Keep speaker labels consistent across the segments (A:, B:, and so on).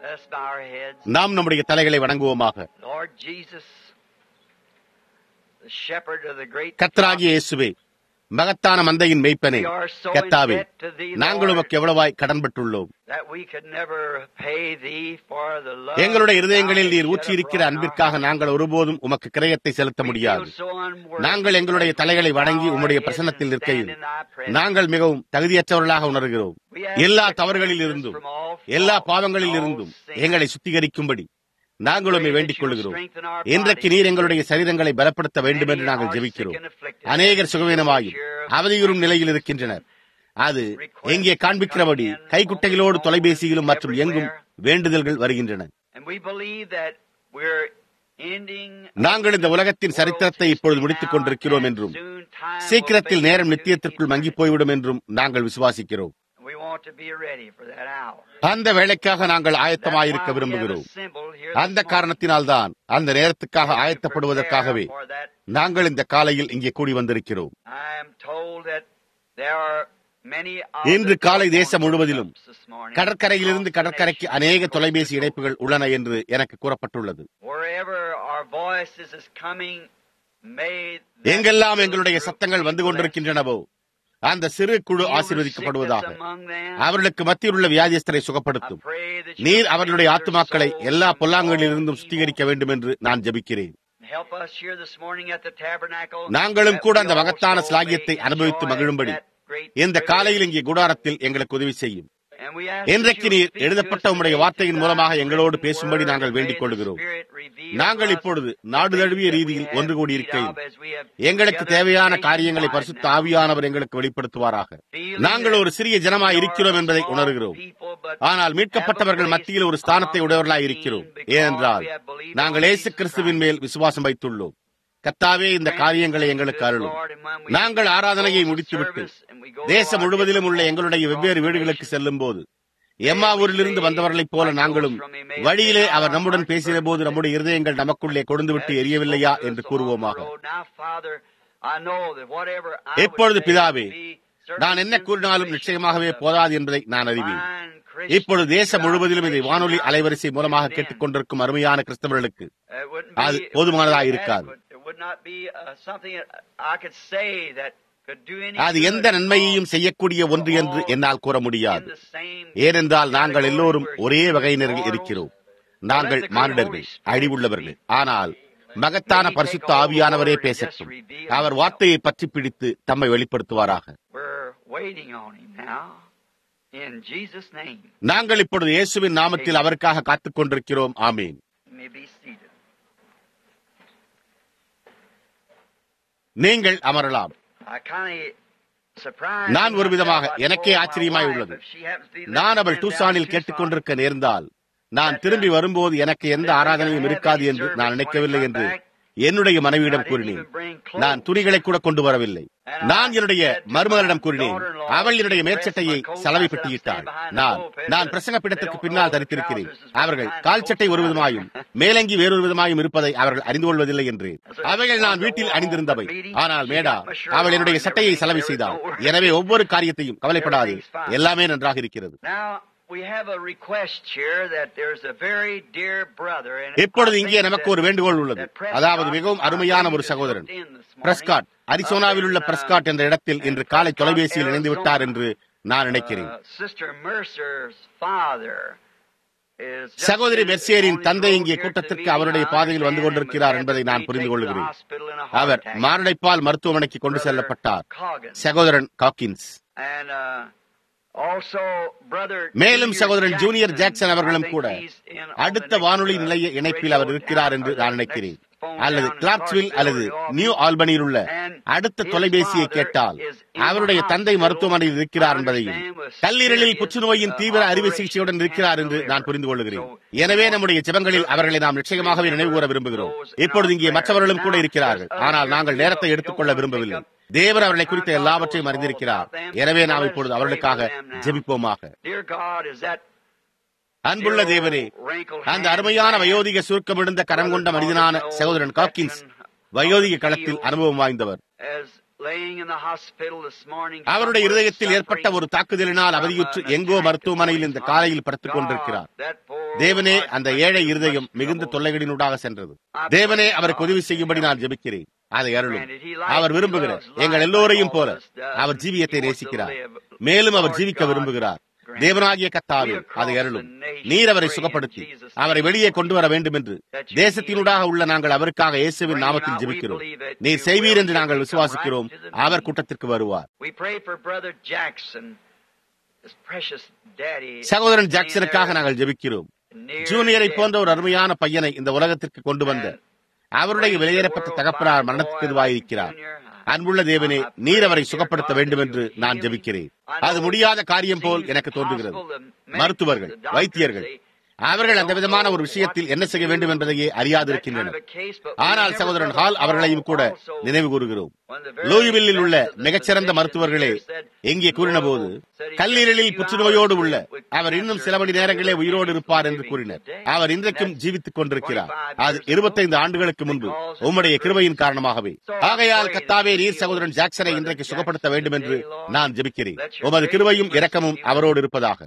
A: Let's bow our heads.
B: நாம் நம்முடைய தலைகளை வணங்குவோமாக
A: Lord Jesus, the shepherd of the great
B: கர்த்தராகிய இயேசுவே மகத்தான மந்தையின் மெய்ப்பனே
A: We are so
B: கர்த்தாவே
A: in debt to thee,
B: நாங்கள்
A: Lord,
B: உமக்கு எவ்வளவாய் கடன்பட்டுள்ளோம்
A: that we could never pay thee for the love
B: எங்களுடைய இருதயங்களில் நீர்
A: thou
B: ஊற்றி இருக்கிற
A: hast shed
B: அன்பிற்காக
A: abroad in our
B: நாங்கள் ஒருபோதும் உமக்கு கிரயத்தை செலுத்த
A: hearts. We
B: முடியாது
A: feel so unworthy
B: நாங்கள் எங்களுடைய தலைகளை வணங்கி
A: to bow
B: உம்முடைய
A: our heads
B: பிரசன்னத்தில்
A: and
B: நிற்கையில்
A: stand in thy presence.
B: நாங்கள் மிகவும் தகுதியற்றவர்களாக உணர்கிறோம்
A: We ask
B: எல்லா
A: that you
B: தவறுகளில்
A: cleanse us
B: இருந்தும்
A: from all
B: எல்லா
A: fault,
B: பாவங்களில்
A: all
B: இருந்தும்
A: sin.
B: எங்களை சுத்திகரிக்கும்படி நாங்கள் உம்மை
A: Pray that
B: வேண்டிக்
A: you will
B: கொள்கிறோம்
A: strengthen our
B: இன்றைக்கு
A: bodies.
B: நீர் எங்களுடைய சரீரங்களை பலப்படுத்த வேண்டும் என்று
A: Many
B: நாங்கள்
A: are
B: ஜெபிக்கிறோம்
A: sick and afflicted.
B: அநேகர் சுகவீனமாயும் அவதியுறும் நிலையில் இருக்கின்றனர் அது எங்கே காண்பிக்கிறபடி கைக்குட்டைகளோடு தொலைபேசியிலும் மற்றும் எங்கும் வேண்டுதல்கள் வருகின்றன
A: And we believe that we're ending
B: நாங்கள் இந்த உலகத்தின் சரித்திரத்தை இப்பொழுது முடித்துக் கொண்டிருக்கிறோம் என்றும் சீக்கிரத்தில் நேரம் நித்தியத்திற்குள் மங்கிப் போய்விடும் என்றும் நாங்கள் விசுவாசிக்கிறோம்
A: We want to be ready for that hour.
B: அந்த வேலைக்காக நாங்கள்
A: That's
B: ஆயத்தமாயிருக்க
A: why we have
B: விரும்புகிறோம்
A: assembled here
B: அந்த
A: this morning.
B: காரணத்தினால்தான் அந்த நேரத்துக்காக
A: To
B: ஆயத்தப்படுவதற்காகவே
A: prepare for that.
B: நாங்கள் இந்த காலையில் இங்கே கூடி வந்திருக்கிறோம்
A: I am told that there are many
B: இன்று
A: other
B: காலை தேசம்
A: telephone
B: முழுவதிலும்
A: hookups this morning
B: கடற்கரையிலிருந்து
A: across the
B: கடற்கரைக்கு
A: nation.
B: அநேக தொலைபேசி இணைப்புகள் உள்ளன என்று எனக்கு கூறப்பட்டுள்ளது
A: Wherever our voices is coming, may that
B: எங்கெல்லாம்
A: little
B: எங்களுடைய
A: group
B: சத்தங்கள்
A: be
B: வந்து
A: blessed.
B: கொண்டிருக்கின்றனவோ அந்த சிறு குழு
A: Heal the
B: ஆசீர்வதிக்கப்படுவதாக
A: sickness among them.
B: அவர்களுக்கு மத்தியில் உள்ள வியாதியஸ்தரை
A: I
B: சுகப்படுத்தும்
A: pray that you
B: நீர்
A: will
B: அவர்களுடைய
A: cleanse
B: ஆத்துமாக்களை
A: their souls
B: எல்லா
A: from
B: பொல்லாங்குகளிலிருந்தும்
A: all
B: சுத்திகரிக்க
A: evil.
B: வேண்டும் என்று நான் ஜெபிக்கிறேன்
A: Help us here this morning at the tabernacle.
B: நாங்களும்
A: that
B: கூட
A: we
B: அந்த மகத்தான
A: also
B: ஸ்லாகியத்தை
A: may
B: அனுபவித்து
A: enjoy
B: மகிழும்படி
A: that great
B: இந்த
A: privilege.
B: காலையில் இங்கே கூடாரத்தில் எங்களுக்கு உதவி செய்யும்
A: And we ask that
B: இன்றைக்கு
A: you
B: நீர்
A: speak to
B: எழுதப்பட்ட
A: us
B: உம்முடைய
A: today
B: வார்த்தையின்
A: through
B: மூலமாக
A: thy
B: எங்களோடு
A: written
B: பேசும்படி
A: word.
B: நாங்கள்
A: May
B: வேண்டிக்
A: the
B: கொள்கிறோம்
A: Spirit reveal
B: நாங்கள்
A: to us
B: இப்பொழுது
A: the
B: நாடு
A: things
B: தழுவிய
A: that we
B: ரீதியில்
A: have
B: ஒன்று
A: need
B: கூடியிருக்கையில்
A: of as we have
B: எங்களுக்கு
A: gathered
B: தேவையான
A: nationwide
B: காரியங்களை பரிசுத்த
A: now.
B: ஆவியானவர் எங்களுக்கு வெளிப்படுத்துவாராக
A: Feeling
B: நாங்கள்
A: that
B: ஒரு சிறிய ஜனமாய்
A: we are
B: இருக்கிறோம்
A: a
B: என்பதை
A: small
B: உணர்கிறோம்
A: people, but
B: ஆனால் மீட்கப்பட்டவர்கள்
A: have a
B: மத்தியில் ஒரு
A: place
B: ஸ்தானத்தை
A: among
B: உடையவர்களாய்
A: the
B: இருக்கிறோம்
A: redeemed because
B: ஏனென்றால்
A: we have believed
B: நாங்கள்
A: on
B: இயேசு
A: Jesus
B: கிறிஸ்துவின்
A: Christ.
B: மேல் விசுவாசம் வைத்துள்ளோம் கத்தாவே இந்த காரியங்களை எங்களுக்கு அருளும் நாங்கள் ஆராதனையை முடித்துவிட்டு தேசம் முழுவதிலும் உள்ள எங்களுடைய வெவ்வேறு வீடுகளுக்கு செல்லும் போது எம்மா ஊரிலிருந்து வந்தவர்களைப் போல நாங்களும் வழியிலே அவர் நம்முடன் பேசின போது நம்முடைய இருதயங்கள் நமக்குள்ளே கொடுந்துவிட்டு எரியவில்லையா என்று கூறுவோமாக இப்பொழுது பிதாவே நான் என்ன கூறினாலும் நிச்சயமாகவே போதாது என்பதை நான் அறிவேன் இப்பொழுது தேசம் முழுவதிலும் இதை வானொலி அலைவரிசை மூலமாக கேட்டுக்கொண்டிருக்கும் அருமையான கிறிஸ்தவர்களுக்கு அது போதுமானதாக இருக்காது அது எந்த நன்மையையும் செய்யக்கூடிய ஒன்று என்று என்னால் கூற முடியாது ஏனென்றால் நாங்கள் எல்லோரும் ஒரே வகையினரில் இருக்கிறோம் நாங்கள் மானிடர்கள் அழிவுள்ளவர்கள் ஆனால் மகத்தான பரிசுத்த ஆவியானவரே பேசட்டும் அவர் வார்த்தையை பற்றி பிடித்து தம்மை வெளிப்படுத்துவாராக நாங்கள் இப்பொழுது இயேசுவின் நாமத்தில் அவருக்காக காத்துக் கொண்டிருக்கிறோம் ஆமீன் நீங்கள் அமரலாம் நான் ஒரு விதமாக எனக்கே ஆச்சரியமாய் உள்ளது நான் அவள் டூசானில் கேட்டுக்கொண்டிருக்க நேர்ந்தால் நான் திரும்பி வரும்போது எனக்கு எந்த ஆராதனையும் இருக்காது என்று நான் நினைக்கவில்லை என்று என்னுடைய மனைவியிடம் கூறினேன் நான் துணிகளை கூட கொண்டு வரவில்லை நான் என்னுடைய மருமகளிடம் கூறினேன் அவள் என்னுடைய மேற்சட்டையை சலவை பெட்டியிட்டாள் நான் நான் பிரசங்க பீடத்திற்கு பின்னால் தரித்திருக்கிறேன் அவர்கள் கால் சட்டை ஒரு விதமாயும் மேலங்கி வேறொரு விதமாயும் இருப்பதை அவர்கள் அறிந்து கொள்வதில்லை என்று அவைகள் நான் வீட்டில் அணிந்திருந்தவை ஆனால் மேடா அவள் என்னுடைய சட்டையை சலவை செய்தாள் எனவே ஒவ்வொரு காரியத்தையும் கவலைப்படாது எல்லாமே நன்றாக இருக்கிறது இப்பொழுது இங்கே நமக்கு ஒரு வேண்டுகோள் உள்ளது அதாவது மிகவும் அருமையான ஒரு சகோதரன் பிரஸ்காட் அரிசோனாவில் உள்ள பிரஸ்காட் என்ற இடத்தில் இன்று காலை தொலைபேசியில் இணைந்து விட்டார் என்று நான் நினைக்கிறேன் சகோதரி மெர்சியரின் தந்தை இங்கே கூட்டத்திற்கு அவருடைய பாதையில் வந்து கொண்டிருக்கிறார் என்பதை நான் புரிந்து கொள்கிறேன் அவர் மாரடைப்பால் மருத்துவமனைக்கு கொண்டு செல்லப்பட்டார் சகோதரன் காக்கின்ஸ் மேலும் சகோதரன் ஜூனியர் ஜாக்சன் அவர்களும் கூட அடுத்த வானொலி நிலைய இணைப்பில் அவர் இருக்கிறார் என்று நான் நினைக்கிறேன் அல்லது கிளார்க்ஸ்வில் அல்லது நியூ ஆல்பனியில் உள்ள அடுத்த தொலைபேசியை கேட்டால் அவருடைய தந்தை மருத்துவமனையில் இருக்கிறார் என்பதையும் கல்லீரலில் புற்றுநோயின் தீவிர அறுவை சிகிச்சையுடன் இருக்கிறார் என்று நான் புரிந்து கொள்கிறேன் எனவே நம்முடைய ஜெபங்களில் அவர்களை நாம் நிச்சயமாகவே நினைவு கூற விரும்புகிறோம் இப்பொழுது இங்கே மற்றவர்களும் கூட இருக்கிறார்கள் ஆனால் நாங்கள் நேரத்தை எடுத்துக்கொள்ள விரும்பவில்லை தேவர் அவர்களை குறித்த எல்லாவற்றையும் அறிந்திருக்கிறார் எனவே நாம் இப்பொழுது அவர்களுக்காக ஜெபிப்போமாக அன்புள்ள தேவனே அந்த அருமையான வயோதிக சுருக்கமிருந்த கரம் கொண்ட மனிதனான சகோதரன் காக்கின்ஸ் வயோதிக களத்தில் அனுபவம் வாய்ந்தவர் அவருடைய இருதயத்தில் ஏற்பட்ட ஒரு தாக்குதலினால் அவதியுற்று எங்கோ மருத்துவமனையில் இந்த காலையில் படுத்துக் கொண்டிருக்கிறார் தேவனே அந்த ஏழை இருதயம் மிகுந்த தொல்லைகளினூடாக சென்றது தேவனே அவருக்கு உதவி செய்யும்படி நான் ஜெபிக்கிறேன் அதை அருளும் அவர் விரும்புகிறார் எங்கள் எல்லோரையும் போல அவர் ஜீவியத்தை நேசிக்கிறார் மேலும் அவர் ஜீவிக்க விரும்புகிறார் தேவனாகிய கத்தாவே அதை அருளும் நீர் அவரை சுகப்படுத்தி அவரை வெளியே கொண்டு வர வேண்டும் என்று தேசத்தினூடாக உள்ள நாங்கள் அவருக்காக இயேசுவின் நாமத்தில் ஜெபிக்கிறோம் நீர் செய்வீர் என்று நாங்கள் விசுவாசிக்கிறோம் அவர் கூட்டத்திற்கு வருவார் சகோதரன் ஜாக்சனுக்காக நாங்கள் ஜெபிக்கிறோம் ஜூனியரை போன்ற ஒரு அருமையான பையனை இந்த உலகத்திற்கு கொண்டு வந்த அவருடைய வெளியேறப்பட்ட தகப்பனார் மரணத்துக்கு எதுவாயிருக்கிறார் அன்புள்ள தேவனே நீர் அவரை சுகப்படுத்த வேண்டும் என்று நான் ஜெபிக்கிறேன் அது முடியாத காரியம் போல் எனக்கு தோன்றுகிறது மருத்துவர்கள் வைத்தியர்கள் அவர்கள் அந்த விதமான ஒரு விஷயத்தில் என்ன செய்ய வேண்டும் என்பதையே அறியாதிருக்கின்றனர் ஆனால் சகோதரன் ஹால் அவர்களையும் கூட நினைவு கூறுகிறோம் லூயிவில்லில் உள்ள மிகச்சிறந்த மருத்துவர்களே எங்கே கூறின போது கல்லீரலில் புற்றுநோயோடு உள்ள அவர் இன்னும் சில மணி நேரங்களே உயிரோடு இருப்பார் என்று கூறினர் அவர் இன்றைக்கும் ஜீவித்துக் கொண்டிருக்கிறார் அது இருபத்தைந்து ஆண்டுகளுக்கு முன்பு உம்முடைய கிருபையின் காரணமாகவே ஆகையால் கத்தாவே நீர் சகோதரன் ஜாக்சனை இன்றைக்கு சுகப்படுத்த வேண்டும் என்று நான் ஜெபிக்கிறேன் உமது கிருபையும் இரக்கமும் அவரோடு இருப்பதாக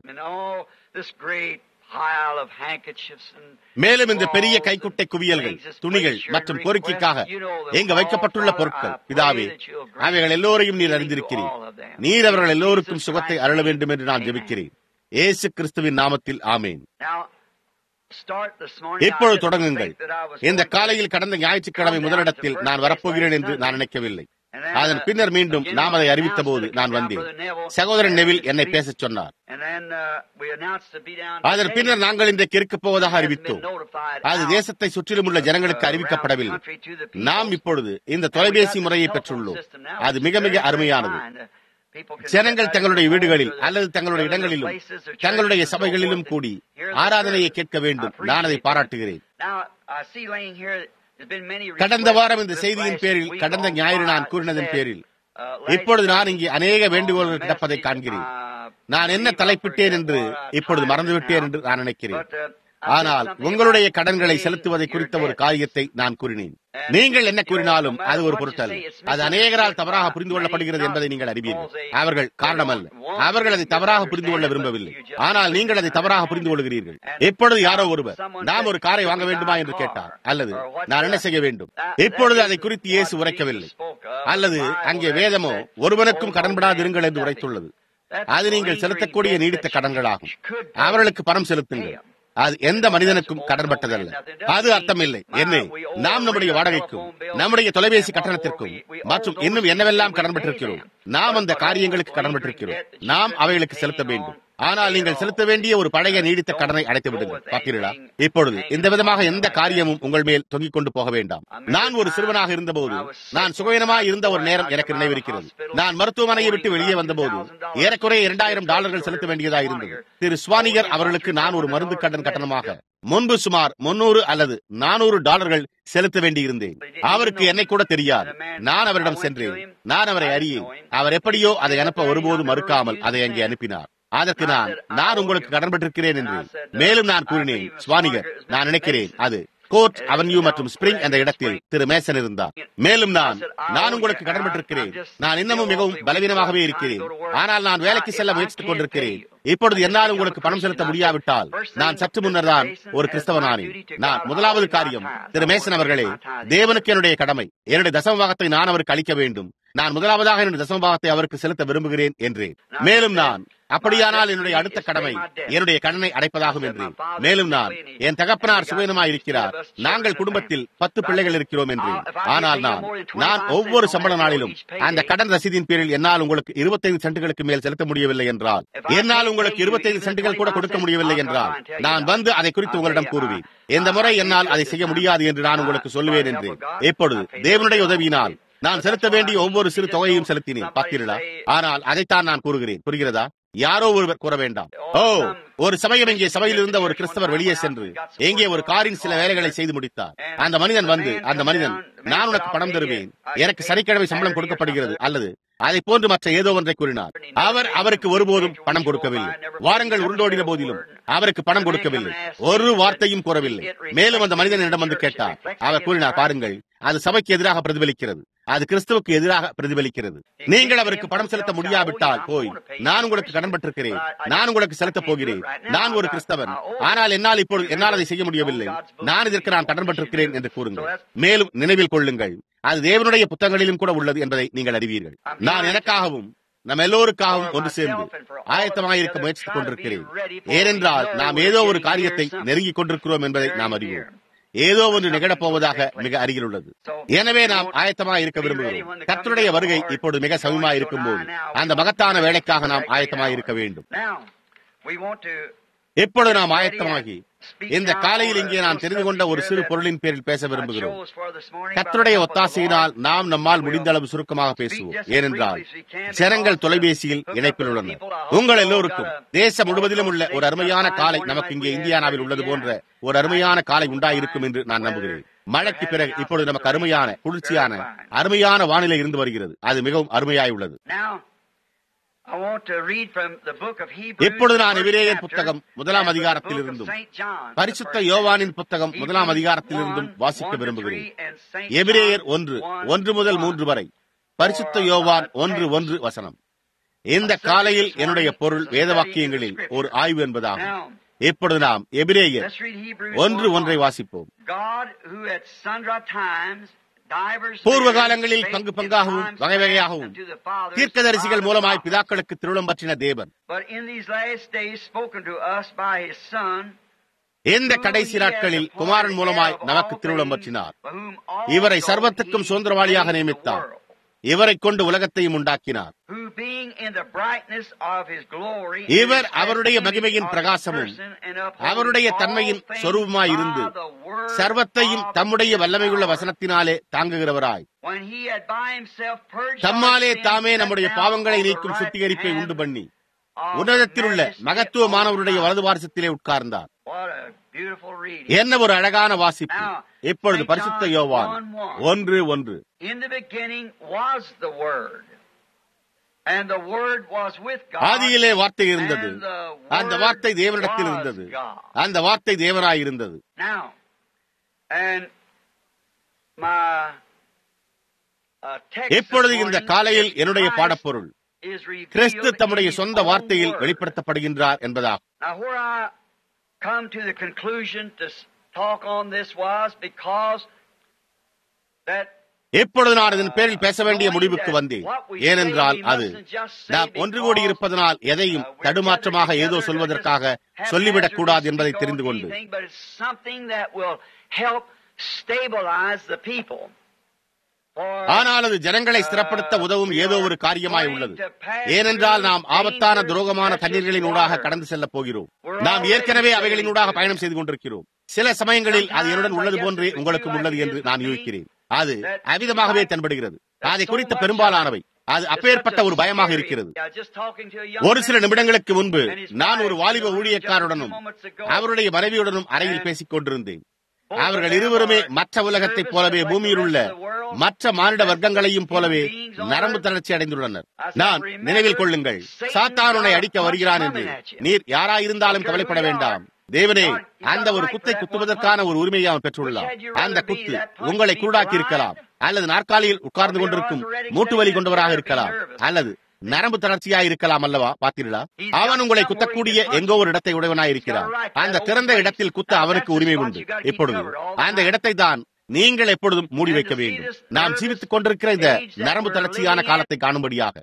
B: மேலும் இந்த பெரிய கைக்குட்டை குவியல்கள் துணிகள் மற்றும் கோரிக்கைக்காக எங்க வைக்கப்பட்டுள்ள பொருட்கள் பிதாவே அவைகள் எல்லோரையும் நீர் அறிந்திருக்கிறீர் நீர் அவர்கள் எல்லோருக்கும் சுகத்தை அருள வேண்டும் என்று நான் ஜெபிக்கிறேன் ஏசு கிறிஸ்துவின் நாமத்தில் ஆமேன் இப்பொழுது தொடங்குங்கள் இந்த காலையில் கடந்த ஞாயிற்றுக்கிழமை முதலிடத்தில் நான் வரப்போகிறேன் என்று நான் நினைக்கவில்லை அதன் பின்னர் மீண்டும் நாம் அதை அறிவித்த போது நான் வந்தேன் சகோதரன் நெவில் என்னை பேசச் சொன்னார் அதன் பின்னர் நாங்கள் இன்றைக்கு இருக்கப் போவதாக அறிவித்தோம் அது தேசத்தை சுற்றிலும் உள்ள ஜனங்களுக்கு அறிவிக்கப்படவில்லை நாம் இப்பொழுது இந்த தொலைபேசி முறையை பெற்றுள்ளோம் அது மிக மிக அருமையானது ஜனங்கள் தங்களுடைய வீடுகளில் அல்லது தங்களுடைய இடங்களிலும் தங்களுடைய சபைகளிலும் கூடி ஆராதனையை கேட்க வேண்டும் நான் அதை பாராட்டுகிறேன் கடந்த வாரம் இந்த செய்தியின் பேரில் கடந்த ஞாயிறு நான் கூறினதன் பேரில் இப்பொழுது நான் இங்கே அநேக வேண்டுகோள்கள் கிடப்பதை காண்கிறேன் நான் என்ன தலைப்பிட்டேன் என்று இப்பொழுது மறந்துவிட்டேன் என்று நான் நினைக்கிறேன் ஆனால் உங்களுடைய கடன்களை செலுத்துவதை குறித்த ஒரு காரியத்தை நான் கூறினேன் நீங்கள் என்ன கூறினாலும் அது ஒரு பொருட்டல்ல அது அநேகரால் தவறாக புரிந்து கொள்ளப்படுகிறது என்பதை நீங்கள் அறிவீர்கள் அவர்கள் காரணமல்ல அவர்கள் அதை தவறாக புரிந்து கொள்ள விரும்பவில்லை ஆனால் நீங்கள் அதை தவறாக புரிந்து கொள்கிறீர்கள் இப்பொழுது யாரோ ஒருவர் நாம் ஒரு காரை வாங்க வேண்டுமா என்று கேட்டார் அல்லது நான் என்ன செய்ய வேண்டும் இப்பொழுது அதை குறித்து இயேசு உரைக்கவில்லை அல்லது அங்கே வேதமோ ஒருவனுக்கும் கடன்படாதிருங்கள் என்று உரைத்துள்ளது அது நீங்கள் செலுத்தக்கூடிய நீடித்த கடன்களாகும் அவர்களுக்கு பணம் செலுத்துங்கள் அது எந்த மனிதனுக்கும் கடன்பட்டதல்ல அது அர்த்தமில்லை என்ன நாம் நம்முடைய வாடகைக்கும் நம்முடைய தொலைபேசி கட்டணத்திற்கும் மற்றும் இன்னும் என்னவெல்லாம் கடன்பட்டிருக்கிறோம் நாம் அந்த காரியங்களுக்கு கடன்பட்டிருக்கிறோம் நாம் அவைகளுக்கு செலுத்த வேண்டும் ஆனால் நீங்கள் செலுத்த வேண்டிய ஒரு பழைய நீடித்த கடனை அடைத்து விடுங்கள் பார்த்தீர்களா இப்பொழுது இந்த விதமாக எந்த காரியமும் உங்கள் மேல் தொங்கிக் கொண்டு போக வேண்டாம் நான் ஒரு சிறுவனாக இருந்தபோது நான் சுகவீனமாக இருந்த ஒரு நேரம் எனக்கு நினைவிருக்கிறது நான் மருத்துவமனையை விட்டு வெளியே வந்தபோது ஏறக்குறைய இரண்டாயிரம் டாலர்கள் செலுத்த வேண்டியதாக இருந்தது திரு சுவானிகர் அவர்களுக்கு நான் ஒரு மருந்து கடன் கட்டணமாக முன்பு சுமார் முன்னூறு அல்லது நானூறு டாலர்கள் செலுத்த வேண்டியிருந்தேன் அவருக்கு என்னை கூட தெரியாது நான் அவரிடம் சென்றேன் நான் அவரை அறியேன் அவர் எப்படியோ அதை அனுப்ப ஒருபோதும் மறுக்காமல் அதை அங்கே அனுப்பினார் அதற்கு நான் நான் உங்களுக்கு கடன்பட்டிருக்கிறேன் என்று மேலும் நான் கூறினேன் சுவானிகர் நான் நினைக்கிறேன் அது கோர்ட் அவென்யூ மற்றும் ஸ்பிரிங் என்ற இடத்தில் திரு மேசன் இருந்தார் மேலும் நான் நான் உங்களுக்கு கடன்பட்டிருக்கிறேன் நான் இன்னமும் மிகவும் பலவீனமாகவே இருக்கிறேன் ஆனால் நான் வேலைக்கு செல்ல முயற்சித்துக் கொண்டிருக்கிறேன் இப்பொழுது என்னால் உங்களுக்கு பணம் செலுத்த முடியாவிட்டால் நான் சற்று முன்னர் தான் ஒரு கிறிஸ்தவனானேன் நான் முதலாவது காரியம் திரு மேசன் அவர்களே தேவனுக்கு என்னுடைய கடமை என்னுடைய தசமபாகத்தை நான் அவருக்கு அளிக்க வேண்டும் நான் முதலாவதாக என்னுடைய தசமபாகத்தை அவருக்கு செலுத்த விரும்புகிறேன் என்றேன் மேலும் நான் அப்படியானால் என்னுடைய அடுத்த கடமை என்னுடைய கடனை அடைப்பதாகும் என்று மேலும் நான் என் தகப்பனார் சுயனமாய் இருக்கிறார் நாங்கள் குடும்பத்தில் பத்து பிள்ளைகள் இருக்கிறோம் என்று ஆனால் நான் நான் ஒவ்வொரு சம்பள நாளிலும் அந்த கடன் ரசீதின் பேரில் என்னால் உங்களுக்கு இருபத்தைந்து சென்ட்டுகளுக்கு மேல் செலுத்த முடியவில்லை என்றால் என்னால் உங்களுக்கு இருபத்தைந்து சென்ட்டுகள் கூட கொடுக்க முடியவில்லை என்றால் நான் வந்து அதை குறித்து உங்களிடம் கூறுவேன் இந்த முறை என்னால் அதை செய்ய முடியாது என்று நான் உங்களுக்கு சொல்லுவேன் என்று இப்பொழுது தேவனுடைய உதவியினால் நான் செலுத்த வேண்டிய ஒவ்வொரு சிறு தொகையையும் செலுத்தினேன் பார்த்தீர்களா ஆனால் அதைத்தான் நான் கூறுகிறேன் புரிகிறதா யாரோ ஒருவர் கூற வேண்டாம் ஓ ஒரு சமயம் இங்கே சபையில் இருந்த ஒரு கிறிஸ்தவர் வெளியே சென்று எங்கே ஒரு காரின் சில வேலைகளை செய்து முடித்தார் அந்த மனிதன் வந்து அந்த மனிதன் நான் உனக்கு பணம் தருவேன் எனக்கு சனிக்கிழமை சம்பளம் கொடுக்கப்படுகிறது அல்லது அதை போன்று மற்ற ஏதோ ஒன்றை கூறினார் அவர் அவருக்கு ஒருபோதும் பணம் கொடுக்கவில்லை வாரங்கள் உருண்டோடின போதிலும் அவருக்கு பணம் கொடுக்கவில்லை ஒரு வார்த்தையும் கூறவில்லை மேலும் அந்த மனிதனிடம் வந்து கேட்டார் அவர் கூறினார் பாருங்கள் அது சபைக்கு எதிராக பிரதிபலிக்கிறது அது கிறிஸ்துவுக்கு எதிராக பிரதிபலிக்கிறது நீங்கள் அவருக்கு பணம் செலுத்த முடியாவிட்டால் போய் நான் உங்களுக்கு கடன்பட்டிருக்கிறேன் நான் உங்களுக்கு செலுத்தப் போகிறேன் நான் ஒரு கிறிஸ்தவன் ஆனால் என்னால் இப்பொழுது என்னால் அதை செய்ய முடியவில்லை நான் இதற்கு நான் கடன்பட்டிருக்கிறேன் என்று கூறுங்கள் மேலும் நினைவில் கொள்ளுங்கள் அது தேவனுடைய புத்தகங்களிலும் கூட உள்ளது என்பதை நீங்கள் அறிவீர்கள் நான் எனக்காகவும் நம் எல்லோருக்காகவும் ஒன்று சேர்ந்து ஆயத்தமாக இருக்க முயற்சித்துக் கொண்டிருக்கிறேன் ஏனென்றால் நாம் ஏதோ ஒரு காரியத்தை நெருங்கிக் கொண்டிருக்கிறோம் என்பதை நாம் அறிவோம் ஏதோ ஒன்று நிகழப்போவதாக மிக அருகில் உள்ளது எனவே நாம் ஆயத்தமாக இருக்க விரும்புகிறோம் கர்த்தருடைய வருகை இப்பொழுது மிக சமயமாக இருக்கும் போது அந்த மகத்தான வேலைக்காக நாம் ஆயத்தமாக இருக்க வேண்டும் இப்பொழுது நாம் ஆயத்தமாகி இந்த காலையில் இங்கே நான் தெரிந்து கொண்ட ஒரு சிறு பொருளின் பேரில் பேச விரும்புகிறோம் கர்த்தருடைய ஒத்தாசையினால் நாம் நம்மால் முடிந்த அளவு சுருக்கமாக பேசுவோம் ஏனென்றால் ஜனங்கள் தொலைபேசியில் இணைப்பில் உள்ளனர் உங்கள் எல்லோருக்கும் தேசம் முழுவதிலும் உள்ள ஒரு அருமையான காலை நமக்கு இங்கே இந்தியானாவில் உள்ளது போன்ற ஒரு அருமையான காலை உண்டாயிருக்கும் என்று நான் நம்புகிறேன் மழைக்கு பிறகு இப்பொழுது நமக்கு அருமையான குளிர்ச்சியான அருமையான வானிலை இருந்து வருகிறது அது மிகவும் அருமையாய் உள்ளது இப்பொழுது நான் எபிரேயர் புத்தகம் முதலாம் அதிகாரத்தில் இருந்தும் பரிசுத்த யோவானின் புத்தகம் முதலாம் அதிகாரத்தில் இருந்தும் வாசிக்க விரும்புகிறேன் எபிரேயர் ஒன்று ஒன்று முதல் மூன்று வரை பரிசுத்த யோவான் ஒன்று ஒன்று வசனம் இந்த காலையில் என்னுடைய பொருள் வேத வாக்கியங்களில் ஒரு ஆய்வு என்பதாகும் இப்பொழுது நாம் எபிரேயர் ஒன்று ஒன்றை வாசிப்போம் பூர்வ காலங்களில் பங்கு பங்காகவும் வகை வகையாகவும் தீர்க்கதரிசிகள் மூலமாய் பிதாக்களுக்கு திருளம் பற்றின தேவன் இந்த கடைசி நாட்களில் குமாரன் மூலமாய் நமக்கு திருளம் பற்றினார் இவரை சர்வத்துக்கும் சுதந்திரவாளியாக நியமித்தார் இவரை கொண்டு உலகத்தையும் உண்டாக்கினார் இவர் அவருடைய மகிமையின் பிரகாசமும் அவருடைய தன்மையின் சொரூபமாயிருந்து சர்வத்தையும் தம்முடைய வல்லமையுள்ள வசனத்தினாலே தாங்குகிறவராய் தம்மாலே தாமே நம்முடைய பாவங்களை நீக்கும் சுத்திகரிப்பை உண்டு பண்ணி உன்னதத்தில் உள்ள மகத்துவமானவருடைய வலது வாரசத்திலே உட்கார்ந்தார் என்ன ஒரு அழகான வாசிப்பு இப்பொழுது பரிசுத்த யோவான் ஒன்று ஒன்று ஆதியிலே வார்த்தை இருந்தது அந்த வார்த்தை தேவனிடத்தில் இருந்தது அந்த வார்த்தை தேவனாய் இருந்தது இப்பொழுது இந்த காலையில் என்னுடைய பாடப்பொருள் கிறிஸ்து தம்முடைய சொந்த வார்த்தையில் வெளிப்படுத்தப்படுகின்றார் என்பதாகும்
A: come to the conclusion to talk on this was because that
B: எப்பொழுது நான் இதன் பேரில் பேச வேண்டிய முடிவுக்கு வந்தேன் ஏனென்றால் அது நாம் ஒன்று கூடி இருப்பதனால் எதையும் தடுமாற்றமாக ஏதோ சொல்வதற்காக சொல்லிவிடக் கூடாது என்பதை தெரிந்து கொண்டு ஆனால் அது ஜனங்களை ஸ்திரப்படுத்த உதவும் ஏதோ ஒரு காரியமாய் உள்ளது ஏனென்றால் நாம் ஆபத்தான துரோகமான தண்ணீர்களின் ஊடாக கடந்து செல்லப் போகிறோம் நாம் ஏற்கனவே அவைகளின் ஊடாக பயணம் செய்து கொண்டிருக்கிறோம் சில சமயங்களில் அது என்னுடன் உள்ளது போன்றே உங்களுக்கும் உள்ளது என்று நான் யூகிக்கிறேன் அது அவிதமாகவே தென்படுகிறது அதை குறித்த பெரும்பாலானவை அது அப்பேற்பட்ட ஒரு பயமாக இருக்கிறது ஒரு சில நிமிடங்களுக்கு முன்பு நான் ஒரு வாலிப ஊழியக்காருடனும் அவருடைய மனைவியுடனும் அறையில் பேசிக் கொண்டிருந்தேன் அவர்கள் இருவருமே மற்ற உலகத்தைப் போலவே பூமியில் உள்ள மற்ற மானிட வர்க்கங்களையும் போலவே நரம்பு தளர்ச்சி அடைந்துள்ளனர் நான் நினைவில் கொள்ளுங்கள் சாத்தானுனை அடிக்க வருகிறான் என்று நீர் யாராயிருந்தாலும் கவலைப்பட வேண்டாம் தேவனே அந்த ஒரு குத்தை குத்துவதற்கான ஒரு உரிமையை அவன் பெற்றுள்ளான் அந்த குத்து உங்களை குருடாக்கி இருக்கலாம் அல்லது நாற்காலியில் உட்கார்ந்து கொண்டிருக்கும் மூட்டு வலி கொண்டவராக இருக்கலாம் அல்லது நரம்பு தளர்ச்சியாக இருக்கலாம் அல்லவா பார்த்தீர்களா அவன் உங்களை குத்தக்கூடிய எங்கோ ஒரு இடத்தை உடையவனாய் இருக்கிறான் அந்த திறந்த இடத்தில் குத்த அவனுக்கு உரிமை உண்டு இப்பொழுது அந்த இடத்தை தான் நீங்கள் எப்பொழுதும் மூடி வைக்க வேண்டும் நாம் ஜீவித்துக் கொண்டிருக்கிற இந்த நரம்பு தளர்ச்சியான காலத்தை காணும்படியாக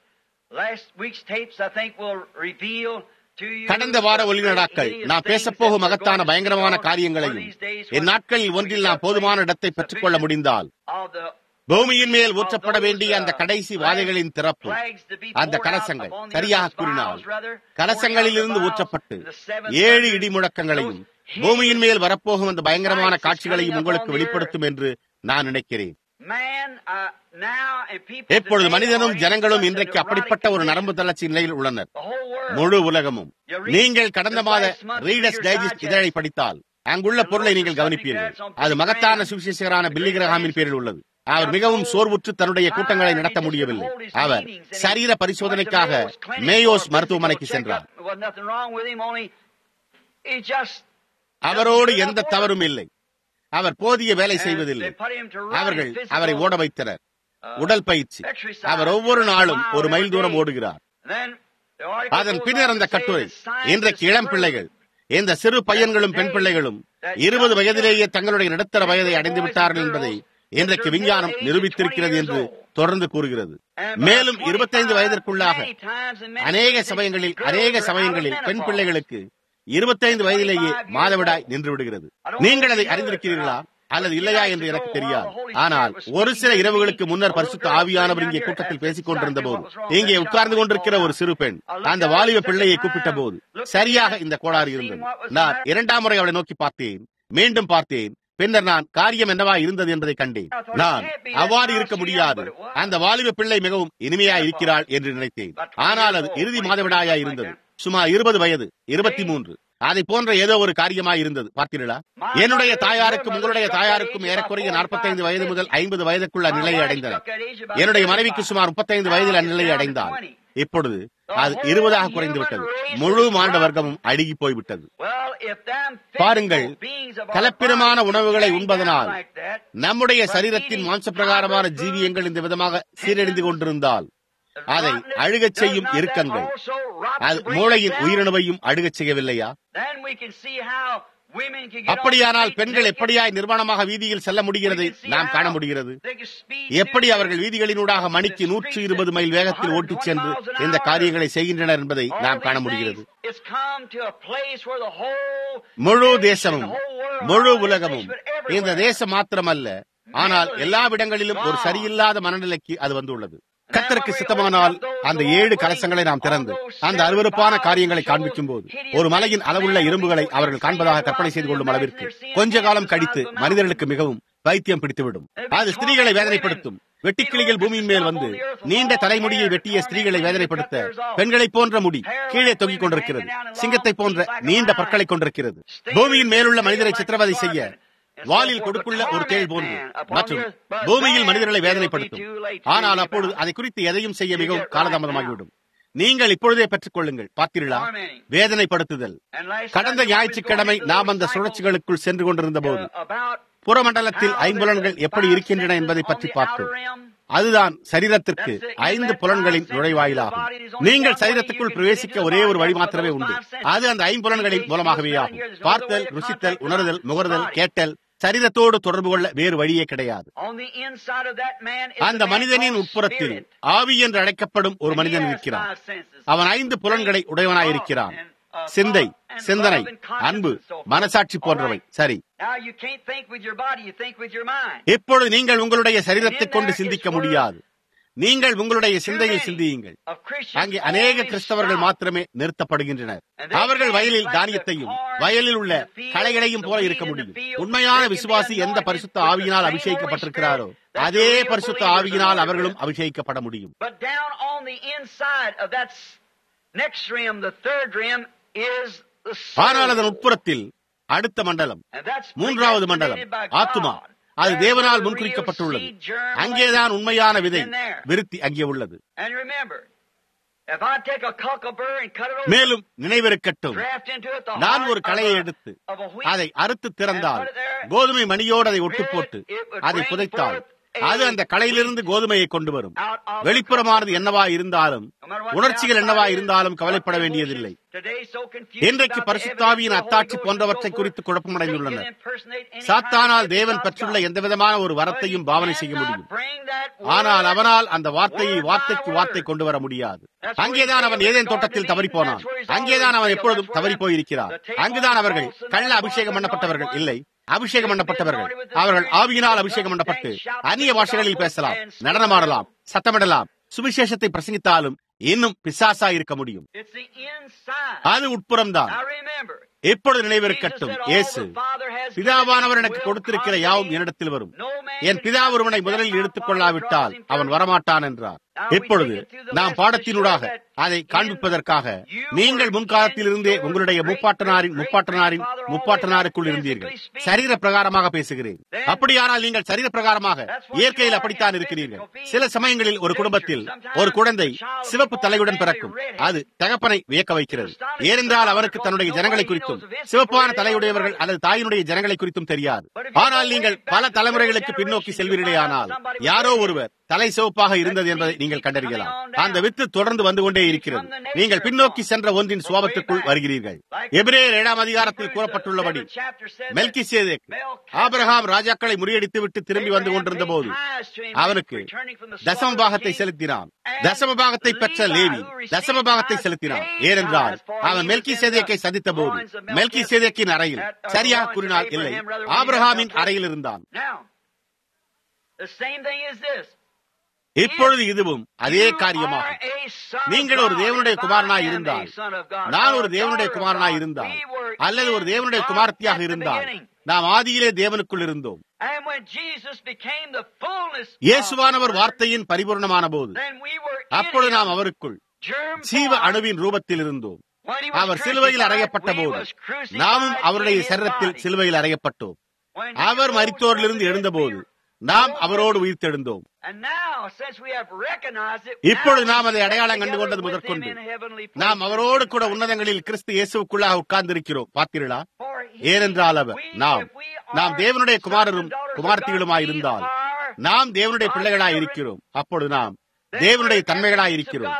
B: கடந்த வார ஒளிநடாக்கள் நான் பேசப்போகும் மகத்தான பயங்கரமான காரியங்களையும் என் நாட்களில் ஒன்றில் நான் போதுமான இடத்தை பெற்றுக்கொள்ள முடிந்தால் பூமியின் மேல் ஊற்றப்பட வேண்டிய அந்த கடைசி வாதைகளின் திறப்பு அந்த கலசங்கள் சரியாக கூறினால் கலசங்களில் இருந்து ஊற்றப்பட்டு ஏழு இடி முழக்கங்களையும் பூமியின் மேல் வரப்போகும் அந்த பயங்கரமான காட்சிகளையும் உங்களுக்கு வெளிப்படுத்தும் என்று நான் நினைக்கிறேன் இப்பொழுது மனிதனும் ஜனங்களும் இன்றைக்கு அப்படிப்பட்ட ஒரு நரம்பு தளர்ச்சி நிலையில் உள்ளனர் முழு உலகமும் நீங்கள் கடந்த மாத ரீடர்ஸ் டைஜஸ்ட் இதழை படித்தால் அங்குள்ள பொருளை நீங்கள் கவனிப்பீர்கள் அது மகத்தான சுவிசேஷகரான பில்லி கிரகாமின் பேரில் உள்ளது அவர் மிகவும் சோர்வுற்று தன்னுடைய கூட்டங்களை நடத்த முடியவில்லை அவர் சரீர பரிசோதனைக்காக மேயோஸ் மருத்துவமனைக்கு சென்றார் அவரோடு எந்த தவறும் இல்லை அவர் போதிய வேலை செய்வதில்லை அவர்கள் அவரை ஓட வைத்தனர் உடல் பயிற்சி அவர் ஒவ்வொரு நாளும் ஒரு மைல் தூரம் ஓடுகிறார் அதன் பின்னர் அந்த கட்டுரை இன்றைக்கு இளம் பிள்ளைகள் இந்த சிறு பையன்களும் பெண் பிள்ளைகளும் இருபது வயதிலேயே தங்களுடைய நடுத்தர வயதை அடைந்து விட்டார்கள் என்பதை இன்றைக்கு விஞ்ஞானம் நிரூபித்திருக்கிறது என்று தொடர்ந்து கூறுகிறது மேலும் இருபத்தைந்து வயதிற்குள்ளாக அநேக சமயங்களில் அநேக சமயங்களில் பெண் பிள்ளைகளுக்கு இருபத்தைந்து வயதிலேயே மாதவிடாய் நின்று விடுகிறது நீங்கள் அதை அறிந்திருக்கிறீர்களா அல்லது இல்லையா என்று எனக்கு தெரியாது ஆனால் ஒரு சில இரவுகளுக்கு முன்னர் பரிசுத்த ஆவியானவர் இங்கே கூட்டத்தில் பேசிக் கொண்டிருந்த போது இங்கே உட்கார்ந்து கொண்டிருக்கிற ஒரு சிறு பெண் அந்த வாலிப பிள்ளையை கூப்பிட்ட போது சரியாக இந்த கோளாறு இருந்தது நான் இரண்டாம் முறை அவளை நோக்கி பார்த்தேன் மீண்டும் பார்த்தேன் பின்னர் நான் காரியம் என்னவா இருந்தது என்பதை கண்டேன் நான் அவ்வாறு இருக்க முடியாது அந்த வாலிப பிள்ளை மிகவும் இனிமையா இருக்கிறாள் என்று நினைத்தேன் ஆனால் அது இறுதி மாதவிடாயா இருந்தது சுமார் இருபது வயது இருபத்தி மூன்று அதை போன்ற ஏதோ ஒரு காரியமாய் இருந்தது பார்த்தீர்களா என்னுடைய தாயாருக்கும் உங்களுடைய தாயாருக்கும் ஏறக்குறைய நாற்பத்தைந்து வயது முதல் ஐம்பது வயதுக்குள்ள நிலையை அடைந்தனர் என்னுடைய மனைவிக்கு சுமார் முப்பத்தைந்து வயதில் அந்நிலையை அடைந்தார் இப்பொழுது அது இருபதாக குறைந்து விட்டது முழு மாண்ட வர்க்கமும் அழுகி போய்விட்டது பாருங்கள் கலப்பிரமான உணவுகளை உண்பதனால் நம்முடைய சரீரத்தின் மாம்ச பிரகாரமான ஜீவியங்கள் இந்த விதமாக சீரழிந்து கொண்டிருந்தால் அதை அழுகச் செய்யும் இறுக்கங்கள் அது மூளையின் உயிரணுவையும் அழுகச் செய்யவில்லையா அப்படியானால் பெண்கள் எப்படியாய் நிர்வாணமாக வீதியில் செல்ல முடிகிறதை நாம் காண முடிகிறது எப்படி அவர்கள் வீதிகளினூடாக மணிக்கு நூற்று இருபது மைல் வேகத்தில் ஓட்டிச் சென்று இந்த காரியங்களை செய்கின்றனர் என்பதை நாம் காண முடிகிறது முழு தேசமும் முழு உலகமும் இந்த தேசம் மாத்திரமல்ல ஆனால் எல்லா இடங்களிலும் ஒரு சரியில்லாத மனநிலைக்கு அது வந்துள்ளது கத்தருக்கு சித்தமானால் அந்த ஏழு கலசங்களை நாம் திறந்து அந்த அருவறுப்பான காரியங்களை காண்பிக்கும் போது ஒரு மலையின் அளவுள்ள இரும்புகளை அவர்கள் காண்பதாக கற்பனை செய்து கொள்ளும் அளவிற்கு கொஞ்ச காலம் கழித்து மனிதர்களுக்கு மிகவும் வைத்தியம் பிடித்துவிடும் அது ஸ்திரீகளை வேதனைப்படுத்தும் வெட்டிக்கிளிகள் பூமியின் மேல் வந்து நீண்ட தலைமுடியை வெட்டிய ஸ்திரீகளை வேதனைப்படுத்த பெண்களைப் போன்ற முடி கீழே தொங்கிக் கொண்டிருக்கிறது சிங்கத்தை போன்ற நீண்ட பற்களை கொண்டிருக்கிறது பூமியின் மேலுள்ள மனிதரை சித்திரவதை செய்ய வாலில் கொடுக்குள்ள ஒரு தேள் போன்று மற்றும் பூமியில் மனிதர்களை வேதனைப்படுத்தும் ஆனால் அப்பொழுது அதை குறித்து எதையும் செய்ய மிகவும் காலதாமதமாகிவிடும் நீங்கள் இப்பொழுதே பெற்றுக் கொள்ளுங்கள் பார்த்தீர்களா வேதனைப்படுத்துதல் கடந்த ஞாயிற்றுக்கிழமை நாம் அந்த சுழற்சிகளுக்குள் சென்று கொண்டிருந்த போது புறமண்டலத்தில் ஐம்புலன்கள் எப்படி இருக்கின்றன என்பதை பற்றி பார்த்தோம் அதுதான் சரீரத்திற்கு ஐந்து புலன்களின் நுழைவாயிலாகும் நீங்கள் சரீரத்துக்குள் பிரவேசிக்க ஒரே ஒரு வழி மாத்திரமே உண்டு அது அந்த ஐம்புலன்களின் மூலமாகவே ஆகும் பார்த்தல் ருசித்தல் உணர்தல் முகர்தல் கேட்டல் சரீரத்தோடு தொடர்பு கொள்ள வேறு வழியே கிடையாது அந்த மனிதனின் உட்புறத்தில் ஆவி என்று அழைக்கப்படும் ஒரு மனிதன் இருக்கிறான் அவன் ஐந்து புலன்களை உடையவனாயிருக்கிறான் சிந்தை சிந்தனை அன்பு மனசாட்சி போன்றவை சரி இப்பொழுது நீங்கள் உங்களுடைய சரீரத்தை கொண்டு சிந்திக்க முடியாது நீங்கள் உங்களுடைய சிந்தையில் சிந்தியுங்கள் அங்கே அநேக கிறிஸ்தவர்கள் மாத்திரமே நிறுத்தப்படுகின்றனர் அவர்கள் வயலில் தானியத்தையும் வயலில் உள்ள களைகளையும் போல இருக்க முடியும் உண்மையான விசுவாசி எந்த பரிசுத்த ஆவியினால் அபிஷேகிக்கப்பட்டிருக்கிறாரோ அதே பரிசுத்த ஆவியினால் அவர்களும் அபிஷேகிக்கப்பட முடியும் ஆனால் அதன் உட்புறத்தில் அடுத்த மண்டலம் மூன்றாவது மண்டலம் ஆத்துமா அது தேவனால் முன்குறிக்கப்பட்டுள்ளது அங்கேதான் உண்மையான விதை விருத்தி அங்கே உள்ளது மேலும் நினைவிருக்கட்டும் நான் ஒரு களையை எடுத்து அதை அறுத்து திறந்தால் கோதுமை மணியோடு அதை ஒட்டு போட்டு அதை புதைத்தால் அது அந்த களையிலிருந்து கோதுமையை கொண்டு வரும் வெளிப்புறமானது என்னவா இருந்தாலும் உணர்ச்சிகள் என்னவா இருந்தாலும் கவலைப்பட வேண்டியதில்லை இன்றைக்கு பரிசுத்தாவியின் அத்தாட்சி போன்றவற்றை குறித்து குழப்பமடைந்துள்ளனர் சாத்தானால் தேவன் பெற்றுள்ள எந்த விதமான ஒரு வரத்தையும் பாவனை செய்ய முடியும் ஆனால் அவனால் அந்த வார்த்தையை வார்த்தைக்கு வார்த்தை கொண்டு வர முடியாது அங்கேதான் அவன் ஏதேன் தோட்டத்தில் தவறி போனான் அங்கேதான் அவன் எப்பொழுதும் தவறி போயிருக்கிறார் அங்குதான் அவர்கள் கள்ள அபிஷேகம் பண்ணப்பட்டவர்கள் இல்லை அபிஷேகம் பண்ணப்பட்டவர்கள் அவர்கள் ஆவியினால் அபிஷேகம் பண்ணப்பட்டு அந்நிய பாஷைகளில் பேசலாம் நடனமாடலாம் சத்தமிடலாம் சுவிசேஷத்தை பிரசங்கித்தாலும் இன்னும் பிசாசா இருக்க முடியும் அது உட்புறம்தான் எப்பொழுது நினைவிருக்கட்டும் இயேசு பிதாவானவர் எனக்கு கொடுத்திருக்கிற யாவும் என்னிடத்தில் வரும் என் பிதா ஒருவனை முதலில் எடுத்துக் கொள்ளாவிட்டால் அவன் வரமாட்டான் என்றார் இப்பொழுது நாம் பாடத்தினூடாக அதை காண்பிப்பதற்காக நீங்கள் முன்காலத்தில் இருந்தே உங்களுடைய முப்பாட்டனாரின் முப்பாட்டனாரின் முப்பாட்டனாருக்குள் இருந்தீர்கள் சரீர பிரகாரமாக பேசுகிறேன் அப்படியானால் நீங்கள் சரீர பிரகாரமாக இயற்கையில் அப்படித்தான் இருக்கிறீர்கள் சில சமயங்களில் ஒரு குடும்பத்தில் ஒரு குழந்தை சிவப்பு தலையுடன் பிறக்கும் அது தகப்பனை வியக்க வைக்கிறது ஏனென்றால் அவருக்கு தன்னுடைய ஜனங்களை குறித்தும் சிவப்பான தலையுடையவர்கள் அல்லது தாயினுடைய ஜனங்களை குறித்தும் தெரியாது ஆனால் நீங்கள் பல தலைமுறைகளுக்கு பின்னோக்கி செல்வீர்களே ஆனால் யாரோ ஒருவர் தலை சிவப்பாக இருந்தது என்பதை நீங்கள் கண்டறியலாம் அந்த வித்து தொடர்ந்து வந்து கொண்டே இருக்கிறது நீங்கள் பின்னோக்கி சென்ற ஒன்றின் சுவாபத்துக்குள் வருகிறீர்கள் எபிரேயர் ஏழாம் அதிகாரத்தில் கூறப்பட்டுள்ளபடி மெல்கி ஆபிரகாம் ராஜாக்களை முறியடித்து விட்டு திரும்பி வந்து கொண்டிருந்த போது அவனுக்கு தசம பாகத்தை செலுத்தினான் தசம பாகத்தை பெற்ற லேவி தசம பாகத்தை செலுத்தினான் ஏனென்றால் அவன் மெல்கி சேதேக்கை சந்தித்த போது மெல்கி சேதேக்கின் அறையில் சரியாக கூறினால் இல்லை ஆபிரகாமின் அறையில் இருந்தான் இப்பொழுது இதுவும் அதே காரியமாகும் நீங்கள் ஒரு தேவனுடைய குமாரனாய் இருந்தால் நான் ஒரு தேவனுடைய குமாரனாய் இருந்தால் அல்லது ஒரு தேவனுடைய குமாரத்தியாக இருந்தால் நாம் ஆதியிலே தேவனுக்குள் இருந்தோம் இயேசுவானவர் வார்த்தையின் பரிபூர்ணமான போது அப்பொழுது நாம் அவருக்குள் ஜீவ அணுவின் ரூபத்தில் இருந்தோம் அவர் சிலுவையில் அறையப்பட்ட போது நாமும் அவருடைய சரீரத்தில் சிலுவையில் அறையப்பட்டோம் அவர் மரித்தோரிலிருந்து எழுந்தபோது நாம் அவரோடு உயிர்த்தெழுந்தோம் இப்பொழுது நாம் அதை அடையாளம் கண்டு கொண்டது முதற்கொண்டு நாம் அவரோடு கூட உன்னதங்களில் கிறிஸ்து இயேசுக்குள்ளாக உட்கார்ந்திருக்கிறோம் பார்த்தீர்களா ஏனென்றால் அவர் நாம் நாம் தேவனுடைய குமாரரும் குமார்த்திகளுமாய் இருந்தால் நாம் தேவனுடைய பிள்ளைகளாய் இருக்கிறோம் அப்பொழுது நாம் தேவனுடைய தன்மைகளாய் இருக்கிறோம்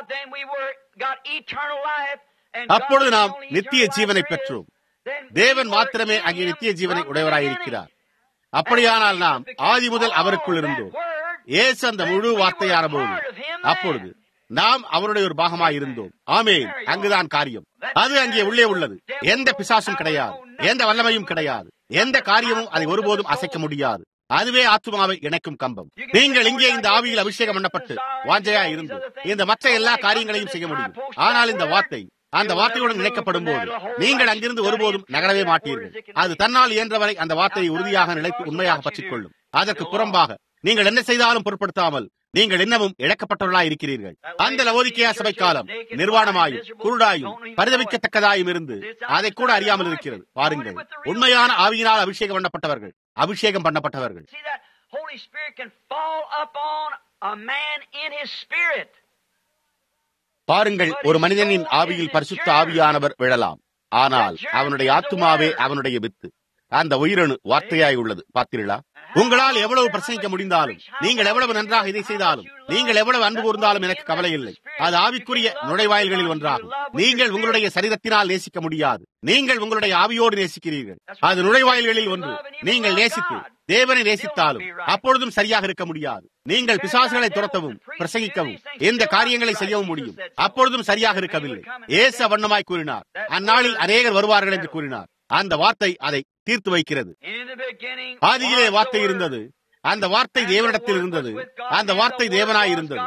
B: அப்பொழுது நாம் நித்திய ஜீவனை பெற்றோம் தேவன் மாத்திரமே அங்கே நித்திய ஜீவனை உடையவராய் இருக்கிறார் அப்படியானால் நாம் ஆதி முதல் அவருக்குள் இருந்தோம் ஏசு அந்த முழு வார்த்தையான போது அப்பொழுது நாம் அவருடைய ஒரு பாகமாய் இருந்தோம் ஆமேன் அங்குதான் காரியம் அது அங்கே உள்ளே உள்ளது எந்த பிசாசும் கிடையாது எந்த வல்லமையும் கிடையாது எந்த காரியமும் அதை ஒருபோதும் அசைக்க முடியாது அதுவே ஆத்மாவை இணைக்கும் கம்பம் நீங்கள் இங்கே இந்த ஆவியில் அபிஷேகம் பண்ணப்பட்டு வாஞ்சையா இருந்து இந்த மற்ற எல்லா காரியங்களையும் செய்ய முடியும் ஆனால் இந்த வார்த்தை அந்த வார்த்தையுடன் இணைக்கப்படும் போது நீங்கள் அங்கிருந்து ஒருபோதும் நகரவே மாட்டீர்கள் அது தன்னால் இயன்றவரை அந்த வார்த்தையை உறுதியாக நிலைத்து உண்மையாக பற்றிக் கொள்ளும் அதற்கு புறம்பாக நீங்கள் என்ன செய்தாலும் பொருட்படுத்தாமல் நீங்கள் இன்னமும் இழக்கப்பட்டவர்களாய் இருக்கிறீர்கள் அந்த லவோதிக்கையா சபை காலம் நிர்வாணமாயும் குருடாயும் பரிதவிக்கத்தக்கதாயும் இருந்து அதை கூட அறியாமல் இருக்கிறது பாருங்கள் உண்மையான ஆவியினால் அபிஷேகம் பண்ணப்பட்டவர்கள் அபிஷேகம் பண்ணப்பட்டவர்கள் பாருங்கள் ஒரு மனிதனின் ஆவியில் பரிசுத்த ஆவியானவர் விழலாம் ஆனால் அவனுடைய ஆத்துமாவே அவனுடைய வித்து அந்த உயிரணு வார்த்தையாய் உள்ளது பார்த்தீர்களா உங்களால் எவ்வளவு பிரசங்கிக்க முடிந்தாலும் நீங்கள் எவ்வளவு நன்றாக இதை செய்தாலும் நீங்கள் எவ்வளவு அன்பு கூர்ந்தாலும் எனக்கு கவலை இல்லை அது ஆவிக்குரிய நுழைவாயில்களில் ஒன்றாகும் நீங்கள் உங்களுடைய சரீரத்தினால் நேசிக்க முடியாது நீங்கள் உங்களுடைய ஆவியோடு நேசிக்கிறீர்கள் அது நுழைவாயில்களில் ஒன்று நீங்கள் நேசித்து தேவனை நேசித்தாலும் அப்பொழுதும் சரியாக இருக்க முடியாது நீங்கள் பிசாசுகளை துரத்தவும் பிரசங்கிக்கவும் இந்த காரியங்களை செய்யவும் முடியும் அப்பொழுதும் சரியாக இருக்கவில்லை ஏச வண்ணமாய் கூறினார் அந்நாளில் அநேகர் வருவார்கள் என்று கூறினார் அந்த வார்த்தை அதை தீர்த்து வைக்கிறது ஆதியிலே வார்த்தை இருந்தது அந்த வார்த்தை தேவனிடத்தில் இருந்தது அந்த வார்த்தை தேவனாய் இருந்தது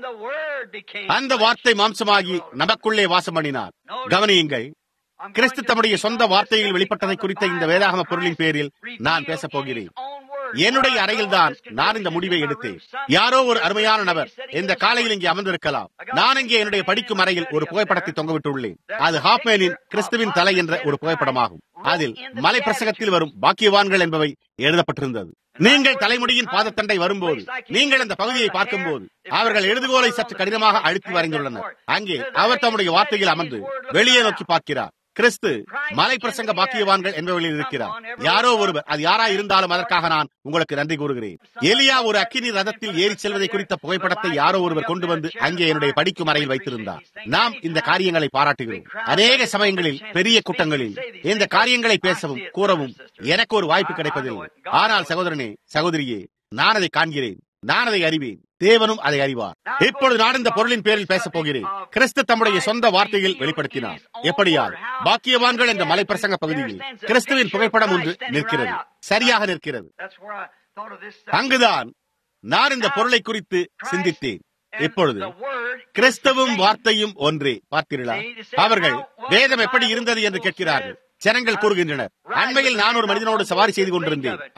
B: அந்த வார்த்தை மாம்சமாகி நமக்குள்ளே வாசம் பண்ணினார் கவனியுங்கள் கிறிஸ்து தம்முடைய சொந்த வார்த்தையில் வெளிப்பட்டதை குறித்த இந்த வேதாகம பொருளின் பேரில் நான் பேசப் போகிறேன் என்னுடைய அறையில் தான் நான் இந்த முடிவை எடுத்தேன் யாரோ ஒரு அருமையான நபர் இந்த காலையில் இங்கே அமர்ந்திருக்கலாம் நான் இங்கே என்னுடைய படிக்கும் அறையில் ஒரு புகைப்படத்தை தொங்கவிட்டுள்ளேன் அது ஹாப்மேனின் கிறிஸ்துவின் தலை என்ற ஒரு புகைப்படமாகும் அதில் மலை பிரசங்கத்தில் வரும் பாக்கியவான்கள் என்பவை எழுதப்பட்டிருந்தது நீங்கள் தலைமுடியின் பாதத்தண்டை வரும்போது நீங்கள் அந்த பகுதியை பார்க்கும்போது அவர்கள் எழுதுகோலை சற்று கடினமாக அழுத்தி வரைந்துள்ளனர் அங்கே அவர் தம்முடைய வார்த்தையில் அமர்ந்து வெளியே நோக்கி பார்க்கிறார் கிறிஸ்து மலை பிரசங்க பாக்கியவான்கள் என்பவர்களில் இருக்கிறார் யாரோ ஒருவர் அது யாரா இருந்தாலும் அதற்காக நான் உங்களுக்கு நன்றி கூறுகிறேன் எலியா ஒரு அக்கினி ரதத்தில் ஏறி செல்வதை குறித்த புகைப்படத்தை யாரோ ஒருவர் கொண்டு வந்து அங்கே என்னுடைய படிக்கும் அறையில் வைத்திருந்தார் நாம் இந்த காரியங்களை பாராட்டுகிறோம் அநேக சமயங்களில் பெரிய கூட்டங்களில் இந்த காரியங்களை பேசவும் கூறவும் எனக்கு ஒரு வாய்ப்பு கிடைப்பதில்லை ஆனால் சகோதரனே சகோதரியே நான் அதை காண்கிறேன் நான் அதை அறிவேன் தேவனும் அதை அறிவார் இப்பொழுது நான் இந்த பொருளின் பேரில் பேசப் போகிறேன் கிறிஸ்து தம்முடைய சொந்த வார்த்தையில் வெளிப்படுத்தினார் எப்படியால் பாக்கியவான்கள் என்ற மலைப்பிரசங்க பகுதியில் கிறிஸ்துவின் புகைப்படம் ஒன்று நிற்கிறது சரியாக நிற்கிறது அங்குதான் நான் இந்த பொருளை குறித்து சிந்தித்தேன் இப்பொழுது கிறிஸ்தவும் வார்த்தையும் ஒன்றே பார்த்தீர்களா அவர்கள் வேதம் எப்படி இருந்தது என்று கேட்கிறார்கள் ஜனங்கள் கூறுகின்றனர் அண்மையில் நான் ஒரு மனிதனோடு சவாரி செய்து கொண்டிருந்தேன் அவர்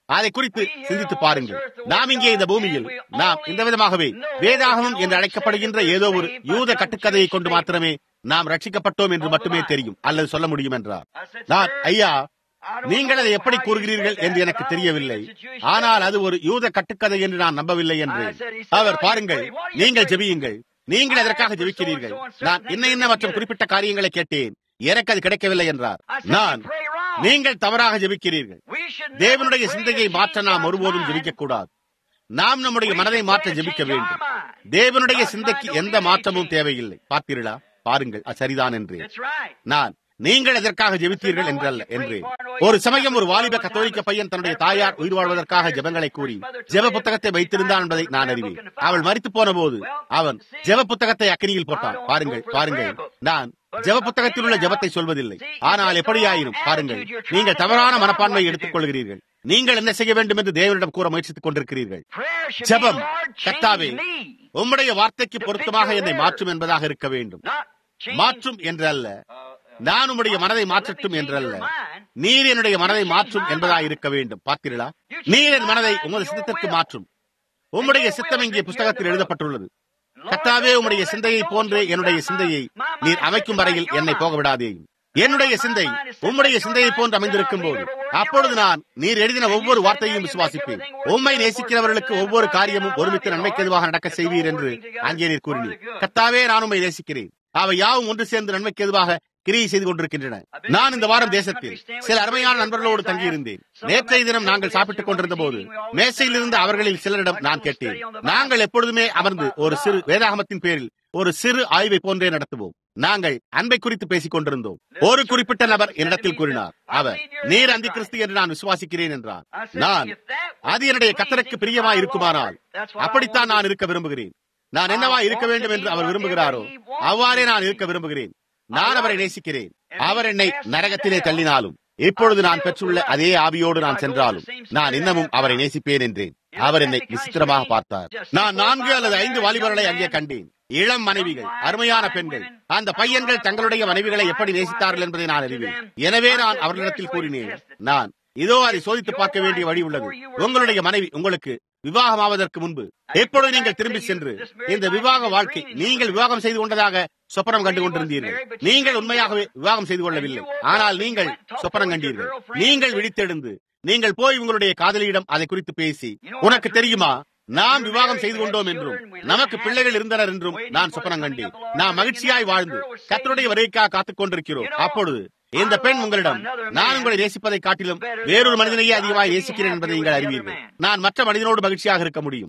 B: அதை குறித்து சிந்தித்து பாருங்கள் நாம் இங்கே இந்த பூமியில் நாம் இந்த விதமாகவே வேதாகமம் என்று அழைக்கப்படுகின்ற ஏதோ ஒரு யூத கட்டுக்கதையை கொண்டு மாத்திரமே நாம் ரட்சிக்கப்பட்டோம் என்று மட்டுமே தெரியும் அல்லது சொல்ல முடியும் என்றார் நான் ஐயா நீங்கள் அதை எப்படி கூறுகிறீர்கள் என்று எனக்கு தெரியவில்லை ஆனால் அது ஒரு யூத கட்டுக்கதை என்று நான் நம்பவில்லை என்று அவர் பாருங்கள் நீங்கள் ஜெபியுங்கள் நீங்கள் எதற்காக ஜெபிக்கிறீர்கள் நான் இன்ன இன்ன மற்றும் குறிப்பிட்ட காரியங்களை கேட்டேன் எனக்கு அது கிடைக்கவில்லை என்றார் நான் நீங்கள் தவறாக ஜெபிக்கிறீர்கள் தேவனுடைய சிந்தையை மாற்ற நாம் ஒருபோதும் ஜெபிக்க கூடாது நாம் நம்முடைய மனதை மாற்ற ஜெபிக்க வேண்டும் தேவனுடைய சிந்தைக்கு எந்த மாற்றமும் தேவையில்லை பார்த்தீர்களா பாருங்கள் அது சரிதான் என்று நான் நீங்கள் எதற்காக ஜெபித்தீர்கள் என்றல்ல என்று ஒரு சமயம் ஒரு வாலிப கத்தோலிக்க பையன் தன்னுடைய தாயார் உயிர் வாழ்வதற்காக ஜெபங்களை கூறி ஜெப புத்தகத்தை வைத்திருந்தான் என்பதை நான் அறிவேன் அவள் மறித்து போன போது அவன் ஜெப புத்தகத்தை அக்கினியில் போட்டான் பாருங்கள் பாருங்கள் நான் ஜெப புத்தகத்தில் உள்ள ஜெபத்தை சொல்வதில்லை ஆனால் எப்படியாயினும் பாருங்கள் நீங்கள் தவறான மனப்பான்மையை எடுத்துக் கொள்கிறீர்கள் நீங்கள் என்ன செய்ய வேண்டும் என்று தேவனிடம் கூற முயற்சித்துக் கொண்டிருக்கிறீர்கள் ஜெபம் கத்தாவே உம்முடைய வார்த்தைக்கு பொருத்தமாக என்னை மாற்றும் என்பதாக இருக்க வேண்டும் மாற்றும் என்றல்ல நான் உம்முடைய மனதை மாற்றட்டும் என்றல்ல நீர் என்னுடைய மனதை மாற்றும் என்பதாக இருக்க வேண்டும் பார்த்தீர்களா நீர் என் மனதை உமது சித்தத்திற்கு மாற்றும் உம்முடைய சித்தம் இங்கே புஸ்தகத்தில் எழுதப்பட்டுள்ளது கத்தாவே உம்முடைய சிந்தையை போன்று என்னுடைய சிந்தையை நீர் அமைக்கும் வரையில் என்னை போக விடாதேயும் என்னுடைய சிந்தை உம்முடைய சிந்தையை போன்று அமைந்திருக்கும் போது அப்பொழுது நான் நீர் எழுதின ஒவ்வொரு வார்த்தையும் விசுவாசிப்பேன் உண்மை நேசிக்கிறவர்களுக்கு ஒவ்வொரு காரியமும் ஒருமித்து நன்மைக்கு எதுவாக நடக்க செய்வீர் என்று அங்கே நீர் கூறினீர் கத்தாவே நான் உண்மை நேசிக்கிறேன் அவை யாவும் ஒன்று சேர்ந்து நன்மைக்கு எதுவாக கிரியை செய்து கொண்டிருக்கின்றன நான் இந்த வாரம் தேசத்தில் சில அருமையான நண்பர்களோடு தங்கியிருந்தேன் நேற்றைய தினம் நாங்கள் சாப்பிட்டுக் கொண்டிருந்த போது மேசையில் இருந்த அவர்களில் சிலரிடம் நான் கேட்டேன் நாங்கள் எப்பொழுதுமே அமர்ந்து ஒரு சிறு வேதாகமத்தின் பேரில் ஒரு சிறு ஆய்வை போன்றே நடத்துவோம் நாங்கள் அன்பை குறித்து பேசிக் கொண்டிருந்தோம் ஒரு குறிப்பிட்ட நபர் என்னிடத்தில் கூறினார் அவர் நீர் அந்தி கிறிஸ்து என்று நான் விசுவாசிக்கிறேன் என்றார் நான் அது என்னுடைய கத்தருக்கு பிரியமா இருக்குமானால் அப்படித்தான் நான் இருக்க விரும்புகிறேன் நான் என்னவா இருக்க வேண்டும் என்று அவர் விரும்புகிறாரோ அவ்வாறே நான் இருக்க விரும்புகிறேன் நான் அவரை நேசிக்கிறேன் அவர் என்னை நரகத்திலே தள்ளினாலும் இப்பொழுது நான் பெற்றுள்ள அதே ஆவியோடு நான் சென்றாலும் நான் இன்னமும் அவரை நேசிப்பேன் என்றேன் அவர் என்னை விசித்திரமாக பார்த்தார் நான் நான்கு அல்லது ஐந்து வாலிபர்களை அங்கே கண்டேன் இளம் மனைவிகள் அருமையான பெண்கள் அந்த பையன்கள் தங்களுடைய மனைவிகளை எப்படி நேசித்தார்கள் என்பதை நான் அறிவேன் எனவே நான் அவர்களிடத்தில் கூறினேன் நான் இதோ அதை சோதித்து பார்க்க வேண்டிய வழி உள்ளது உங்களுடைய மனைவி உங்களுக்கு விவாகமாவதற்கு முன்பு எப்பொழுது நீங்கள் திரும்பி சென்று இந்த விவாக வாழ்க்கை நீங்கள் விவாகம் செய்து கொண்டதாக சொப்பனம் கண்டு கொண்டிருந்தீர்கள் நீங்கள் உண்மையாகவே விவாகம் செய்து கொள்ளவில்லை ஆனால் நீங்கள் சொப்பனம் கண்டீர்கள் நீங்கள் விழித்தெழுந்து நீங்கள் போய் உங்களுடைய காதலியிடம் அதை குறித்து பேசி உனக்கு தெரியுமா நாம் விவாகம் செய்து கொண்டோம் என்றும் நமக்கு பிள்ளைகள் இருந்தனர் என்றும் நான் சொப்பனம் கண்டேன் நாம் மகிழ்ச்சியாய் வாழ்ந்து கத்தருடைய வரைக்காக காத்துக் கொண்டிருக்கிறோம் அப்பொழுது இந்த பெண் உங்களிடம் நான் உங்களை நேசிப்பதை காட்டிலும் வேறொரு மனிதனையே அதிகமாக நேசிக்கிறேன் என்பதை நீங்கள் அறிவீர்கள் நான் மற்ற மனிதனோடு மகிழ்ச்சியாக இருக்க முடியும்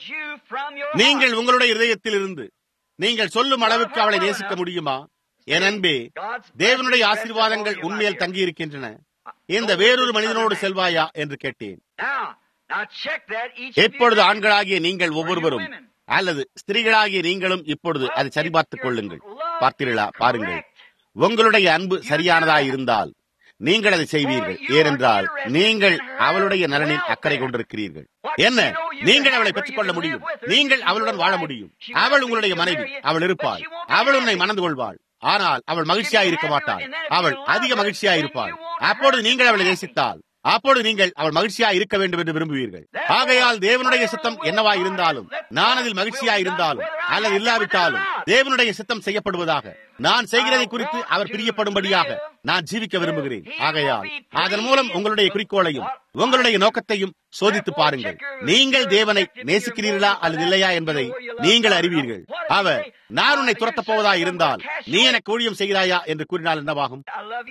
B: நீங்கள் உங்களுடைய இதயத்தில் இருந்து நீங்கள் சொல்லும் அளவுக்கு அவளை நேசிக்க முடியுமா என் அன்பே தேவனுடைய ஆசீர்வாதங்கள் உண்மையில் தங்கியிருக்கின்றன இந்த வேறொரு மனிதனோடு செல்வாயா என்று கேட்டேன் எப்பொழுது ஆண்களாகிய நீங்கள் ஒவ்வொருவரும் அல்லது ஸ்திரீகளாகிய நீங்களும் இப்பொழுது அதை சரிபார்த்துக் கொள்ளுங்கள் பார்த்தீர்களா பாருங்கள் உங்களுடைய அன்பு சரியானதாய் இருந்தால் நீங்கள் அதை செய்வீர்கள் ஏனென்றால் நீங்கள் அவளுடைய நலனில் அக்கறை கொண்டிருக்கிறீர்கள் என்ன நீங்கள் அவளை பெற்றுக் கொள்ள முடியும் நீங்கள் அவளுடன் வாழ முடியும் அவள் உங்களுடைய மனைவி அவள் இருப்பாள் அவள் உன்னை மணந்து கொள்வாள் ஆனால் அவள் மகிழ்ச்சியாய் இருக்க மாட்டாள் அவள் அதிக மகிழ்ச்சியாய் இருப்பாள் அப்பொழுது நீங்கள் அவளை நேசித்தால் அப்பொழுது நீங்கள் அவள் மகிழ்ச்சியா இருக்க வேண்டும் என்று விரும்புவீர்கள் ஆகையால் தேவனுடைய சித்தம் என்னவா இருந்தாலும் நான் அதில் மகிழ்ச்சியா இருந்தாலும் அல்லது இல்லாவிட்டாலும் தேவனுடைய சித்தம் செய்யப்படுவதாக நான் செய்கிறதை குறித்து அவர் பிரியப்படும்படியாக நான் ஜீவிக்க விரும்புகிறேன் ஆகையால் அதன் மூலம் உங்களுடைய குறிக்கோளையும் உங்களுடைய நோக்கத்தையும் சோதித்து பாருங்கள் நீங்கள் தேவனை நேசிக்கிறீர்களா அல்லது இல்லையா என்பதை நீங்கள் அறிவீர்கள் அவர் நான் உன்னை துரத்தப் போவதா இருந்தால் நீ எனக்கு ஊழியம் செய்கிறாயா என்று கூறினால் என்னவாகும்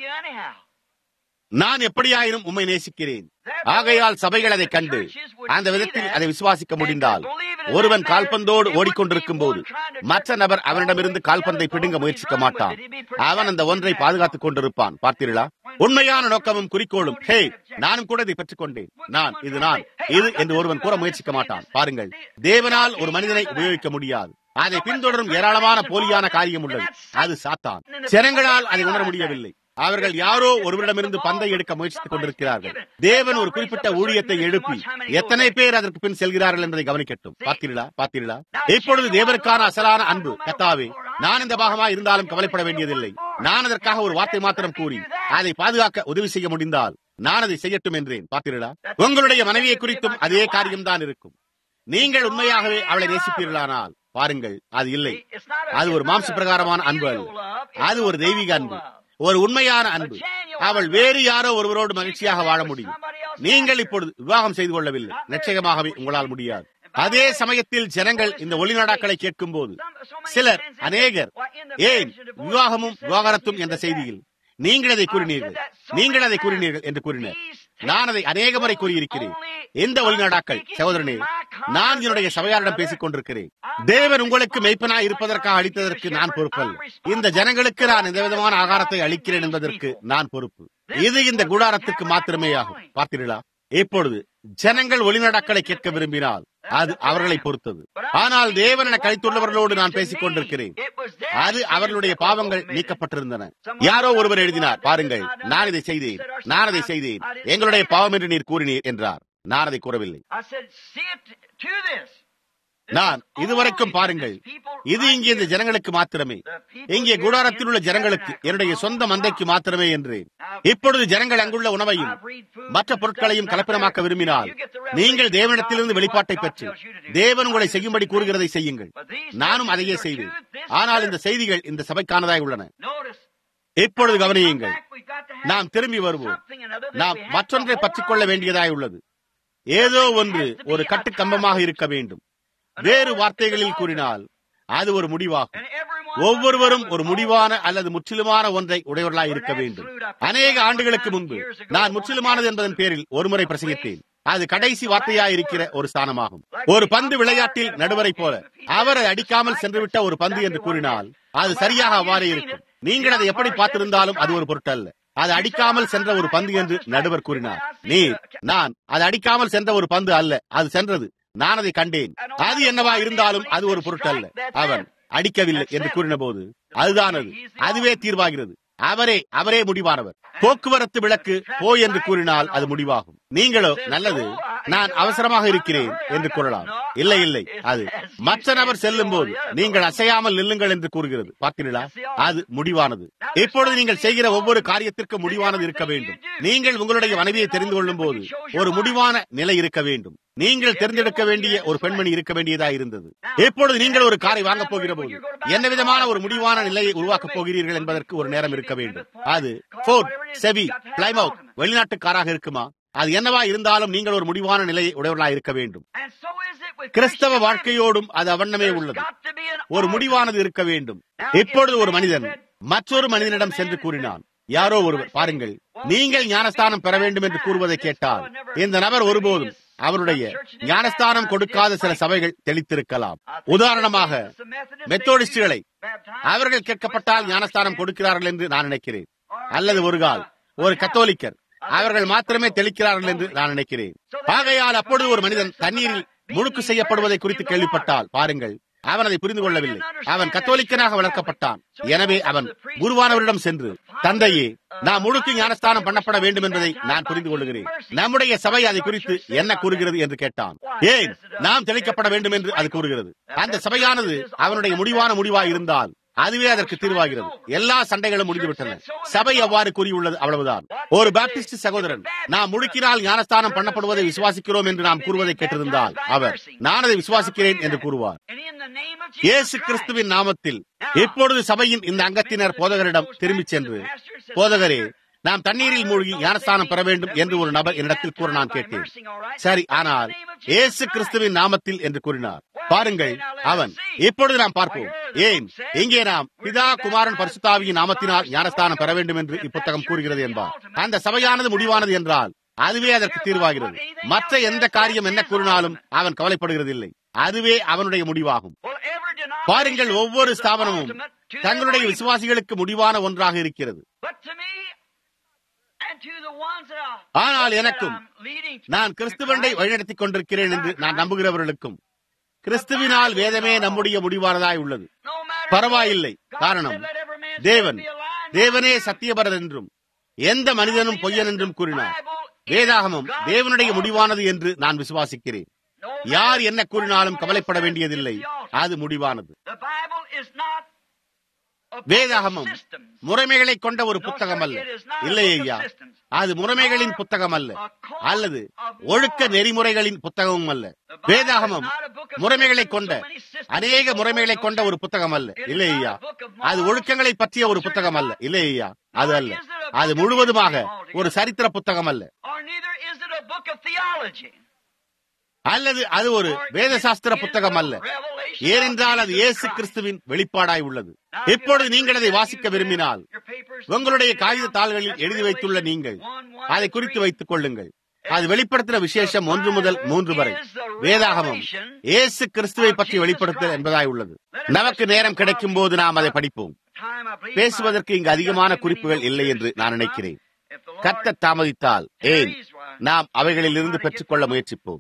B: நான் எப்படியாயினும் உண்மை நேசிக்கிறேன் ஆகையால் சபைகள் அதை கண்டு அந்த விதத்தில் அதை விசுவாசிக்க முடிந்தால் ஒருவன் கால்பந்தோடு ஓடிக்கொண்டிருக்கும் போது மற்ற நபர் அவனிடமிருந்து கால்பந்தை பிடுங்க முயற்சிக்க மாட்டான் அவன் அந்த ஒன்றை பாதுகாத்துக் கொண்டிருப்பான் பார்த்தீர்களா உண்மையான நோக்கமும் குறிக்கோளும் ஹே நானும் கூட இதை பெற்றுக் கொண்டேன் நான் இது நான் இது என்று ஒருவன் கூற முயற்சிக்க மாட்டான் பாருங்கள் தேவனால் ஒரு மனிதனை உபயோகிக்க முடியாது அதை பின்தொடரும் ஏராளமான போலியான காரியம் உள்ளது அது சாத்தான் ஜனங்களால் அதை உணர முடியவில்லை அவர்கள் யாரோ ஒருவரிடமிருந்து பந்தை எடுக்க முயற்சித்துக் கொண்டிருக்கிறார்கள் தேவன் ஒரு குறிப்பிட்ட ஊழியத்தை எழுப்பி எத்தனை பேர் அதற்கு பின் செல்கிறார்கள் என்பதை கவனிக்கட்டும் பார்த்தீர்களா பார்த்தீர்களா இப்பொழுது தேவனுக்கான அசலான அன்பு கத்தாவே நான் இந்த பாகமா இருந்தாலும் கவலைப்பட வேண்டியதில்லை நான் அதற்காக ஒரு வார்த்தை மாத்திரம் கூறி அதை பாதுகாக்க உதவி செய்ய முடிந்தால் நான் அதை செய்யட்டும் என்றேன் பார்த்தீர்களா உங்களுடைய மனைவியை குறித்தும் அதே காரியம்தான் இருக்கும் நீங்கள் உண்மையாகவே அவளை நேசிப்பீர்களானால் பாருங்கள் அது இல்லை அது ஒரு மாம்ச பிரகாரமான அன்பு அல்ல அது ஒரு தெய்வீக அன்பு ஒரு உண்மையான அன்பு அவள் வேறு யாரோ ஒருவரோடு மகிழ்ச்சியாக வாழ முடியும் நீங்கள் இப்பொழுது விவாகம் செய்து கொள்ளவில்லை நிச்சயமாகவே உங்களால் முடியாது அதே சமயத்தில் ஜனங்கள் இந்த ஒளிநாடாக்களை கேட்கும் போது சிலர் அநேகர் ஏன் விவாகமும் விவாகரத்தும் என்ற செய்தியில் நீங்கள் அதை கூறினீர்கள் நீங்கள் அதை கூறினீர்கள் என்று கூறினர் நான் அதை அநேக முறை கூறியிருக்கிறேன் எந்த ஒளிநாடாக்கள் சகோதரனே நான் என்னுடைய சபையாரிடம் பேசிக் கொண்டிருக்கிறேன் தேவன் உங்களுக்கு மெய்ப்பனாய் இருப்பதற்காக அளித்ததற்கு நான் பொறுப்பல்ல இந்த ஜனங்களுக்கு நான் எந்த விதமான ஆகாரத்தை அளிக்கிறேன் என்பதற்கு நான் பொறுப்பு இது இந்த கூடாரத்துக்கு மாத்திரமே ஆகும் பார்த்தீர்களா இப்பொழுது ஜனங்கள் ஒளிநடாக்களை கேட்க விரும்பினால் அது அவர்களை பொறுத்தது ஆனால் தேவன் என கழித்துள்ளவர்களோடு நான் பேசிக் கொண்டிருக்கிறேன் அது அவர்களுடைய பாவங்கள் நீக்கப்பட்டிருந்தன யாரோ ஒருவர் எழுதினார் பாருங்கள் நான் இதை செய்தேன் நான் அதை செய்தேன் எங்களுடைய பாவம் என்று நீர் கூறினீர் என்றார் நான் அதை கூறவில்லை நான் இதுவரைக்கும் பாருங்கள் இது இங்கே இந்த ஜனங்களுக்கு மாத்திரமே இங்கே கூடாரத்தில் உள்ள ஜனங்களுக்கு என்னுடைய சொந்த மந்தைக்கு மாத்திரமே என்றேன் இப்பொழுது ஜனங்கள் அங்குள்ள உணவையும் மற்ற பொருட்களையும் கலப்பினமாக்க விரும்பினால் நீங்கள் தேவனிடத்திலிருந்து வெளிப்பாட்டை பெற்று தேவன் உங்களை செய்யும்படி கூறுகிறதை செய்யுங்கள் நானும் அதையே செய்வேன் ஆனால் இந்த செய்திகள் இந்த சபைக்கானதாய் உள்ளன இப்பொழுது கவனியுங்கள் நாம் திரும்பி வருவோம் நாம் மற்றொன்றை பற்றிக்கொள்ள வேண்டியதாய் உள்ளது ஏதோ ஒன்று ஒரு கட்டுக்கம்பமாக இருக்க வேண்டும் வேறு வார்த்தைகளில் கூறினால் அது ஒரு முடிவாகும் ஒவ்வொருவரும் ஒரு முடிவான அல்லது முற்றிலுமான ஒன்றை உடையவர்களாய் இருக்க வேண்டும் அநேக ஆண்டுகளுக்கு முன்பு நான் முற்றிலுமானது என்பதன் பேரில் ஒருமுறை பிரசங்கித்தேன் அது கடைசி வார்த்தையாய் இருக்கிற ஒரு ஸ்தானமாகும் ஒரு பந்து விளையாட்டில் நடுவரை போல அவரை அடிக்காமல் சென்றுவிட்ட ஒரு பந்து என்று கூறினால் அது சரியாக அவ்வாறே இருக்கும் நீங்கள் அதை எப்படி பார்த்திருந்தாலும் அது ஒரு பொருட்டல்ல அது அடிக்காமல் சென்ற ஒரு பந்து என்று நடுவர் கூறினார் நீர் நான் அது அடிக்காமல் சென்ற ஒரு பந்து அல்ல அது சென்றது நான் அதை கண்டேன் அது என்னவா இருந்தாலும் அது ஒரு பொருட்டல்ல அவன் அடிக்கவில்லை என்று கூறின போது அதுதான் அது அதுவே தீர்வாகிறது அவரே அவரே முடிவானவர் போக்குவரத்து விளக்கு போ என்று கூறினால் அது முடிவாகும் நீங்களோ நல்லது நான் அவசரமாக இருக்கிறேன் என்று கூறலாம் இல்லை இல்லை அது மற்ற நபர் செல்லும் போது நீங்கள் அசையாமல் நில்லுங்கள் என்று கூறுகிறது பார்த்தீர்களா அது முடிவானது இப்பொழுது நீங்கள் செய்கிற ஒவ்வொரு காரியத்திற்கும் முடிவானது இருக்க வேண்டும் நீங்கள் உங்களுடைய மனைவியை தெரிந்து கொள்ளும் போது ஒரு முடிவான நிலை இருக்க வேண்டும் நீங்கள் தேர்ந்தெடுக்க வேண்டிய ஒரு பெண்மணி இருக்க வேண்டியதா இருந்தது எப்பொழுது நீங்கள் ஒரு காரை வாங்கப் போகிற போது என்ன விதமான ஒரு முடிவான நிலையை உருவாக்கப் போகிறீர்கள் என்பதற்கு ஒரு நேரம் இருக்க வேண்டும் அது போர்ட் செவி பிளைமவுத் வெளிநாட்டு காராக இருக்குமா அது என்னவா இருந்தாலும் நீங்கள் ஒரு முடிவான நிலையை உடையவர்களா இருக்க வேண்டும் கிறிஸ்தவ வாழ்க்கையோடும் அது அவண்ணமே உள்ளது ஒரு முடிவானது இருக்க வேண்டும் இப்பொழுது ஒரு மனிதன் மற்றொரு மனிதனிடம் சென்று கூறினான் யாரோ ஒருவர் பாருங்கள் நீங்கள் ஞானஸ்தானம் பெற வேண்டும் என்று கூறுவதை கேட்டால் இந்த நபர் ஒருபோதும் அவருடைய ஞானஸ்தானம் கொடுக்காத சில சபைகள் தெளித்திருக்கலாம் உதாரணமாக மெத்தோடிஸ்டுகளை அவர்கள் கேட்கப்பட்டால் ஞானஸ்தானம் கொடுக்கிறார்கள் என்று நான் நினைக்கிறேன் அல்லது ஒரு கால் ஒரு கத்தோலிக்கர் அவர்கள் மாத்திரமே தெளிக்கிறார்கள் என்று நான் நினைக்கிறேன் ஆகையால் அப்பொழுது ஒரு மனிதன் தண்ணீரில் முழுக்கு செய்யப்படுவதை குறித்து கேள்விப்பட்டால் பாருங்கள் அவன் அதை புரிந்து கொள்ளவில்லை அவன் கத்தோலிக்கனாக வளர்க்கப்பட்டான் எனவே அவன் குருவானவரிடம் சென்று தந்தையே நாம் முழுக்கு ஞானஸ்தானம் பண்ணப்பட வேண்டும் என்பதை நான் புரிந்து கொள்கிறேன் நம்முடைய சபை அதை குறித்து என்ன கூறுகிறது என்று கேட்டான் ஏன் நாம் தெளிக்கப்பட வேண்டும் என்று அது கூறுகிறது அந்த சபையானது அவனுடைய முடிவான முடிவாய் இருந்தால் அதுவே அதற்கு தீர்வாகிறது எல்லா சண்டைகளும் முடிந்துவிட்டன சபை அவ்வாறு கூறியுள்ளது அவ்வளவுதான் ஒரு பாப்டிஸ்ட் சகோதரன் நாம் முழுக்கினால் ஞானஸ்தானம் பண்ணப்படுவதை விசுவாசிக்கிறோம் என்று நாம் கூறுவதை கேட்டிருந்தால் அவர் நான் அதை விசுவாசிக்கிறேன் என்று கூறுவார் இயேசு கிறிஸ்துவின் நாமத்தில் இப்பொழுது சபையின் இந்த அங்கத்தினர் போதகரிடம் திரும்பிச் சென்று போதகரே நாம் தண்ணீரில் மூழ்கி ஞானஸ்தானம் பெற வேண்டும் என்று ஒரு நபர் என்னிடத்தில் கூற நான் கேட்டேன் சரி ஆனால் இயேசு கிறிஸ்துவின் நாமத்தில் என்று கூறினார் பாருங்கள் அவன் இப்பொழுது நாம் பார்ப்போம் ஏன் இங்கே நாம் பிதா குமாரன் பரிசுத்தாவியின் நாமத்தினால் ஞானஸ்தானம் பெற வேண்டும் என்று இப்புத்தகம் கூறுகிறது என்பார் அந்த சபையானது முடிவானது என்றால் அதுவே அதற்கு தீர்வாகிறது மற்ற எந்த காரியம் என்ன கூறினாலும் அவன் கவலைப்படுகிறதில்லை அதுவே அவனுடைய முடிவாகும் பாருங்கள் ஒவ்வொரு ஸ்தாபனமும் தங்களுடைய விசுவாசிகளுக்கு முடிவான ஒன்றாக இருக்கிறது ஆனால் எனக்கும் நான் கிறிஸ்துவண்டை வழிநடத்திக் கொண்டிருக்கிறேன் என்று நான் நம்புகிறவர்களுக்கும் கிறிஸ்துவினால் வேதமே நம்முடைய முடிவானதாய் உள்ளது பரவாயில்லை காரணம் தேவன் தேவனே சத்தியபரர் என்றும் எந்த மனிதனும் பொய்யன் என்றும் கூறினார் வேதாகமம் தேவனுடைய முடிவானது என்று நான் விசுவாசிக்கிறேன் யார் என்ன கூறினாலும் கவலைப்பட வேண்டியதில்லை அது முடிவானது வேதாகமம் முறைமைகளை கொண்ட ஒரு புத்தகம் அல்ல இல்லை ஐயா அது முறைமைகளின் புத்தகம் அல்ல அல்லது ஒழுக்க நெறிமுறைகளின் புத்தகமும் அல்ல வேதாகமம் முறைமைகளை கொண்ட அநேக முறைமைகளை கொண்ட ஒரு புத்தகம் அல்ல இல்லை ஐயா அது ஒழுக்கங்களை பற்றிய ஒரு புத்தகம் அல்ல இல்லை ஐயா அது அல்ல அது முழுவதுமாக ஒரு சரித்திர புத்தகம் அல்ல அல்லது அது ஒரு வேதசாஸ்திர புத்தகம் அல்ல ஏனென்றால் அது இயேசு கிறிஸ்துவின் வெளிப்பாடாய் உள்ளது இப்பொழுது நீங்கள் அதை வாசிக்க விரும்பினால் உங்களுடைய காகித தாள்களில் எழுதி வைத்துள்ள நீங்கள் அதை குறித்து வைத்துக் கொள்ளுங்கள் அது வெளிப்படுத்தின விசேஷம் ஒன்று முதல் மூன்று வரை வேதாகமம் இயேசு கிறிஸ்துவை பற்றி வெளிப்படுத்தல் என்பதாய் உள்ளது நமக்கு நேரம் கிடைக்கும் போது நாம் அதை படிப்போம் பேசுவதற்கு இங்கு அதிகமான குறிப்புகள் இல்லை என்று நான் நினைக்கிறேன் கத்த தாமதித்தால் ஏன் நாம் அவைகளிலிருந்து பெற்றுக்கொள்ள முயற்சிப்போம்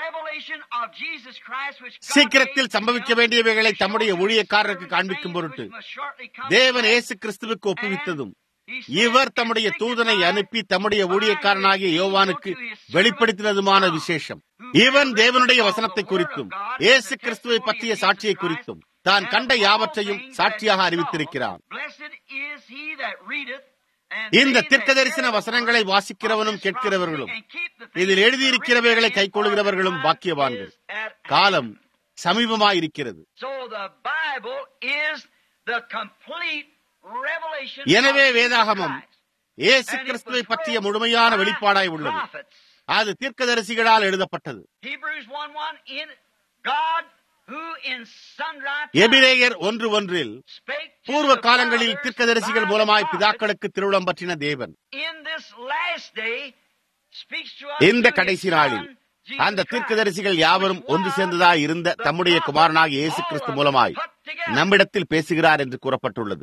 B: சீக்கிரத்தில் சம்பவிக்க வேண்டியவைகளை தம்முடைய ஊழியக்காரருக்கு காண்பிக்கும் பொருட்டு தேவன் இயேசு கிறிஸ்துவுக்கு ஒப்புவித்ததும் இவர் தம்முடைய தூதனை அனுப்பி தம்முடைய ஊழியக்காரனாகிய யோவானுக்கு வெளிப்படுத்தினதுமான விசேஷம் இவன் தேவனுடைய வசனத்தை குறித்தும் இயேசு கிறிஸ்துவை பற்றிய சாட்சியை குறித்தும் தான் கண்ட யாவற்றையும் சாட்சியாக அறிவித்திருக்கிறான் இந்த திர்க்க தரிசன வசனங்களை வாசிக்கிறவனும் கேட்கிறவர்களும் இதில் எழுதியிருக்கிறவைகளை கைக்கொள்கிறவர்களும் பாக்கியவான்கள் காலம் சமீபமாயிருக்கிறது எனவே வேதாகமம் இயேசு கிறிஸ்துவை பற்றிய முழுமையான வெளிப்பாடாய் உள்ளது அது தீர்க்கதரிசிகளால் எழுதப்பட்டது எபிரேயர் ஒன்று ஒன்றில் பூர்வ காலங்களில் தீர்க்கதரிசிகள் மூலமாய் பிதாக்களுக்கு திருவிழம் பற்றின தேவன் இந்த கடைசி நாளில் அந்த தீர்க்கதரிசிகள் யாவரும் ஒன்று சேர்ந்ததா இருந்த தம்முடைய குமாரனாக இயேசு கிறிஸ்து மூலமாய் நம்மிடத்தில் பேசுகிறார் என்று கூறப்பட்டுள்ளது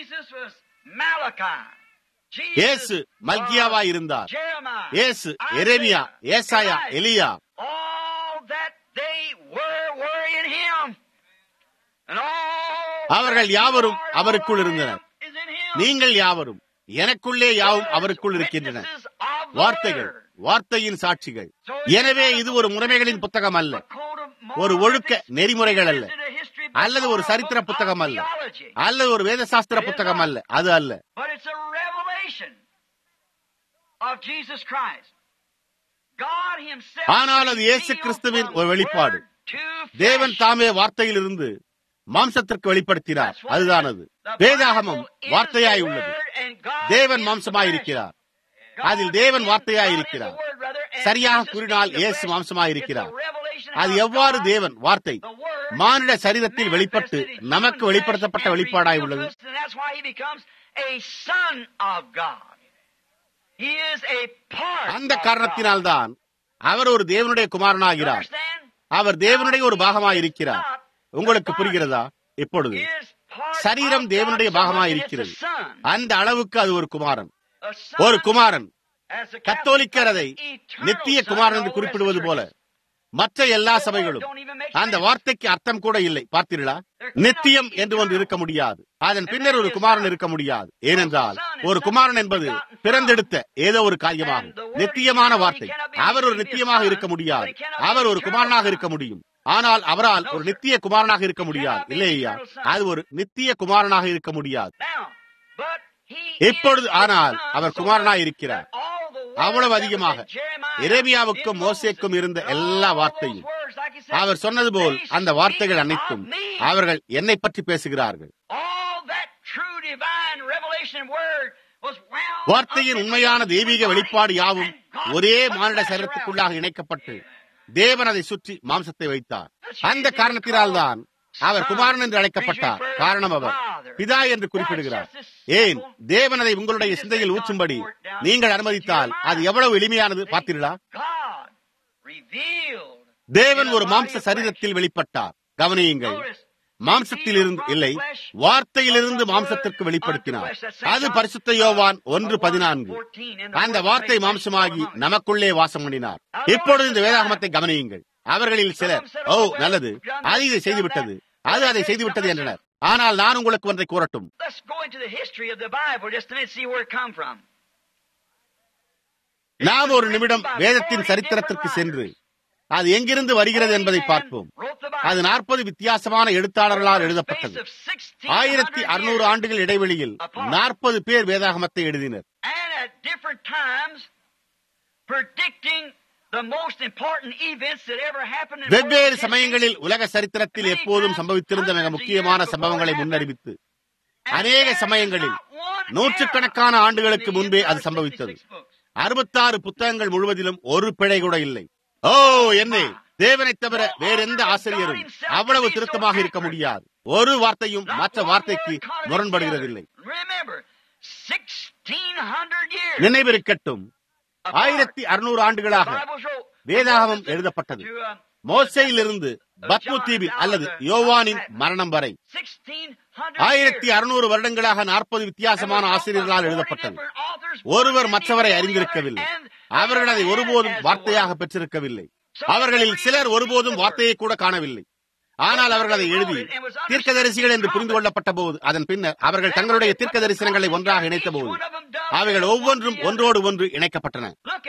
B: இயேசு மல்கியாவாய் இருந்தார் இயேசு எரேமியா ஏசாயா எலியா அவர்கள் யாவரும் அவருக்குள் இருந்தனர் நீங்கள் யாவரும் எனக்குள்ளே யாவும் அவருக்குள் இருக்கின்றன வார்த்தைகள் வார்த்தையின் சாட்சிகள் எனவே இது ஒரு முறைமைகளின் புத்தகம் அல்ல ஒரு ஒழுக்க நெறிமுறைகள் அல்ல அல்லது ஒரு சரித்திர புத்தகம் அல்ல அல்லது ஒரு வேதசாஸ்திர புத்தகம் அல்ல அது அல்ல ஆனால் அது இயேசு கிறிஸ்துவின் ஒரு வெளிப்பாடு தேவன் தாமே வார்த்தையில் இருந்து மாம்சத்திற்கு வெளிப்படுத்தினார் அதுதான் அது வேதாகமம் வார்த்தையாய் உள்ளது தேவன் மாம்சமாய் இருக்கிறார் அதில் தேவன் வார்த்தையாய் இருக்கிறார் சரியாக கூறினால் இயேசு மாம்சமாய் இருக்கிறார் அது எவ்வாறு தேவன் வார்த்தை மானிட சரீரத்தில் வெளிப்பட்டு நமக்கு வெளிப்படுத்தப்பட்ட வெளிப்பாடாய் உள்ளது அந்த காரணத்தினால்தான் அவர் ஒரு தேவனுடைய குமாரனாகிறார் அவர் தேவனுடைய ஒரு பாகமாய் இருக்கிறார் உங்களுக்கு புரிகிறதா இப்பொழுது சரீரம் தேவனுடைய பாகமாய் இருக்கிறது அந்த அளவுக்கு அது ஒரு குமாரன் ஒரு குமாரன் கத்தோலிக்கர் அதை நித்திய குமாரன் என்று குறிப்பிடுவது போல மற்ற எல்லா சபைகளும் அந்த வார்த்தைக்கு அர்த்தம் கூட இல்லை பார்த்தீர்களா நித்தியம் என்று ஒன்று இருக்க முடியாது அதன் பின்னர் ஒரு குமாரன் இருக்க முடியாது ஏனென்றால் ஒரு குமாரன் என்பது பிறந்தெடுத்த ஏதோ ஒரு காரியமாகும் நித்தியமான வார்த்தை அவர் ஒரு நித்தியமாக இருக்க முடியாது அவர் ஒரு குமாரனாக இருக்க முடியும் ஆனால் அவரால் ஒரு நித்திய குமாரனாக இருக்க முடியாது இல்லையா அது ஒரு நித்திய குமாரனாக இருக்க முடியாது இப்பொழுது ஆனால் அவர் குமாரனாய் இருக்கிறார் அவ்வளவு அதிகமாக இரேமியாவுக்கும் மோசேக்கும் இருந்த எல்லா வார்த்தையும் அவர் சொன்னது போல் அந்த வார்த்தைகள் அனைத்தும் அவர்கள் என்னை பற்றி பேசுகிறார்கள் வார்த்தையின் உண்மையான தெய்வீக வெளிப்பாடு யாவும் ஒரே மானிட சரீரத்துக்குள்ளாக இணைக்கப்பட்டு தேவன் அதை சுற்றி மாம்சத்தை வைத்தார் அந்த காரணத்தினால்தான் அவர் குமாரன் என்று அழைக்கப்பட்டார் காரணம் அவர் பிதா என்று குறிப்பிடுகிறார் ஏன் தேவன் அதை உங்களுடைய சிந்தையில் ஊற்றும்படி நீங்கள் அனுமதித்தால் அது எவ்வளவு எளிமையானது பார்த்தீர்களா தேவன் ஒரு மாம்ச சரீரத்தில் வெளிப்பட்டார் கவனியுங்கள் மாம்சத்தில் இருந்து இல்லை வார்த்தையிலிருந்து மாம்சத்திற்கு வெளிப்படுத்தினார் அது பரிசுத்த யோவான் ஒன்று பதினான்கு அந்த வார்த்தை மாம்சமாகி நமக்குள்ளே வாசம் பண்ணினார் இப்பொழுது இந்த வேதாகமத்தை கவனியுங்கள் அவர்களில் சிலர் ஓ நல்லது அது இதை செய்துவிட்டது அது அதை செய்துவிட்டது என்றனர் ஆனால் நான் உங்களுக்கு ஒன்றை கூறட்டும் நாம் ஒரு நிமிடம் வேதத்தின் சரித்திரத்திற்கு சென்று அது எங்கிருந்து வருகிறது என்பதை பார்ப்போம் அது நாற்பது வித்தியாசமான எழுத்தாளர்களால் எழுதப்பட்டது ஆயிரத்தி அறுநூறு ஆண்டுகள் இடைவெளியில் நாற்பது பேர் வேதாகமத்தை எழுதினர் வெவ்வேறு சமயங்களில் உலக சரித்திரத்தில் எப்போதும் சம்பவித்திருந்த மிக முக்கியமான சம்பவங்களை முன்னறிவித்து அநேக சமயங்களில் நூற்றுக்கணக்கான ஆண்டுகளுக்கு முன்பே அது சம்பவித்தது அறுபத்தாறு புத்தகங்கள் முழுவதிலும் ஒரு பிழை கூட இல்லை ஓ என்னே தேவனை தவிர வேறெந்த ஆசிரியரும் அவ்வளவு திருத்தமாக இருக்க முடியாது ஒரு வார்த்தையும் மற்ற வார்த்தைக்கு முரண்படுகிறதில்லை நினைவிருக்கட்டும் ஆயிரத்தி அறுநூறு ஆண்டுகளாக வேதாகமம் எழுதப்பட்டது மோசையிலிருந்து பத்மு தீவில் அல்லது யோவானின் மரணம் வரை ஆயிரத்தி அறுநூறு வருடங்களாக நாற்பது வித்தியாசமான ஆசிரியர்களால் எழுதப்பட்டது ஒருவர் மற்றவரை அறிந்திருக்கவில்லை அவர்கள் அதை ஒருபோதும் வார்த்தையாக பெற்றிருக்கவில்லை அவர்களில் சிலர் ஒருபோதும் வார்த்தையை கூட காணவில்லை ஆனால் அவர்கள் அதை எழுதி தீர்க்க தரிசிகள் என்று புரிந்து கொள்ளப்பட்ட போது அதன் பின்னர் அவர்கள் தங்களுடைய தீர்க்க தரிசனங்களை ஒன்றாக இணைத்த போது அவைகள் ஒவ்வொன்றும் ஒன்றோடு ஒன்று இணைக்கப்பட்டன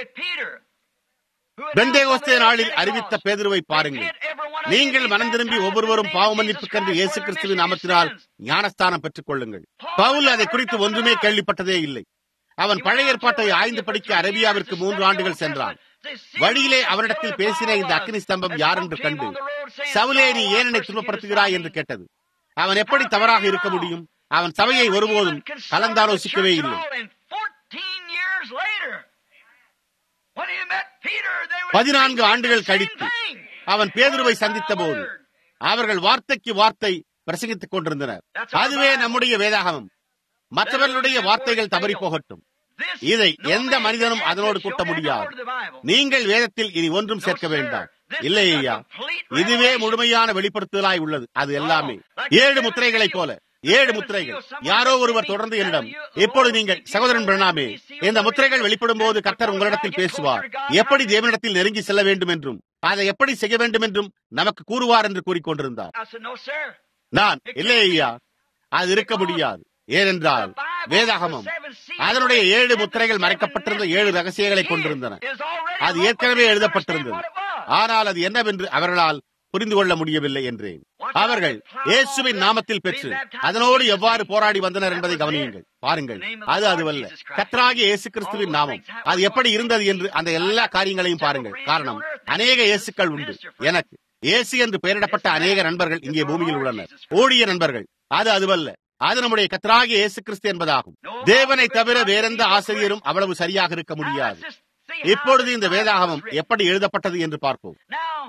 B: பெந்தேகோஸ்தே நாளில் அறிவித்த பேதுருவை பாருங்கள் நீங்கள் மனம் திரும்பி ஒவ்வொருவரும் பாவ மன்னிப்புக்கென்று இயேசு கிறிஸ்துவின் நாமத்தினால் ஞானஸ்தானம் பெற்றுக் கொள்ளுங்கள் பவுல் அதை குறித்து ஒன்றுமே கேள்விப்பட்டதே இல்லை அவன் பழைய ஏற்பாட்டை ஆய்ந்து படிக்க அரேபியாவிற்கு மூன்று ஆண்டுகள் சென்றான் வழியிலே அவரிடத்தில் பேசின இந்த அக்னி ஸ்தம்பம் யார் என்று கண்டு சவுலே நீ ஏன் என்னை துன்பப்படுத்துகிறாய் என்று கேட்டது அவன் எப்படி தவறாக இருக்க முடியும் அவன் சபையை ஒருபோதும் கலந்தாலோசிக்கவே இல்லை பதினான்கு ஆண்டுகள் கழித்து அவன் பேதுருவை சந்தித்த போது அவர்கள் வார்த்தைக்கு வார்த்தை பிரசங்கித்துக் கொண்டிருந்தனர் அதுவே நம்முடைய வேதாகமம் மற்றவர்களுடைய வார்த்தைகள் தவறி போகட்டும் இதை எந்த மனிதனும் அதனோடு கூட்ட முடியாது நீங்கள் வேதத்தில் இனி ஒன்றும் சேர்க்க வேண்டாம் இல்லை ஐயா இதுவே முழுமையான வெளிப்படுத்துதலாய் உள்ளது அது எல்லாமே ஏழு முத்திரைகளைப் போல ஏழு முத்திரைகள் யாரோ ஒருவர் தொடர்ந்து என்னிடம் இப்பொழுது நீங்கள் சகோதரன் பிரணாமே இந்த முத்திரைகள் வெளிப்படும் போது கர்த்தர் உங்களிடத்தில் பேசுவார் எப்படி தேவனிடத்தில் நெருங்கி செல்ல வேண்டும் என்றும் அதை எப்படி செய்ய வேண்டும் என்றும் நமக்கு கூறுவார் என்று கூறிக்கொண்டிருந்தார் நான் இல்லை ஐயா அது இருக்க முடியாது ஏனென்றால் வேதாகமம் அதனுடைய ஏழு முத்திரைகள் மறைக்கப்பட்டிருந்த ஏழு ரகசியங்களை கொண்டிருந்தன அது ஏற்கனவே எழுதப்பட்டிருந்தது ஆனால் அது என்னவென்று அவர்களால் புரிந்து கொள்ள முடியவில்லை என்றேன் அவர்கள் இயேசுவின் நாமத்தில் பெற்று அதனோடு எவ்வாறு போராடி வந்தனர் என்பதை கவனியுங்கள் பாருங்கள் அது அதுவல்ல கத்ராகிய இயேசு கிறிஸ்துவின் நாமம் அது எப்படி இருந்தது என்று அந்த எல்லா காரியங்களையும் பாருங்கள் காரணம் அநேக இயேசுக்கள் உண்டு எனக்கு இயேசு என்று பெயரிடப்பட்ட அநேக நண்பர்கள் இங்கே பூமியில் உள்ளனர் ஓடிய நண்பர்கள் அது அதுவல்ல அது நம்முடைய கத்தராகிய இயேசு கிறிஸ்து என்பதாகும் தேவனை தவிர வேறெந்த ஆசிரியரும் அவ்வளவு சரியாக இருக்க முடியாது இப்பொழுது இந்த வேதாகமம் எப்படி எழுதப்பட்டது என்று பார்ப்போம்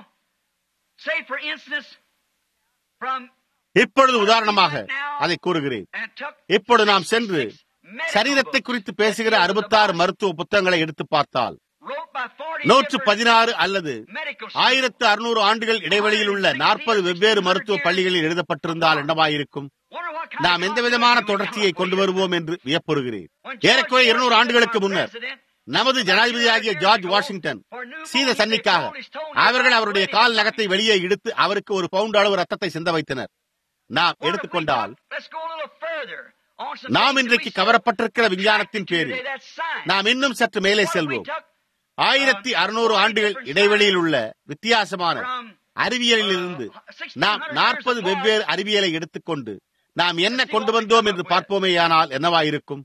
B: இப்பொழுது உதாரணமாக அதை கூறுகிறேன் இப்பொழுது நாம் சென்று சரீரத்தை குறித்து பேசுகிற அறுபத்தாறு மருத்துவ புத்தகங்களை எடுத்து பார்த்தால் நூற்று பதினாறு அல்லது ஆயிரத்து அறுநூறு ஆண்டுகள் இடைவெளியில் உள்ள நாற்பது வெவ்வேறு மருத்துவ பள்ளிகளில் எழுதப்பட்டிருந்தால் என்னவாயிருக்கும் நாம் எந்த விதமான தொடர்ச்சியை கொண்டு வருவோம் என்று வியப்புறுகிறேன் ஏறக்குறைய இருநூறு ஆண்டுகளுக்கு முன்னர் நமது ஜனாதிபதியாகிய ஜார்ஜ் வாஷிங்டன் சீத சன்னிக்காக அவர்கள் அவருடைய கால் நகத்தை வெளியே இழுத்து அவருக்கு ஒரு பவுண்ட் அளவு ரத்தத்தை சிந்த வைத்தனர் நாம் எடுத்துக்கொண்டால் நாம் இன்றைக்கு கவரப்பட்டிருக்கிற விஞ்ஞானத்தின் பேரில் நாம் இன்னும் சற்று மேலே செல்வோம் ஆயிரத்தி அறுநூறு ஆண்டுகள் இடைவெளியில் உள்ள வித்தியாசமான அறிவியலில் இருந்து நாம் நாற்பது வெவ்வேறு அறிவியலை எடுத்துக்கொண்டு நாம் என்ன கொண்டு வந்தோம் என்று பார்ப்போமேயானால் என்னவாயிருக்கும்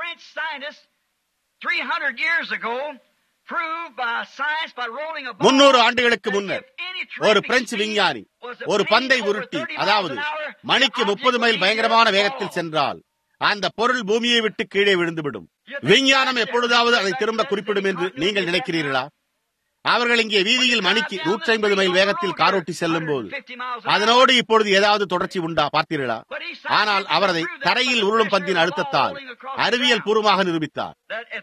B: முன்னூறு ஆண்டுகளுக்கு முன்னர் ஒரு பிரெஞ்சு விஞ்ஞானி ஒரு பந்தை உருட்டி அதாவது மணிக்கு முப்பது மைல் பயங்கரமான வேகத்தில் சென்றால் அந்த பொருள் பூமியை விட்டு கீழே விழுந்துவிடும் விஞ்ஞானம் எப்பொழுதாவது அதை திரும்ப குறிப்பிடும் என்று நீங்கள் நினைக்கிறீர்களா அவர்கள் இங்கே வீதியில் மணிக்கு நூற்றி ஐம்பது மைல் வேகத்தில் காரோட்டி செல்லும் போது அதனோடு இப்பொழுது ஏதாவது தொடர்ச்சி உண்டா பார்த்தீர்களா ஆனால் அவர் அதை தரையில் உருளும் பந்தின் அழுத்தத்தால் அறிவியல் பூர்வமாக நிரூபித்தார்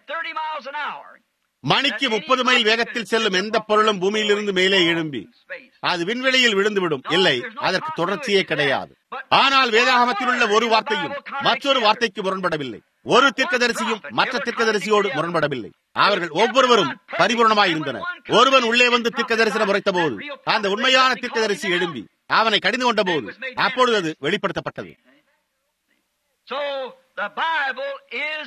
B: மணிக்கு முப்பது மைல் வேகத்தில் செல்லும் எந்த பொருளும் பூமியிலிருந்து மேலே எழும்பி அது விண்வெளியில் விழுந்துவிடும் இல்லை அதற்கு தொடர்ச்சியே கிடையாது ஆனால் வேதாகமத்தில் உள்ள ஒரு வார்த்தையும் மற்றொரு வார்த்தைக்கு முரண்படவில்லை ஒரு தீர்க்கதரிசியும் மற்ற தீர்க்கதரிசியோடு முரண்படவில்லை அவர்கள் ஒவ்வொருவரும் பரிபூர்ணமாய் இருந்தனர் ஒருவன் உள்ளே வந்து தீர்க்க தரிசனம் உரைத்த போது அந்த உண்மையான தீர்க்கதரிசி எழும்பி அவனை கடிந்து கொண்ட போது அப்பொழுது அது வெளிப்படுத்தப்பட்டது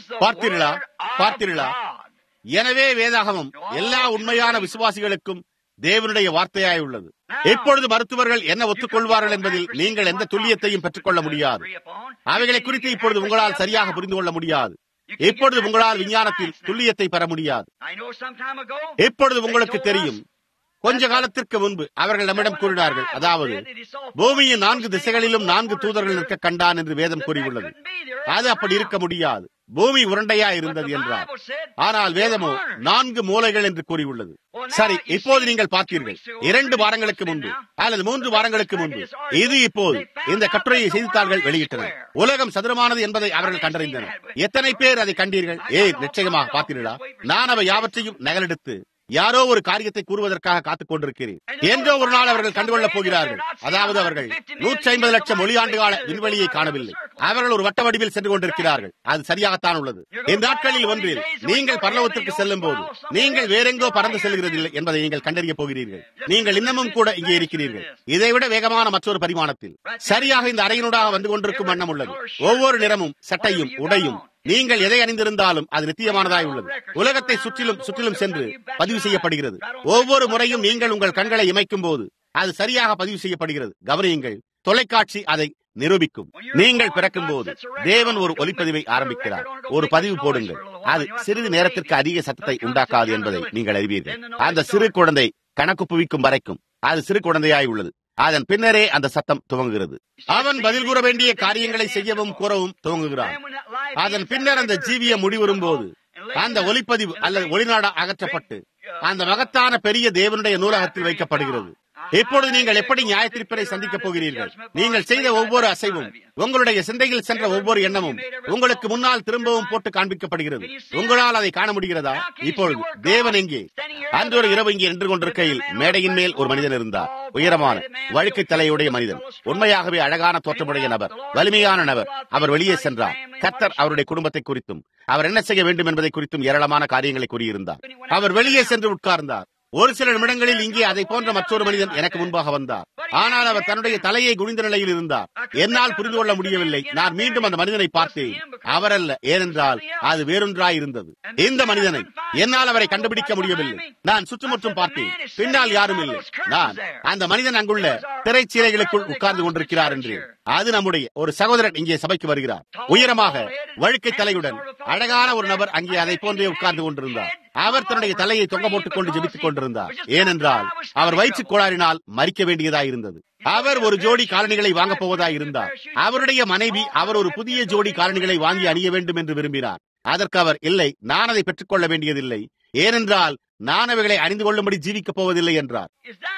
B: பார்த்தீர்களா பார்த்தீர்களா எனவே வேதாகமம் எல்லா உண்மையான விசுவாசிகளுக்கும் தேவனுடைய வார்த்தையாய் உள்ளது எப்பொழுது மருத்துவர்கள் என்ன ஒத்துக்கொள்வார்கள் என்பதில் நீங்கள் எந்த துல்லியத்தையும் பெற்றுக்கொள்ள முடியாது அவைகளை குறித்து இப்பொழுது உங்களால் சரியாக புரிந்து கொள்ள முடியாது எப்பொழுது உங்களால் விஞ்ஞானத்தில் துல்லியத்தை பெற முடியாது எப்பொழுது உங்களுக்கு தெரியும் கொஞ்ச காலத்திற்கு முன்பு அவர்கள் நம்மிடம் கூறினார்கள் அதாவது பூமியின் நான்கு திசைகளிலும் நான்கு தூதர்கள் நிற்க கண்டான் என்று வேதம் கூறியுள்ளது அது அப்படி இருக்க முடியாது பூமி உருண்டையா இருந்தது என்றார் ஆனால் வேதமோ நான்கு மூலைகள் என்று கூறியுள்ளது சரி இப்போது நீங்கள் பார்த்தீர்கள் இரண்டு வாரங்களுக்கு முன்பு அல்லது மூன்று வாரங்களுக்கு முன்பு இது இப்போது இந்த கட்டுரையை செய்தித்தாள்கள் வெளியிட்டன உலகம் சதுரமானது என்பதை அவர்கள் கண்டறிந்தனர் எத்தனை பேர் அதை கண்டீர்கள் ஏ நிச்சயமாக பார்த்தீர்களா நான் அவை யாவற்றையும் நகலெடுத்து யாரோ ஒரு காரியத்தை கூறுவதற்காக காத்துக் கொண்டிருக்கிறேன் என்றோ ஒரு நாள் அவர்கள் கண்டுகொள்ளப் போகிறார்கள் அதாவது அவர்கள் நூற்றி ஐம்பது லட்சம் ஒளியாண்டு கால விண்வெளியை காணவில்லை அவர்கள் ஒரு வட்ட வடிவில் சென்று கொண்டிருக்கிறார்கள் அது சரியாகத்தான் உள்ளது இந்த நாட்களில் ஒன்றில் நீங்கள் பரலோகத்திற்கு செல்லும் போது நீங்கள் வேறெங்கோ பறந்து செல்கிறதில்லை என்பதை நீங்கள் கண்டறிய போகிறீர்கள் நீங்கள் இன்னமும் கூட இங்கே இருக்கிறீர்கள் இதைவிட வேகமான மற்றொரு பரிமாணத்தில் சரியாக இந்த அறையினூடாக வந்து கொண்டிருக்கும் வண்ணம் உள்ளது ஒவ்வொரு நிறமும் சட்டையும் உடையும் நீங்கள் எதை அணிந்திருந்தாலும் அது நித்தியமானதாய் உள்ளது உலகத்தை சுற்றிலும் சுற்றிலும் சென்று பதிவு செய்யப்படுகிறது ஒவ்வொரு முறையும் நீங்கள் உங்கள் கண்களை இமைக்கும் போது அது சரியாக பதிவு செய்யப்படுகிறது கவனியுங்கள் தொலைக்காட்சி அதை நிரூபிக்கும் நீங்கள் பிறக்கும் போது தேவன் ஒரு ஒலிப்பதிவை ஆரம்பிக்கிறார் ஒரு பதிவு போடுங்கள் அது சிறிது நேரத்திற்கு அதிக சத்தத்தை உண்டாக்காது என்பதை நீங்கள் அறிவீர்கள் அந்த சிறு குழந்தை கணக்கு புவிக்கும் வரைக்கும் அது சிறு குழந்தையாய் உள்ளது அதன் பின்னரே அந்த சத்தம் துவங்குகிறது அவன் பதில் கூற வேண்டிய காரியங்களை செய்யவும் கூறவும் துவங்குகிறான் அதன் பின்னர் அந்த ஜீவிய முடிவரும் போது அந்த ஒலிப்பதிவு அல்லது ஒளிநாடா அகற்றப்பட்டு அந்த மகத்தான பெரிய தேவனுடைய நூலகத்தில் வைக்கப்படுகிறது இப்பொழுது நீங்கள் எப்படி நியாயத்திற்பரை சந்திக்கப் போகிறீர்கள் நீங்கள் செய்த ஒவ்வொரு அசைவும் உங்களுடைய சிந்தையில் சென்ற ஒவ்வொரு எண்ணமும் உங்களுக்கு முன்னால் திரும்பவும் போட்டு காண்பிக்கப்படுகிறது உங்களால் அதை காண முடிகிறதா இப்பொழுது தேவன் எங்கே அன்று ஒரு இரவு இங்கே நின்று கொண்டிருக்கையில் மேடையின் மேல் ஒரு மனிதன் இருந்தார் உயரமான வழுக்கை தலையுடைய மனிதன் உண்மையாகவே அழகான தோற்றமுடைய நபர் வலிமையான நபர் அவர் வெளியே சென்றார் கத்தர் அவருடைய குடும்பத்தை குறித்தும் அவர் என்ன செய்ய வேண்டும் என்பதை குறித்தும் ஏராளமான காரியங்களை கூறியிருந்தார் அவர் வெளியே சென்று உட்கார்ந்தார் ஒரு சில நிமிடங்களில் இங்கே அதை போன்ற மற்றொரு மனிதன் எனக்கு முன்பாக வந்தார் ஆனால் அவர் தன்னுடைய தலையை குனிந்த நிலையில் இருந்தார் என்னால் புரிந்து கொள்ள முடியவில்லை நான் மீண்டும் அந்த மனிதனை பார்த்தேன் அவரல்ல ஏனென்றால் அது வேறொன்றாய் இருந்தது இந்த மனிதனை என்னால் அவரை கண்டுபிடிக்க முடியவில்லை நான் சுற்றுமுற்றும் பார்த்தேன் பின்னால் யாரும் இல்லை நான் அந்த மனிதன் அங்குள்ள திரைச்சீலைகளுக்குள் உட்கார்ந்து கொண்டிருக்கிறார் என்று அது நம்முடைய ஒரு சகோதரன் இங்கே சபைக்கு வருகிறார் உயரமாக வழுக்கை தலையுடன் அழகான ஒரு நபர் அங்கே அதை போன்றே உட்கார்ந்து கொண்டிருந்தார் அவர் தன்னுடைய தலையை தொங்க போட்டுக் கொண்டு ஜெபித்துக் கொண்டிருந்தார் ஏனென்றால் அவர் வயிற்று கோளாறினால் மறிக்க வேண்டியதாய் இருந்தது அவர் ஒரு ஜோடி காலணிகளை வாங்கப் போவதாய் இருந்தார் அவருடைய மனைவி அவர் ஒரு புதிய ஜோடி காலணிகளை வாங்கி அணிய வேண்டும் என்று விரும்பினார் அதற்கு அவர் இல்லை நான் அதை பெற்றுக்கொள்ள வேண்டியதில்லை ஏனென்றால் நான் அவைகளை அணிந்து கொள்ளும்படி ஜீவிக்கப் போவதில்லை என்றார்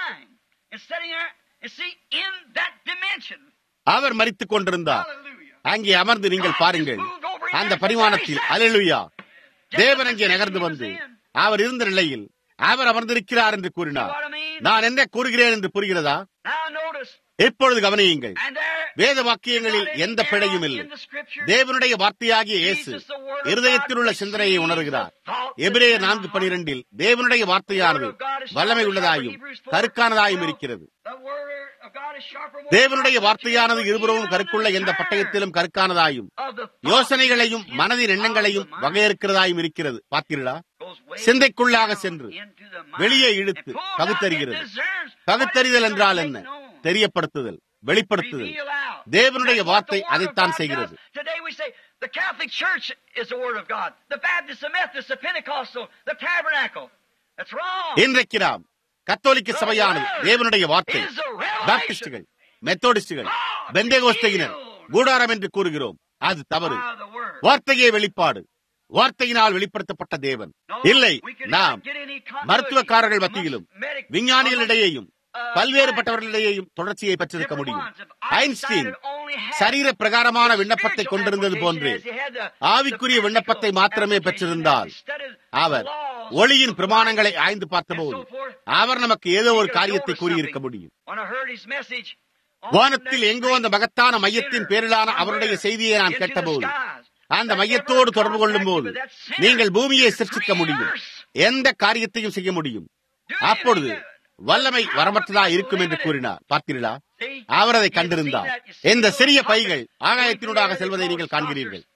B: அவர் மறித்துக் கொண்டிருந்தார் அங்கே அமர்ந்து நீங்கள் பாருங்கள் அந்த பரிமாணத்தில் அலலுயா தேவன் அங்கே நகர்ந்து வந்து அவர் இருந்த நிலையில் அவர் அமர்ந்திருக்கிறார் என்று கூறினார் நான் என்ன கூறுகிறேன் என்று புரிகிறதா இப்பொழுது கவனியுங்கள் வேத வாக்கியங்களில் எந்த பிழையும் இல்லை தேவனுடைய வார்த்தையாகிய இயேசு இருதயத்தில் உள்ள சிந்தனையை உணர்கிறார் எபிரே நான்கு பனிரெண்டில் தேவனுடைய வார்த்தையானது வல்லமை உள்ளதாயும் கருக்கானதாயும் இருக்கிறது தேவனுடைய வார்த்தையானது இருபுறமும் கருக்குள்ள எந்த பட்டயத்திலும் கருக்கானதாயும் யோசனைகளையும் மனதின் எண்ணங்களையும் வகையறுக்கிறதாயும் இருக்கிறது பார்த்தீர்களா சிந்தைக்குள்ளாக சென்று வெளியே இழுத்து பகுத்தறிகிறது பகுத்தறிதல் என்றால் என்ன தெரியப்படுத்துதல் வெளிப்படுத்துதல் தேவனுடைய வார்த்தை அதைத்தான் செய்கிறது
A: The Catholic Church is the Word of God. The Baptist, the Methodist, the Pentecostal, the Tabernacle. That's wrong.
B: இன்றைக்கு நாம் கத்தோலிக்க சபையானது தேவனுடைய வார்த்தை பாப்டிஸ்டுகள் மெத்தோடிஸ்டுகள் பெந்தேகோஸ்தையினர் கூடாரம் என்று கூறுகிறோம் அது தவறு வார்த்தையே வெளிப்பாடு வார்த்தையினால் வெளிப்படுத்தப்பட்ட தேவன் இல்லை நாம் மருத்துவக்காரர்கள் மத்தியிலும் விஞ்ஞானிகளிடையேயும் பல்வேறுபட்டவர்களிடையேயும் தொடர்ச்சியை பெற்றிருக்க முடியும் ஐன்ஸ்டீன் சரீர பிரகாரமான விண்ணப்பத்தை கொண்டிருந்தது போன்று ஆவிக்குரிய விண்ணப்பத்தை மாத்திரமே பெற்றிருந்தால் அவர் ஒளியின் பிரமாணங்களை ஆய்ந்து பார்த்தபோது அவர் நமக்கு ஏதோ ஒரு காரியத்தை கூறியிருக்க முடியும் வானத்தில் எங்கோ அந்த மகத்தான மையத்தின் பேரிலான அவருடைய செய்தியை நான் கேட்டபோது அந்த மையத்தோடு தொடர்பு கொள்ளும் போது நீங்கள் பூமியை சிருஷ்டிக்க முடியும் எந்த காரியத்தையும் செய்ய முடியும் அப்பொழுது வல்லமை வரமற்றதா இருக்கும் என்று கூறினார் பார்த்தீர்களா அவர் அதை கண்டிருந்தார் இந்த சிறிய பைகள் ஆகாயத்தினூடாக செல்வதை நீங்கள் காண்கிறீர்கள்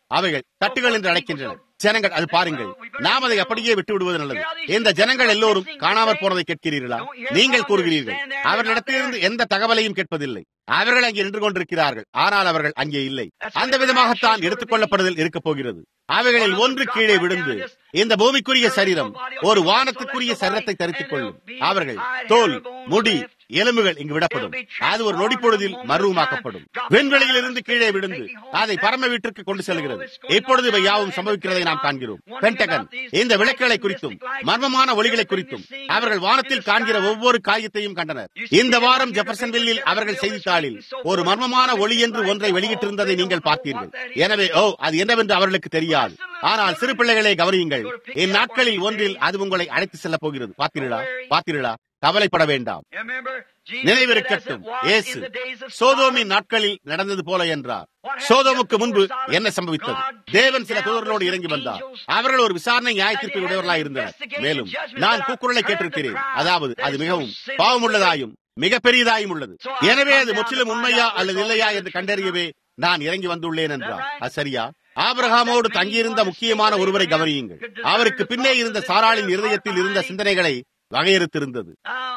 B: அவைகள் தட்டுகள் என்று அழைக்கின்றன ஜனங்கள் அது பாருங்கள் நாம் அதை அப்படியே விட்டு விடுவது நல்லது இந்த ஜனங்கள் எல்லோரும் காணாமற் போனதை கேட்கிறீர்களா நீங்கள் கூறுகிறீர்கள் அவர்களிடத்திலிருந்து எந்த தகவலையும் கேட்பதில்லை அவர்கள் அங்கே நின்று கொண்டிருக்கிறார்கள் ஆனால் அவர்கள் அங்கே இல்லை அந்த விதமாகத்தான் எடுத்துக் கொள்ளப்படுதல் இருக்கப் போகிறது அவைகளில் ஒன்று கீழே விழுந்து இந்த பூமிக்குரிய சரீரம் ஒரு வானத்துக்குரிய சரீரத்தை தரித்துக் கொள்ளும் அவர்கள் தோல் முடி எலும்புகள் இங்கு விடப்படும் அது ஒரு நொடி பொழுதில் மருவமாக்கப்படும் விண்வெளியில் இருந்து கீழே விழுந்து அதை பரம வீட்டிற்கு கொண்டு செல்கிறது இப்பொழுது இவை யாவும் சம்பவிக்கிறதை நாம் காண்கிறோம் பென்டகன் இந்த விளக்குகளை குறித்தும் மர்மமான ஒளிகளை குறித்தும் அவர்கள் வானத்தில் காண்கிற ஒவ்வொரு காரியத்தையும் கண்டனர் இந்த வாரம் ஜெபர்சன்வில்லில் அவர்கள் செய்தித்தாளில் ஒரு மர்மமான ஒளி என்று ஒன்றை வெளியிட்டிருந்ததை நீங்கள் பார்த்தீர்கள் எனவே ஓ அது என்னவென்று அவர்களுக்கு தெரியாது ஆனால் சிறு பிள்ளைகளை கவனியுங்கள் இந்நாட்களில் ஒன்றில் அது உங்களை அழைத்து செல்ல போகிறது பார்த்தீர்களா பார்த்தீர்களா கவலைப்பட வேண்டாம் நினைவிருக்கட்டும் இயேசு சோதோமின் நாட்களில் நடந்தது போல என்றார் சோதோமுக்கு முன்பு என்ன சம்பவித்தது தேவன் சில தூதர்களோடு இறங்கி வந்தார் அவர்கள் ஒரு விசாரணை நியாயத்திற்கு உடையவர்களாக இருந்தனர் மேலும் நான் கூக்குரலை கேட்டிருக்கிறேன் அதாவது அது மிகவும் பாவமுள்ளதாயும் மிகப்பெரியதாயும் உள்ளது எனவே அது முற்றிலும் உண்மையா அல்லது இல்லையா என்று கண்டறியவே நான் இறங்கி வந்துள்ளேன் என்றார் அது சரியா ஆபிரகாமோடு தங்கியிருந்த முக்கியமான ஒருவரை கவனியுங்கள் அவருக்கு பின்னே இருந்த சாராளின் இருதயத்தில் இருந்த சிந்தனைகளை வகையறுத்திருந்தது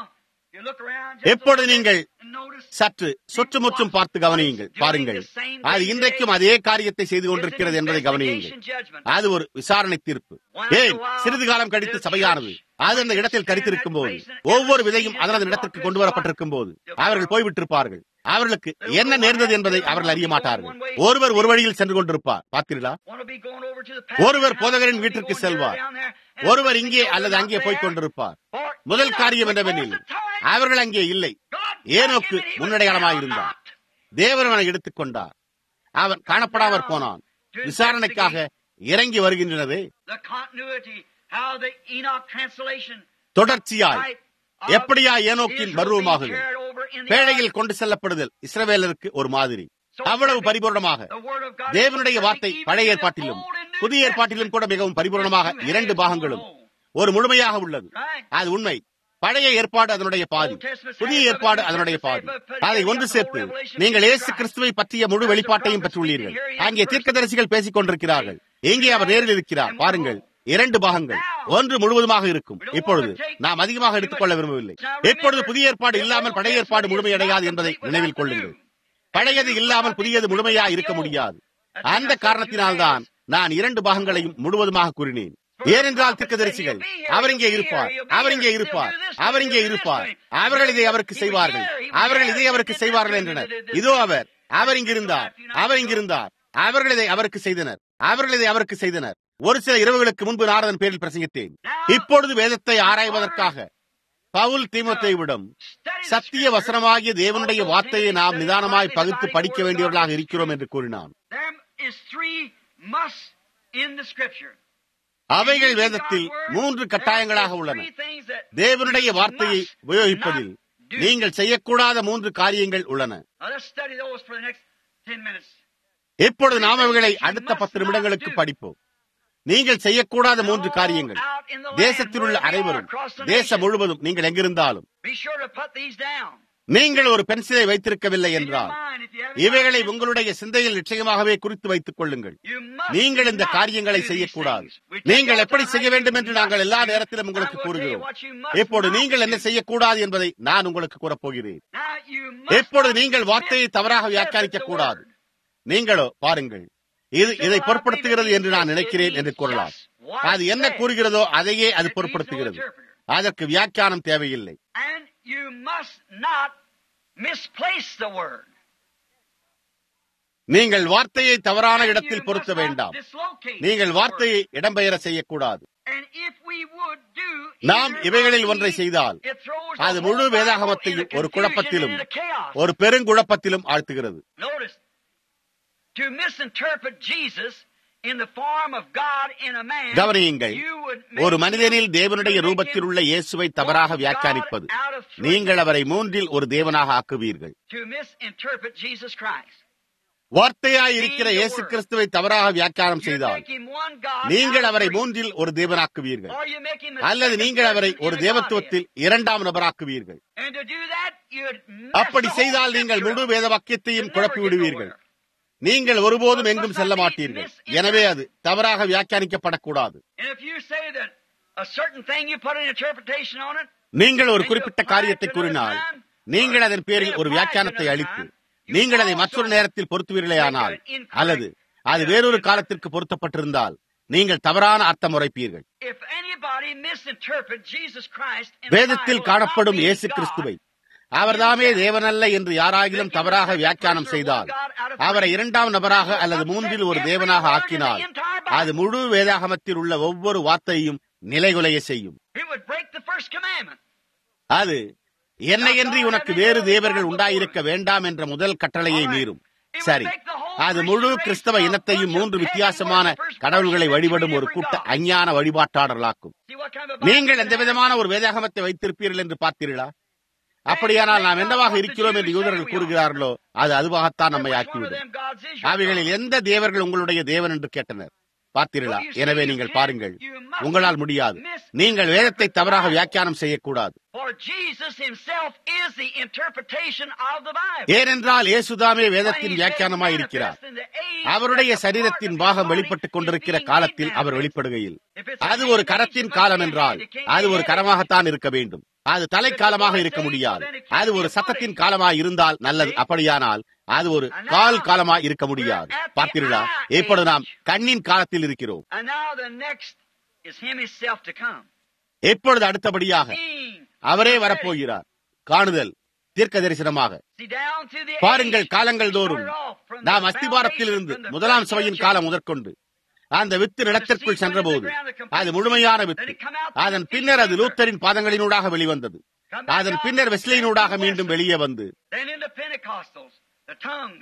B: எப்பொழுது நீங்கள் சற்று சுற்றுமுற்றும் பார்த்து கவனியுங்கள் பாருங்கள் அது இன்றைக்கும் அதே காரியத்தை செய்து கொண்டிருக்கிறது என்பதை கவனியுங்கள் அது ஒரு விசாரணை தீர்ப்பு ஏன் சிறிது காலம் கழித்து சபையானது அது அந்த இடத்தில் கடித்திருக்கும் போது ஒவ்வொரு விதையும் அதனது இடத்திற்கு கொண்டு வரப்பட்டிருக்கும் போது அவர்கள் போய்விட்டிருப்பார்கள் அவர்களுக்கு என்ன நேர்ந்தது என்பதை அவர்கள் அறிய மாட்டார்கள் ஒருவர் ஒரு வழியில் சென்று கொண்டிருப்பார் பார்த்தீர்களா ஒருவர் போதகரின் வீட்டிற்கு செல்வார் ஒருவர் இங்கே அல்லது அங்கே போய்க் கொண்டிருப்பார் முதல் காரியம் என்னவெனில் அவர்கள் அங்கே இல்லை ஏனோக்கு முன்னடையாளமாயிருந்தார் தேவன் அவனை எடுத்துக் கொண்டார் அவன் காணப்படாமற் போனான் விசாரணைக்காக இறங்கி வருகின்றனவே தொடர்ச்சியாய் எப்படியா ஏனோக்கின் மருவமாகுது பேழையில் கொண்டு செல்லப்படுதல் இஸ்ரவேலருக்கு ஒரு மாதிரி அவ்வளவு பரிபூர்ணமாக தேவனுடைய வார்த்தை பழைய ஏற்பாட்டிலும் புதிய ஏற்பாட்டிலும் கூட மிகவும் பரிபூர்ணமாக இரண்டு பாகங்களும் ஒரு முழுமையாக உள்ளது அது உண்மை பழைய ஏற்பாடு அதனுடைய பாதி புதிய ஏற்பாடு அதனுடைய பாதி அதை ஒன்று சேர்த்து நீங்கள் இயேசு கிறிஸ்துவை பற்றிய முழு வெளிப்பாட்டையும் பெற்றுள்ளீர்கள் அங்கே தீர்க்கதரிசிகள் பேசிக் கொண்டிருக்கிறார்கள் எங்கே அவர் நேரில் இருக்கிறார் பாருங்கள் இரண்டு பாகங்கள் ஒன்று முழுவதுமாக இருக்கும் இப்பொழுது நாம் அதிகமாக எடுத்துக்கொள்ள விரும்பவில்லை இப்பொழுது புதிய ஏற்பாடு இல்லாமல் பழைய ஏற்பாடு முழுமையடையாது என்பதை நினைவில் கொள்ளுங்கள் பழையது இல்லாமல் புதியது முழுமையா இருக்க முடியாது அந்த காரணத்தினால்தான் நான் இரண்டு பாகங்களையும் முழுவதுமாக கூறினேன் ஏனென்றால் தீர்க்கதரிசிகள் அவர் இங்கே இருப்பார் அவர் இங்கே இருப்பார் அவர் இங்கே இருப்பார் அவர்கள் இதை அவருக்கு செய்வார்கள் அவர்கள் இதை அவருக்கு செய்வார்கள் என்றனர் இதோ அவர் அவர் இங்கிருந்தார் அவர் இங்கிருந்தார் அவர்கள் இதை அவருக்கு செய்தனர் அவர்கள் இதை அவருக்கு செய்தனர் ஒரு சில இரவுகளுக்கு முன்பு நாரதன் பேரில் பிரசங்கித்தேன் இப்பொழுது வேதத்தை ஆராய்வதற்காக பவுல் தீமத்தைவிடம் சத்திய வசனமாகிய தேவனுடைய வார்த்தையை நாம் நிதானமாய் பகுத்து படிக்க வேண்டியவர்களாக இருக்கிறோம் என்று கூறினான் அவைகள் வேதத்தில் மூன்று கட்டாயங்களாக உள்ளன தேவனுடைய வார்த்தையை உபயோகிப்பதில் நீங்கள் செய்யக்கூடாத மூன்று காரியங்கள் உள்ளன இப்பொழுது நாம் அவைகளை அடுத்த பத்து நிமிடங்களுக்கு படிப்போம் நீங்கள் செய்யக்கூடாத மூன்று காரியங்கள் தேசத்தில் உள்ள அனைவரும் தேசம் முழுவதும் நீங்கள் எங்கிருந்தாலும் நீங்கள் ஒரு பென்சிலை வைத்திருக்கவில்லை என்றால் இவைகளை உங்களுடைய சிந்தையில் நிச்சயமாகவே குறித்து வைத்துக் கொள்ளுங்கள் நீங்கள் இந்த காரியங்களை செய்யக்கூடாது நீங்கள் எப்படி செய்ய வேண்டும் என்று நாங்கள் எல்லா நேரத்திலும் உங்களுக்கு கூறுகிறோம் இப்பொழுது நீங்கள் என்ன செய்யக்கூடாது என்பதை நான் உங்களுக்கு கூறப்போகிறேன் இப்பொழுது நீங்கள் வார்த்தையை தவறாக வியாக்கியானிக்க கூடாது நீங்களோ பாருங்கள் இது இதை பொருட்படுத்துகிறது என்று நான் நினைக்கிறேன் என்று கூறலாம் அது என்ன கூறுகிறதோ அதையே அது பொருட்படுத்துகிறது அதற்கு வியாக்கியானம் தேவையில்லை நீங்கள் வார்த்தையை தவறான இடத்தில் பொருத்த வேண்டாம் நீங்கள் வார்த்தையை இடம்பெயர செய்யக்கூடாது நாம் இவைகளில் ஒன்றை செய்தால் அது முழு வேதாகமத்தையும் ஒரு குழப்பத்திலும் ஒரு பெருங்குழப்பத்திலும் ஆழ்த்துகிறது கவனியுங்கள் ஒரு மனிதனில் தேவனுடைய ரூபத்தில் உள்ள இயேசுவை தவறாக வியாக்கியானிப்பது நீங்கள் அவரை மூன்றில் ஒரு தேவனாக ஆக்குவீர்கள் வார்த்தையாய் இருக்கிற இயேசு கிறிஸ்துவை தவறாக வியாக்கியானம் செய்தால் நீங்கள் அவரை மூன்றில் ஒரு தேவனாக்குவீர்கள் அல்லது நீங்கள் அவரை ஒரு தேவத்துவத்தில் இரண்டாம் நீங்கள் ஒருபோதும் எங்கும் செல்ல மாட்டீர்கள் எனவே அது தவறாக வியாக்கியானிக்கப்படக்கூடாது
A: And if you say that a certain thing you put an interpretation on it,
B: நீங்கள் ஒரு குறிப்பிட்ட காரியத்தை கூறினால் நீங்கள் அதன் பேரில் ஒரு வியாக்கியானத்தை அளித்து நீங்கள் அதை மற்றொரு நேரத்தில் பொருத்துவீர்களேயானால் அல்லது அது வேறொரு காலத்திற்கு பொருத்தப்பட்டிருந்தால் நீங்கள் தவறான அர்த்தம் உரைப்பீர்கள்
A: if anybody misinterpret Jesus Christ in the
B: வேதத்தில்
A: Bible,
B: காணப்படும்
A: not
B: இயேசு
A: being
B: கிறிஸ்துவை
A: God,
B: அவர்தாமே தேவனல்ல என்று யாராகிலும் தவறாக வியாக்கியானம் செய்தால் அவரை இரண்டாம் நபராக அல்லது மூன்றில் ஒரு தேவனாக ஆக்கினால் அது முழு வேதாகமத்தில் உள்ள ஒவ்வொரு வார்த்தையும் நிலைகுலைய செய்யும்
A: it would break the first commandment.
B: அது என்னையன்றி உனக்கு வேறு தேவர்கள் உண்டாயிருக்க வேண்டாம் என்ற முதல் கட்டளையை மீறும் சரி அது முழு கிறிஸ்தவ இனத்தையும் மூன்று வித்தியாசமான கடவுள்களை வழிபடும் ஒரு கூட்ட அஞ்ஞான வழிபாட்டாளர்களாக்கும்
A: See what kind of a
B: நீங்கள் எந்த விதமான ஒரு வேதாகமத்தை வைத்திருப்பீர்கள் என்று பார்த்தீர்களா அப்படியானால் நாம் என்னவாக இருக்கிறோம் என்று யூதர்கள் கூறுகிறார்களோ அது அதுவாகத்தான் நம்மை
A: Which one of
B: ஆக்கிவிடும்
A: them gods is your
B: அவைகளில்
A: God?
B: எந்த தேவர்கள் உங்களுடைய தேவன் என்று கேட்டனர் பார்த்தீர்களா எனவே நீங்கள் பாருங்கள் உங்களால் முடியாது நீங்கள் வேதத்தை தவறாக வியாக்கியானம் செய்யக்கூடாது
A: For Jesus himself is the interpretation of the Bible.
B: ஏனென்றால் இயேசுதாமே
A: When
B: வேதத்தின்
A: he
B: வியாக்கியானமாய்
A: is
B: இருக்கிறார்
A: manifest in the age
B: அவருடைய
A: that the
B: சரீரத்தின்
A: part of
B: பாகம்
A: his
B: வெளிப்பட்டுக்
A: body
B: கொண்டிருக்கிற
A: is being
B: காலத்தில்
A: made
B: our
A: manifest.
B: வெளிப்படுகையில்
A: If it's a
B: அது ஒரு
A: hand
B: கரத்தின்
A: age,
B: காலம்
A: it
B: என்றால்
A: can't be.
B: அது ஒரு கரமாகத்தான் இருக்க வேண்டும் அது தலைக்காலமாக இருக்க முடியாது அது ஒரு சத்தத்தின் காலமாய் இருந்தால் நல்லது அப்படியானால் அது ஒரு கால் காலமாய் இருக்க முடியாது பார்த்தீர்களா இப்பொழுது நாம் கண்ணின் காலத்தில் இருக்கிறோம்
A: And now the next is him himself to come.
B: எப்பொழுது அடுத்தபடியாக
A: Seeing,
B: அவரே வரப்போகிறார் காணுதல் தீர்க்க தரிசனமாக
A: see down through the
B: பாருங்கள்
A: age,
B: காலங்கள் தோறும்
A: started off from the
B: நாம் அஸ்திபாரத்திலிருந்து
A: foundation, from the
B: முதலாம்
A: first
B: சபையின்
A: church
B: காலம் முதற்கொண்டு அந்த வித்து நிலத்திற்குள் சென்றபோது அது முழுமையான வித்து அதன் பின்னர் அது லூத்தரின் பாதங்களினூடாக வெளிவந்தது அதன் பின்னர் வெஸ்லியினூடாக மீண்டும் வெளியே வந்து
A: Then into Pentecostals, the tongues.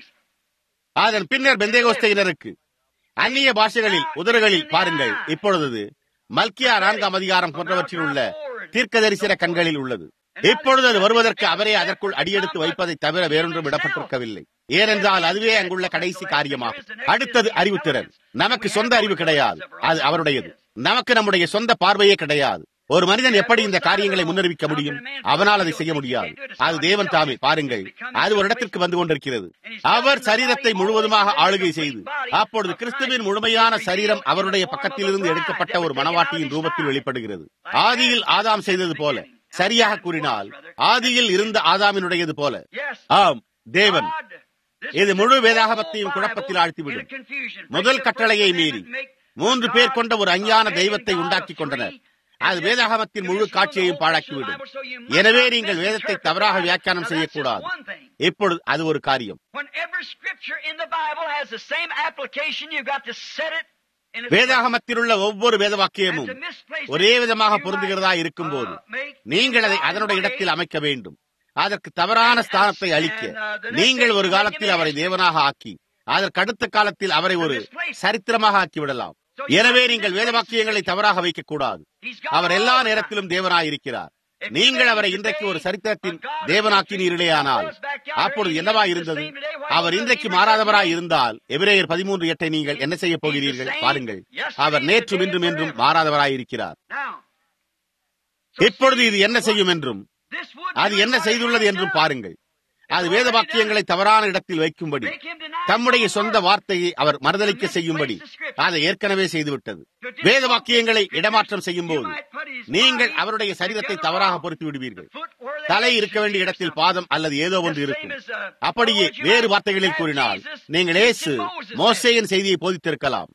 B: அதன் பின்னர் பெந்தேகோஸ்தையினருக்கு அந்நிய பாஷைகளில் உதறுகளில் பாருங்கள் இப்பொழுது மல்கியா நான்காம் அதிகாரம் போன்றவற்றில் உள்ள தீர்க்க தரிசன கண்களில் உள்ளது இப்பொழுது அது வருவதற்கு அவரே அதற்குள் அடியெடுத்து வைப்பதை தவிர வேறொன்றும் இடப்பட்டிருக்கவில்லை ஏனென்றால் அதுவே அங்குள்ள கடைசி காரியமாகும் அடுத்தது அறிவுத்திறன் நமக்கு சொந்த அறிவு கிடையாது அது அவருடையது நமக்கு நம்முடைய சொந்த பார்வையே கிடையாது ஒரு மனிதன் எப்படி இந்த காரியங்களை முன்னறிவிக்க முடியும் அவனால் அதை செய்ய முடியாது அது தேவன் தாமே பாருங்கள் அது ஒரு இடத்திற்கு வந்து கொண்டிருக்கிறது அவர் சரீரத்தை முழுவதுமாக ஆளுகை செய்து அப்பொழுது கிறிஸ்துவின் முழுமையான சரீரம் அவருடைய பக்கத்திலிருந்து எடுக்கப்பட்ட ஒரு மனவாட்டியின் ரூபத்தில் வெளிப்படுகிறது ஆதியில் ஆதாம் செய்தது போல சரியாக கூறினால் ஆதியில் இருந்த ஆதாமினுடையது போல
A: Yes.
B: ஆம் தேவன்
A: God, this
B: இது
A: is
B: முழு
A: the
B: வேதாகமத்தையும்
A: whole
B: குழப்பத்தில்
A: Bible
B: ஆழ்த்திவிடும்
A: into confusion.
B: முதல்
A: Break the
B: கட்டளையை
A: first
B: மீறி
A: commandment, make
B: மூன்று பேர் கொண்ட ஒரு அஞ்ஞான
A: God,
B: தெய்வத்தை
A: God
B: உண்டாக்கி
A: of
B: கொண்டனர்
A: three,
B: அது
A: and
B: வேதாகமத்தின்
A: this
B: முழு
A: is
B: காட்சியையும்
A: the whole
B: பாழாக்கிவிடும்
A: Bible, so you must
B: எனவே
A: not
B: நீங்கள் வேதத்தை
A: misinterpret
B: தவறாக
A: the Bible.
B: வியாக்கியானம்
A: Now, that's just
B: செய்யக்கூடாது
A: one thing.
B: இப்பொழுது அது ஒரு காரியம்
A: Whenever scripture in the Bible has the same application, you've got to set it in its
B: வேதாகமத்தில் உள்ள ஒவ்வொரு வேத வாக்கியமும்
A: And to misplace it,
B: ஒரே விதமாக
A: you
B: பொருந்துகிறதா
A: might,
B: இருக்கும்போது
A: uh, make
B: நீங்கள் அதை
A: the
B: அதனுடைய
A: wrong
B: இடத்தில்
A: way.
B: அமைக்க வேண்டும் அதற்கு தவறான ஸ்தானத்தை அளிக்க நீங்கள் ஒரு காலத்தில் அவரை தேவனாக ஆக்கி அதற்கு அடுத்த காலத்தில் அவரை ஒரு சரித்திரமாக ஆக்கிவிடலாம் எனவே நீங்கள் வேத வாக்கியங்களை தவறாக வைக்கக்கூடாது
A: He's God
B: அவர் எல்லா
A: all the time.
B: நேரத்திலும் தேவனாயிருக்கிறார் நீங்கள் அவரை இன்றைக்கு ஒரு சரித்திரத்தின் தேவனாக்கினீர்களேயானால் அப்பொழுது என்னவா இருந்தது அவர் இன்றைக்கு மாறாதவராய் இருந்தால் எபிரேயர் பதிமூன்று எட்டை நீங்கள் என்ன செய்ய போகிறீர்கள் பாருங்கள் அவர் நேற்றும் இன்றும் என்றும் மாறாதவராய் இருக்கிறார்
A: Now,
B: இப்பொழுது இது என்ன செய்யும் என்றும்
A: this would
B: அது
A: do
B: என்ன
A: what it
B: செய்துள்ளது
A: has
B: என்றும்
A: done.
B: பாருங்கள் அது வேத வாக்கியங்களை தவறான இடத்தில் வைக்கும்படி
A: Make him deny
B: தம்முடைய
A: his own
B: சொந்த
A: word.
B: வார்த்தையை அவர் மறுதலிக்க செய்யும்படி அதை ஏற்கனவே செய்துவிட்டது வேத வாக்கியங்களை இடமாற்றம் செய்யும் போது நீங்கள் அவருடைய சரீரத்தை தவறாக பொருத்தி விடுவீர்கள் தலை இருக்க வேண்டிய இடத்தில் பாதம் அல்லது ஏதோ ஒன்று இருக்கும் அப்படியே வேறு வார்த்தைகளில் கூறினால் நீங்கள் ஏசு மோசேயின் செய்தியை போதித்திருக்கலாம்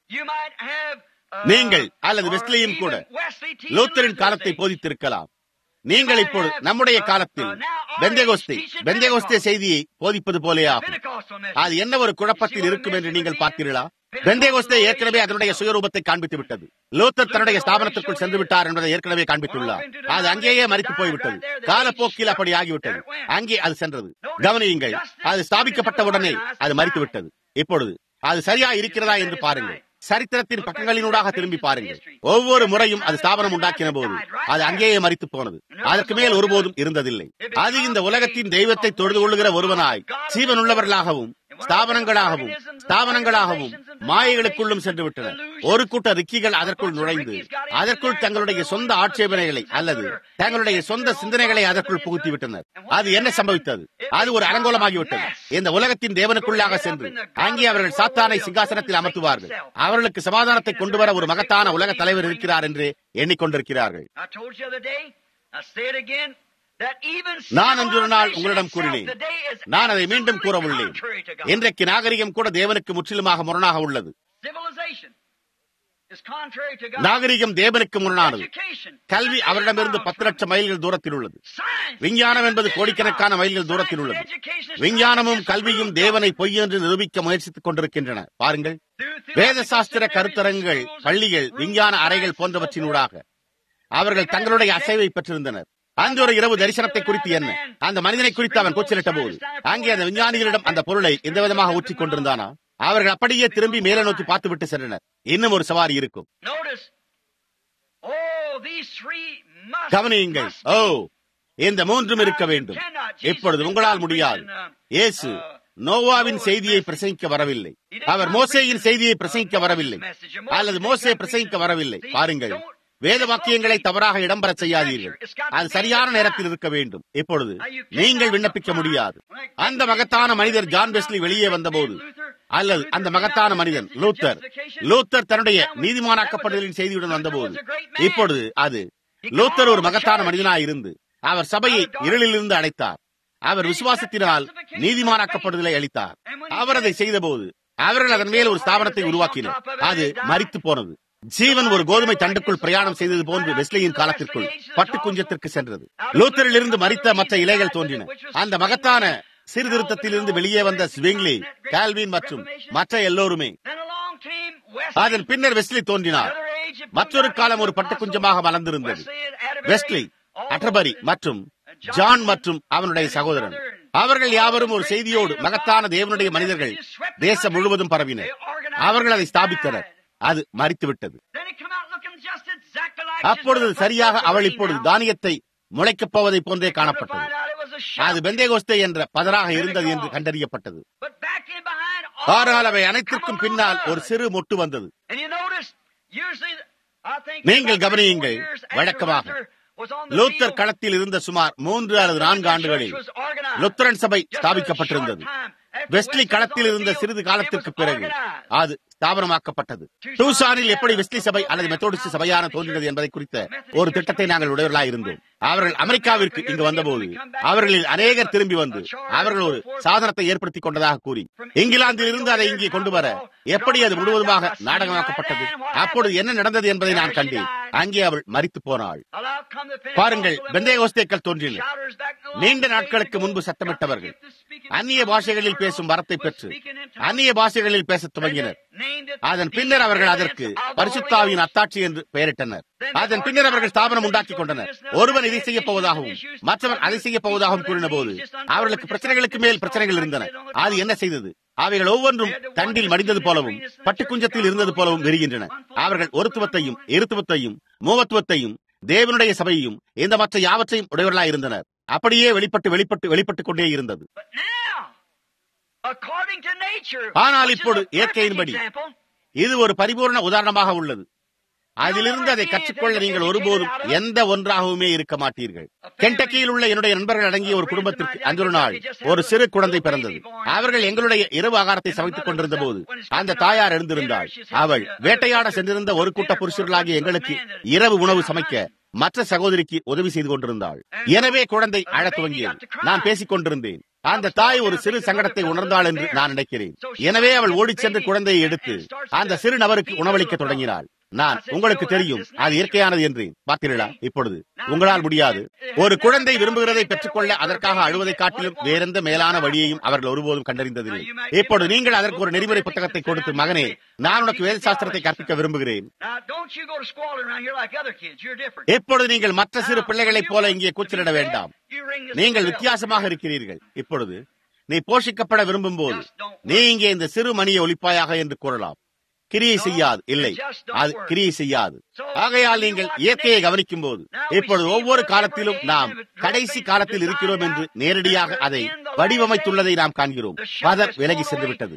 B: நீங்கள் அல்லது வெஸ்லியும் கூட லூத்தரின் காலத்தை போதித்திருக்கலாம் நீங்கள் இப்பொழுது நம்முடைய காலத்தில் பெந்தேகோஸ்தே பெந்தேகோஸ்தே செய்தியை போதிப்பது போலே ஆகும் அது என்ன ஒரு குழப்பத்தில் இருக்கும் என்று நீங்கள் பார்த்தீர்களா பெந்தேகோஸ்தே ஏற்கனவே அதனுடைய சுயரூபத்தை காண்பித்து விட்டது லூத்தர் தன்னுடைய ஸ்தாபனத்திற்குள் சென்று விட்டார் என்பதை ஏற்கனவே காண்பித்துள்ளார் அது அங்கேயே மறித்து போய்விட்டது காலப்போக்கில் அப்படி ஆகிவிட்டது அங்கே அது சென்றது கவனியுங்கள் அது ஸ்தாபிக்கப்பட்டவுடனே அது மறித்து விட்டது இப்பொழுது அது சரியா இருக்கிறதா என்று பாருங்கள் சரித்திரத்தின் பக்கங்களினூடாக திரும்பி பாருங்கள் ஒவ்வொரு முறையும் அது ஸ்தாபனம் உண்டாக்கின போது அது அங்கேயே மறித்து போனது அதற்கு மேல் ஒருபோதும் இருந்ததில்லை அது இந்த உலகத்தின் தெய்வத்தை தொழுது கொள்ளுகிற ஒருவனாய் ஜீவனுள்ளவர்களாகவும் ஸ்தாபனங்களாகவும் ஸ்தாபனங்களாகவும் மாயைகளுக்குள்ளும் சென்று விட்டனர் ஒரு கூட்ட ரிக்கிகள் அதற்குள் நுழைந்து அதற்குள் தங்களுடைய சொந்த ஆட்சேபனைகளை அல்லது தங்களுடைய சொந்த சிந்தனைகளை அதற்குள் புகுத்தி விட்டனர் அது என்ன சம்பவித்தது அது ஒரு அலங்கோலமாகிவிட்டது இந்த உலகத்தின் தேவனுக்குள்ளாக சென்று அங்கே அவர்கள் சாத்தானை சிங்காசனத்தில் அமர்த்துவார்கள் அவர்களுக்கு சமாதானத்தை கொண்டு வர ஒரு மகத்தான உலக தலைவர் இருக்கிறார் என்று எண்ணிக்கொண்டிருக்கிறார்கள் நான் அன்று ஒரு நாள் உங்களிடம் கூறினேன் நான் அதை மீண்டும் கூற உள்ளேன் இன்றைக்கு நாகரிகம் கூட தேவனுக்கு முற்றிலுமாக முரணாக உள்ளது நாகரிகம் தேவனுக்கு முரணானது கல்வி அவரிடமிருந்து பத்து லட்சம் மைல்கள் தூரத்தில் உள்ளது விஞ்ஞானம் என்பது கோடிக்கணக்கான மைல்கள் தூரத்தில் உள்ளது விஞ்ஞானமும் கல்வியும் தேவனை பொய் என்று நிரூபிக்க முயற்சித்துக் கொண்டிருக்கின்றன பாருங்கள் வேத சாஸ்திர கருத்தரங்குகள் பள்ளிகள் விஞ்ஞான அறைகள் போன்றவற்றினூடாக அவர்கள் தங்களுடைய அசைவை பெற்றிருந்தனர் அன்று ஒரு இரவு தரிசனத்தை குறித்து என்ன அந்த மனிதனை குறித்து அவன் கூச்சலிட்ட போது அங்கே அந்த விஞ்ஞானிகளிடம் அந்த பொருளை எந்த விதமாக ஊற்றிக் கொண்டிருந்தானா அவர்கள் அப்படியே திரும்பி மேலே நோக்கி பார்த்துவிட்டு சென்றனர் இன்னும் ஒரு சவாரி இருக்கும் கவனியுங்கள் ஓ இந்த மூன்றும் இருக்க வேண்டும் இப்பொழுது உங்களால் முடியாது இயேசு நோவாவின் செய்தியை பிரசங்கிக்க வரவில்லை அவர் மோசேயின் செய்தியை பிரசங்கிக்க வரவில்லை அல்லது மோசே பிரசங்கிக்க வரவில்லை பாருங்கள் வேத வாக்கியங்களை தவறாக இடம்பெற செய்யாதீர்கள் அது சரியான நேரத்தில் இருக்க வேண்டும் இப்பொழுது நீங்கள் விண்ணப்பிக்க முடியாது அந்த மகத்தான மனிதர் ஜான் பெஸ்லி வெளியே வந்தபோது அல்லது அந்த மகத்தான மனிதன் லூத்தர் லூத்தர் தன்னுடைய நீதிமானாக்கப்படுதலின் செய்தியுடன் வந்தபோது இப்பொழுது அது லூத்தர் ஒரு மகத்தான மனிதனாய் இருந்து அவர் சபையை இருளிலிருந்து அழைத்தார் அவர் விசுவாசத்தினால் நீதிமானாக்கப்படுதலை அளித்தார் அவர் அதை செய்தபோது அவர்கள் அதன் மேல் ஒரு ஸ்தாபனத்தை உருவாக்கினர் அது மறித்து போனது ஜீவன் ஒரு கோதுமை தண்டுக்குள் பிரயாணம் செய்தது போன்று வெஸ்லியின் காலத்திற்குள் பட்டு குஞ்சத்திற்கு சென்றது லூத்தரில் இருந்து மறித்த மற்ற இலைகள் தோன்றின அந்த மகத்தான சீர்திருத்தத்திலிருந்து வெளியே வந்த ஸ்விங்லி கால்வின் மற்றும் மற்ற எல்லோருமே அதன் பின்னர் வெஸ்லி தோன்றினார் மற்றொரு காலம் ஒரு பட்டு குஞ்சமாக மலர்ந்திருந்தது வெஸ்லி அட்டபரி மற்றும் ஜான் மற்றும் அவனுடைய சகோதரன் அவர்கள் யாவரும் ஒரு செய்தியோடு மகத்தான தேவனுடைய மனிதர்கள் தேசம் முழுவதும் பரவினர் அவர்கள் அதை ஸ்தாபித்தனர் அது மறித்துவிட்டது அப்பொழுது சரியாக அவள் இப்பொழுது தானியத்தை முளைக்கப் போவதை போன்றே காணப்பட்டது அது பெந்தேகோஸ்தே என்ற பதராக இருந்தது என்று கண்டறியப்பட்டது ஆனால் அவை அனைத்திற்கும் பின்னால் ஒரு சிறு மொட்டு வந்தது நீங்கள் கவனியுங்கள் வழக்கமாக லூத்தர் களத்தில் இருந்த சுமார் மூன்று அல்லது நான்கு ஆண்டுகளில் லுத்தரன் சபை ஸ்தாபிக்கப்பட்டிருந்தது வெஸ்லி களத்தில் இருந்த சிறிது காலத்திற்கு பிறகு அது ஸ்தாபனமாக்கப்பட்டது டூசானில் எப்படி வெஸ்லி சபை அல்லது மெத்தோடிஸ்ட் சபையான தோன்றினது என்பதை குறித்த ஒரு திட்டத்தை நாங்கள் உடையவர்களாக இருந்தோம் அவர்கள் அமெரிக்காவிற்கு இங்கு வந்தபோது அவர்களில் அநேகர் திரும்பி வந்து அவர்கள் ஒரு சாதனத்தை ஏற்படுத்திக் கொண்டதாக கூறி இங்கிலாந்தில் இருந்து அதை இங்கே கொண்டு வர எப்படி அது முழுவதுமாக நாடகமாக்கப்பட்டது அப்பொழுது என்ன நடந்தது என்பதை நான் கண்டேன் அங்கே அவள் மறித்து போனாள் பாருங்கள் பெந்தேகோஸ்தேக்கள் தோன்றின நீண்ட நாட்களுக்கு முன்பு சத்தமிட்டவர்கள் அந்நிய பாஷைகளில் பேசும் வரத்தை பெற்று அந்நிய பாஷைகளில் பேசத் துவங்கினர் அதன் பின்னர் அவர்கள் அதற்கு பரிசுத்தாவின் அத்தாட்சி என்று பெயரிட்டனர் அதன் பின்னர் அவர்கள் ஸ்தாபனம் உண்டாக்கி கொண்டனர் ஒருவன் இதை செய்ய போவதாகவும் மற்றவன் அதை செய்ய போவதாகவும் கூறின போது அவர்களுக்கு பிரச்சனைகளுக்கு மேல் பிரச்சனைகள் இருந்தன அது என்ன செய்தது அவைகள் ஒவ்வொன்றும் தண்டில் மடிந்தது போலவும் பட்டுக்குஞ்சத்தில் இருந்தது போலவும் விரிகின்றன அவர்கள் ஒருத்துவத்தையும் இருத்துவத்தையும் மூவத்துவத்தையும் தேவனுடைய சபையையும் இந்த மற்ற யாவற்றையும் உடையவர்களாக இருந்தனர் அப்படியே வெளிப்பட்டு வெளிப்பட்டு வெளிப்பட்டுக் கொண்டே இருந்தது ஆனால் இப்போது இயற்கையின்படி இது ஒரு பரிபூர்ண உதாரணமாக உள்ளது அதிலிருந்து அதை கற்றுக்கொள்ள நீங்கள் ஒருபோதும் எந்த ஒன்றாகவுமே இருக்க மாட்டீர்கள் கென்டக்கியில் உள்ள என்னுடைய நண்பர்கள் அடங்கிய ஒரு குடும்பத்திற்கு அன்று ஒரு நாள் ஒரு சிறு குழந்தை பிறந்தது அவர்கள் எங்களுடைய இரவு ஆகாரத்தை சமைத்துக் கொண்டிருந்த போது அந்த தாயார் எழுந்திருந்தாள் அவள் வேட்டையாட சென்றிருந்த ஒரு கூட்ட புருஷர்களாகிய எங்களுக்கு இரவு உணவு சமைக்க மற்ற சகோதரிக்கு உதவி செய்து கொண்டிருந்தாள் எனவே குழந்தை அழத் துவங்கியது நான் பேசிக் கொண்டிருந்தேன் அந்த தாய் ஒரு சிறு சங்கடத்தை உணர்ந்தாள் என்று நான் நினைக்கிறேன் எனவே அவள் ஓடிச் சென்று குழந்தையை எடுத்து அந்த சிறு நபருக்கு உணவளிக்க தொடங்கினாள் நான் உங்களுக்கு தெரியும் அது இயற்கையானது என்றேன் பார்த்தீர்களா இப்பொழுது உங்களால் முடியாது ஒரு குழந்தை விரும்புகிறதை பெற்றுக்கொள்ள அதற்காக அழுவதை காட்டிலும் வேறெந்த மேலான வழியையும் அவர்கள் ஒருபோதும் கண்டறிந்ததில்லை இப்பொழுது நீங்கள் அதற்கு ஒரு நெறிமுறை புத்தகத்தை கொடுத்து மகனே நான் உனக்கு வேத சாஸ்திரத்தை கற்பிக்க விரும்புகிறேன் இப்பொழுது நீங்கள் மற்ற சிறு பிள்ளைகளைப் போல இங்கே கூச்சலிட வேண்டாம் நீங்கள் வித்தியாசமாக இருக்கிறீர்கள் இப்பொழுது நீ போஷிக்கப்பட விரும்பும் போது நீ இங்கே இந்த சிறு மணியை ஒலிப்பாயாக என்று கூறலாம் கிரியை செய்யாது இல்லை அது கிரியை செய்யாது ஆகையால் நீங்கள் இயற்கையை கவனிக்கும் போது இப்பொழுது ஒவ்வொரு காலத்திலும் நாம் கடைசி காலத்தில் இருக்கிறோம் என்று நேரடியாக அதை வடிவமைத்துள்ளதை நாம் காண்கிறோம் பதர் விலகி சென்று விட்டது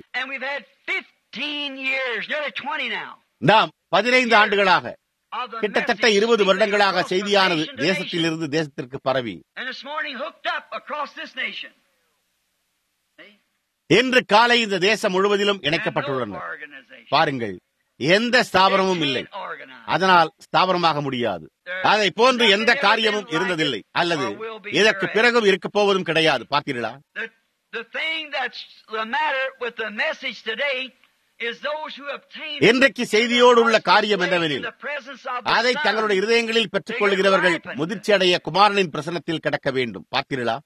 B: நாம் பதினைந்து ஆண்டுகளாக கிட்டத்தட்ட இருபது வருடங்களாக செய்தியானது தேசத்திலிருந்து தேசத்திற்கு பரவி இன்று காலை இந்த தேசம் முழுவதிலும் இணைக்கப்பட்டுள்ளன பாருங்கள் எந்த ஸ்தாபனமும் இல்லை அதனால் ஸ்தாபனமாக முடியாது அதை போன்று எந்த காரியமும் இருந்ததில்லை அல்லது இதற்கு பிறகும் இருக்க போவதும் கிடையாது பார்த்தீர்களா இன்றைக்கு செய்தியோடு உள்ள காரியம் என்னவெனில் அதை தங்களுடைய இருதயங்களில் பெற்றுக் கொள்கிறவர்கள் முதிர்ச்சி அடைய குமாரனின் பிரசனத்தில் கிடக்க வேண்டும் பார்த்தீர்களா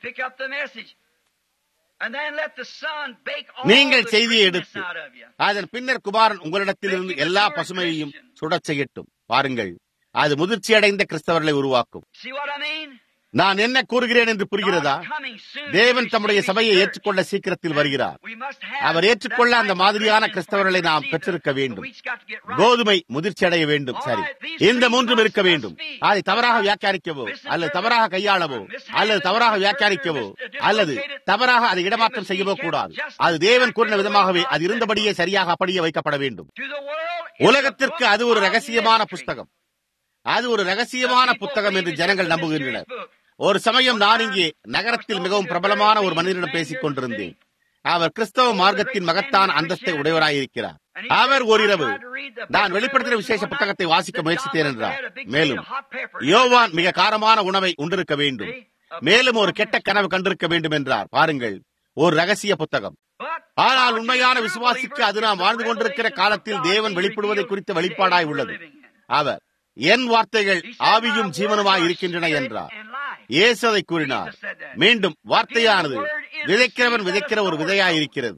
B: நீங்கள் செய்தியை எடுத்து அதன் பின்னர் குமாரன் உங்களிடத்திலிருந்து எல்லா பசுமையையும் சுடச் செய்யட்டும் பாருங்கள் அது முதிர்ச்சி அடைந்த கிறிஸ்தவர்களை உருவாக்கும் நான் என்ன கூறுகிறேன் என்று புரிகிறதா தேவன் தம்முடைய சபையை ஏற்றுக்கொள்ள சீக்கிரத்தில் வருகிறார் அவர் ஏற்றுக்கொள்ள அந்த மாதிரியான கிறிஸ்தவர்களை நாம் பெற்றிருக்க வேண்டும் கோதுமை முதிர்ச்சி அடைய வேண்டும் சரி இந்த மூன்றும் இருக்க வேண்டும் அதை தவறாக வியாக்கியானிக்கவோ அல்லது தவறாக கையாளவோ அல்லது தவறாக வியாக்கியானிக்கவோ அல்லது தவறாக அதை இடமாற்றம் செய்யவோ கூடாது அது தேவன் கூறின விதமாகவே அது இருந்தபடியே சரியாக அப்படியே வைக்கப்பட வேண்டும் உலகத்திற்கு அது ஒரு ரகசியமான புஸ்தகம் அது ஒரு ரகசியமான புத்தகம் என்று ஜனங்கள் நம்புகின்றனர் ஒரு சமயம் நான் இங்கே நகரத்தில் மிகவும் பிரபலமான ஒரு மனிதனிடம் பேசிக் கொண்டிருந்தேன் அவர் கிறிஸ்தவ மார்க்கத்தின் மகத்தான அந்தஸ்தை உடையவராயிருக்கிறார் அவர் ஓரிரவு நான் வெளிப்படுத்தின விசேஷ புத்தகத்தை வாசிக்க முயற்சித்தேன் என்றார் மேலும் யோவான் மிக காரமான உணவை உண்டிருக்க வேண்டும் மேலும் ஒரு கெட்ட கனவு கண்டிருக்க வேண்டும் என்றார் பாருங்கள் ஒரு ரகசிய புத்தகம் ஆனால் உண்மையான விசுவாசிக்கு அது நாம் வாழ்ந்து கொண்டிருக்கிற காலத்தில் தேவன் வெளிப்படுவதை குறித்த வெளிப்பாடாய் உள்ளது அவர் என் வார்த்தைகள் ஆவியும் ஜீவனுமாய் இருக்கின்றன என்றார் இயேசு அதை கூறினார் மீண்டும் வார்த்தையானது விதைக்கிறவன் விதைக்கிற ஒரு விதையாயிருக்கிறது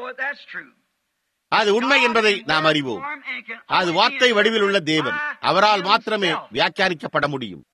B: அது உண்மை என்பதை நாம் அறிவோம் அது வார்த்தை வடிவில் உள்ள தேவன் அவரால் மாத்திரமே வியாக்கியானிக்கப்பட முடியும்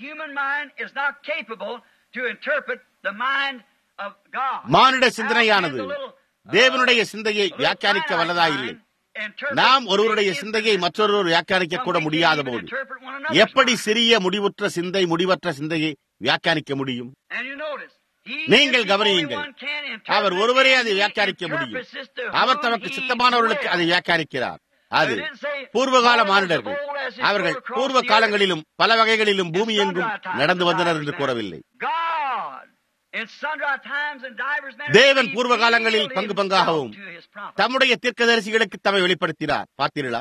B: மானிட சிந்தனையானது தேவனுடைய சிந்தையை வியாக்கியானிக்க வல்லதாயில்லை நாம் ஒருவருடைய சிந்தையை மற்றொருவர் வியாக்கியானிக்க கூட முடியாத போது எப்படி சிறிய முடிவுற்ற சிந்தை முடிவற்ற சிந்தையை வியாக்கியானிக்க முடியும் நீங்கள் கவனியுங்கள் அவர் ஒருவரே அதை வியாக்கியானிக்க முடியும் அவர் தமக்கு சித்தமானவர்களுக்கு அதை வியாக்கியானிக்கிறார் அது பூர்வகால மானிடர்கள் அவர்கள் பூர்வ காலங்களிலும் பல வகைகளிலும் பூமி எங்கும் நடந்து வந்தனர் என்று கூறவில்லை தேவன் பூர்வ காலங்களில் பங்கு பங்காகவும் தம்முடைய தீர்க்கதரிசிகளுக்கு தம்மை வெளிப்படுத்தினார் பார்த்தீர்களா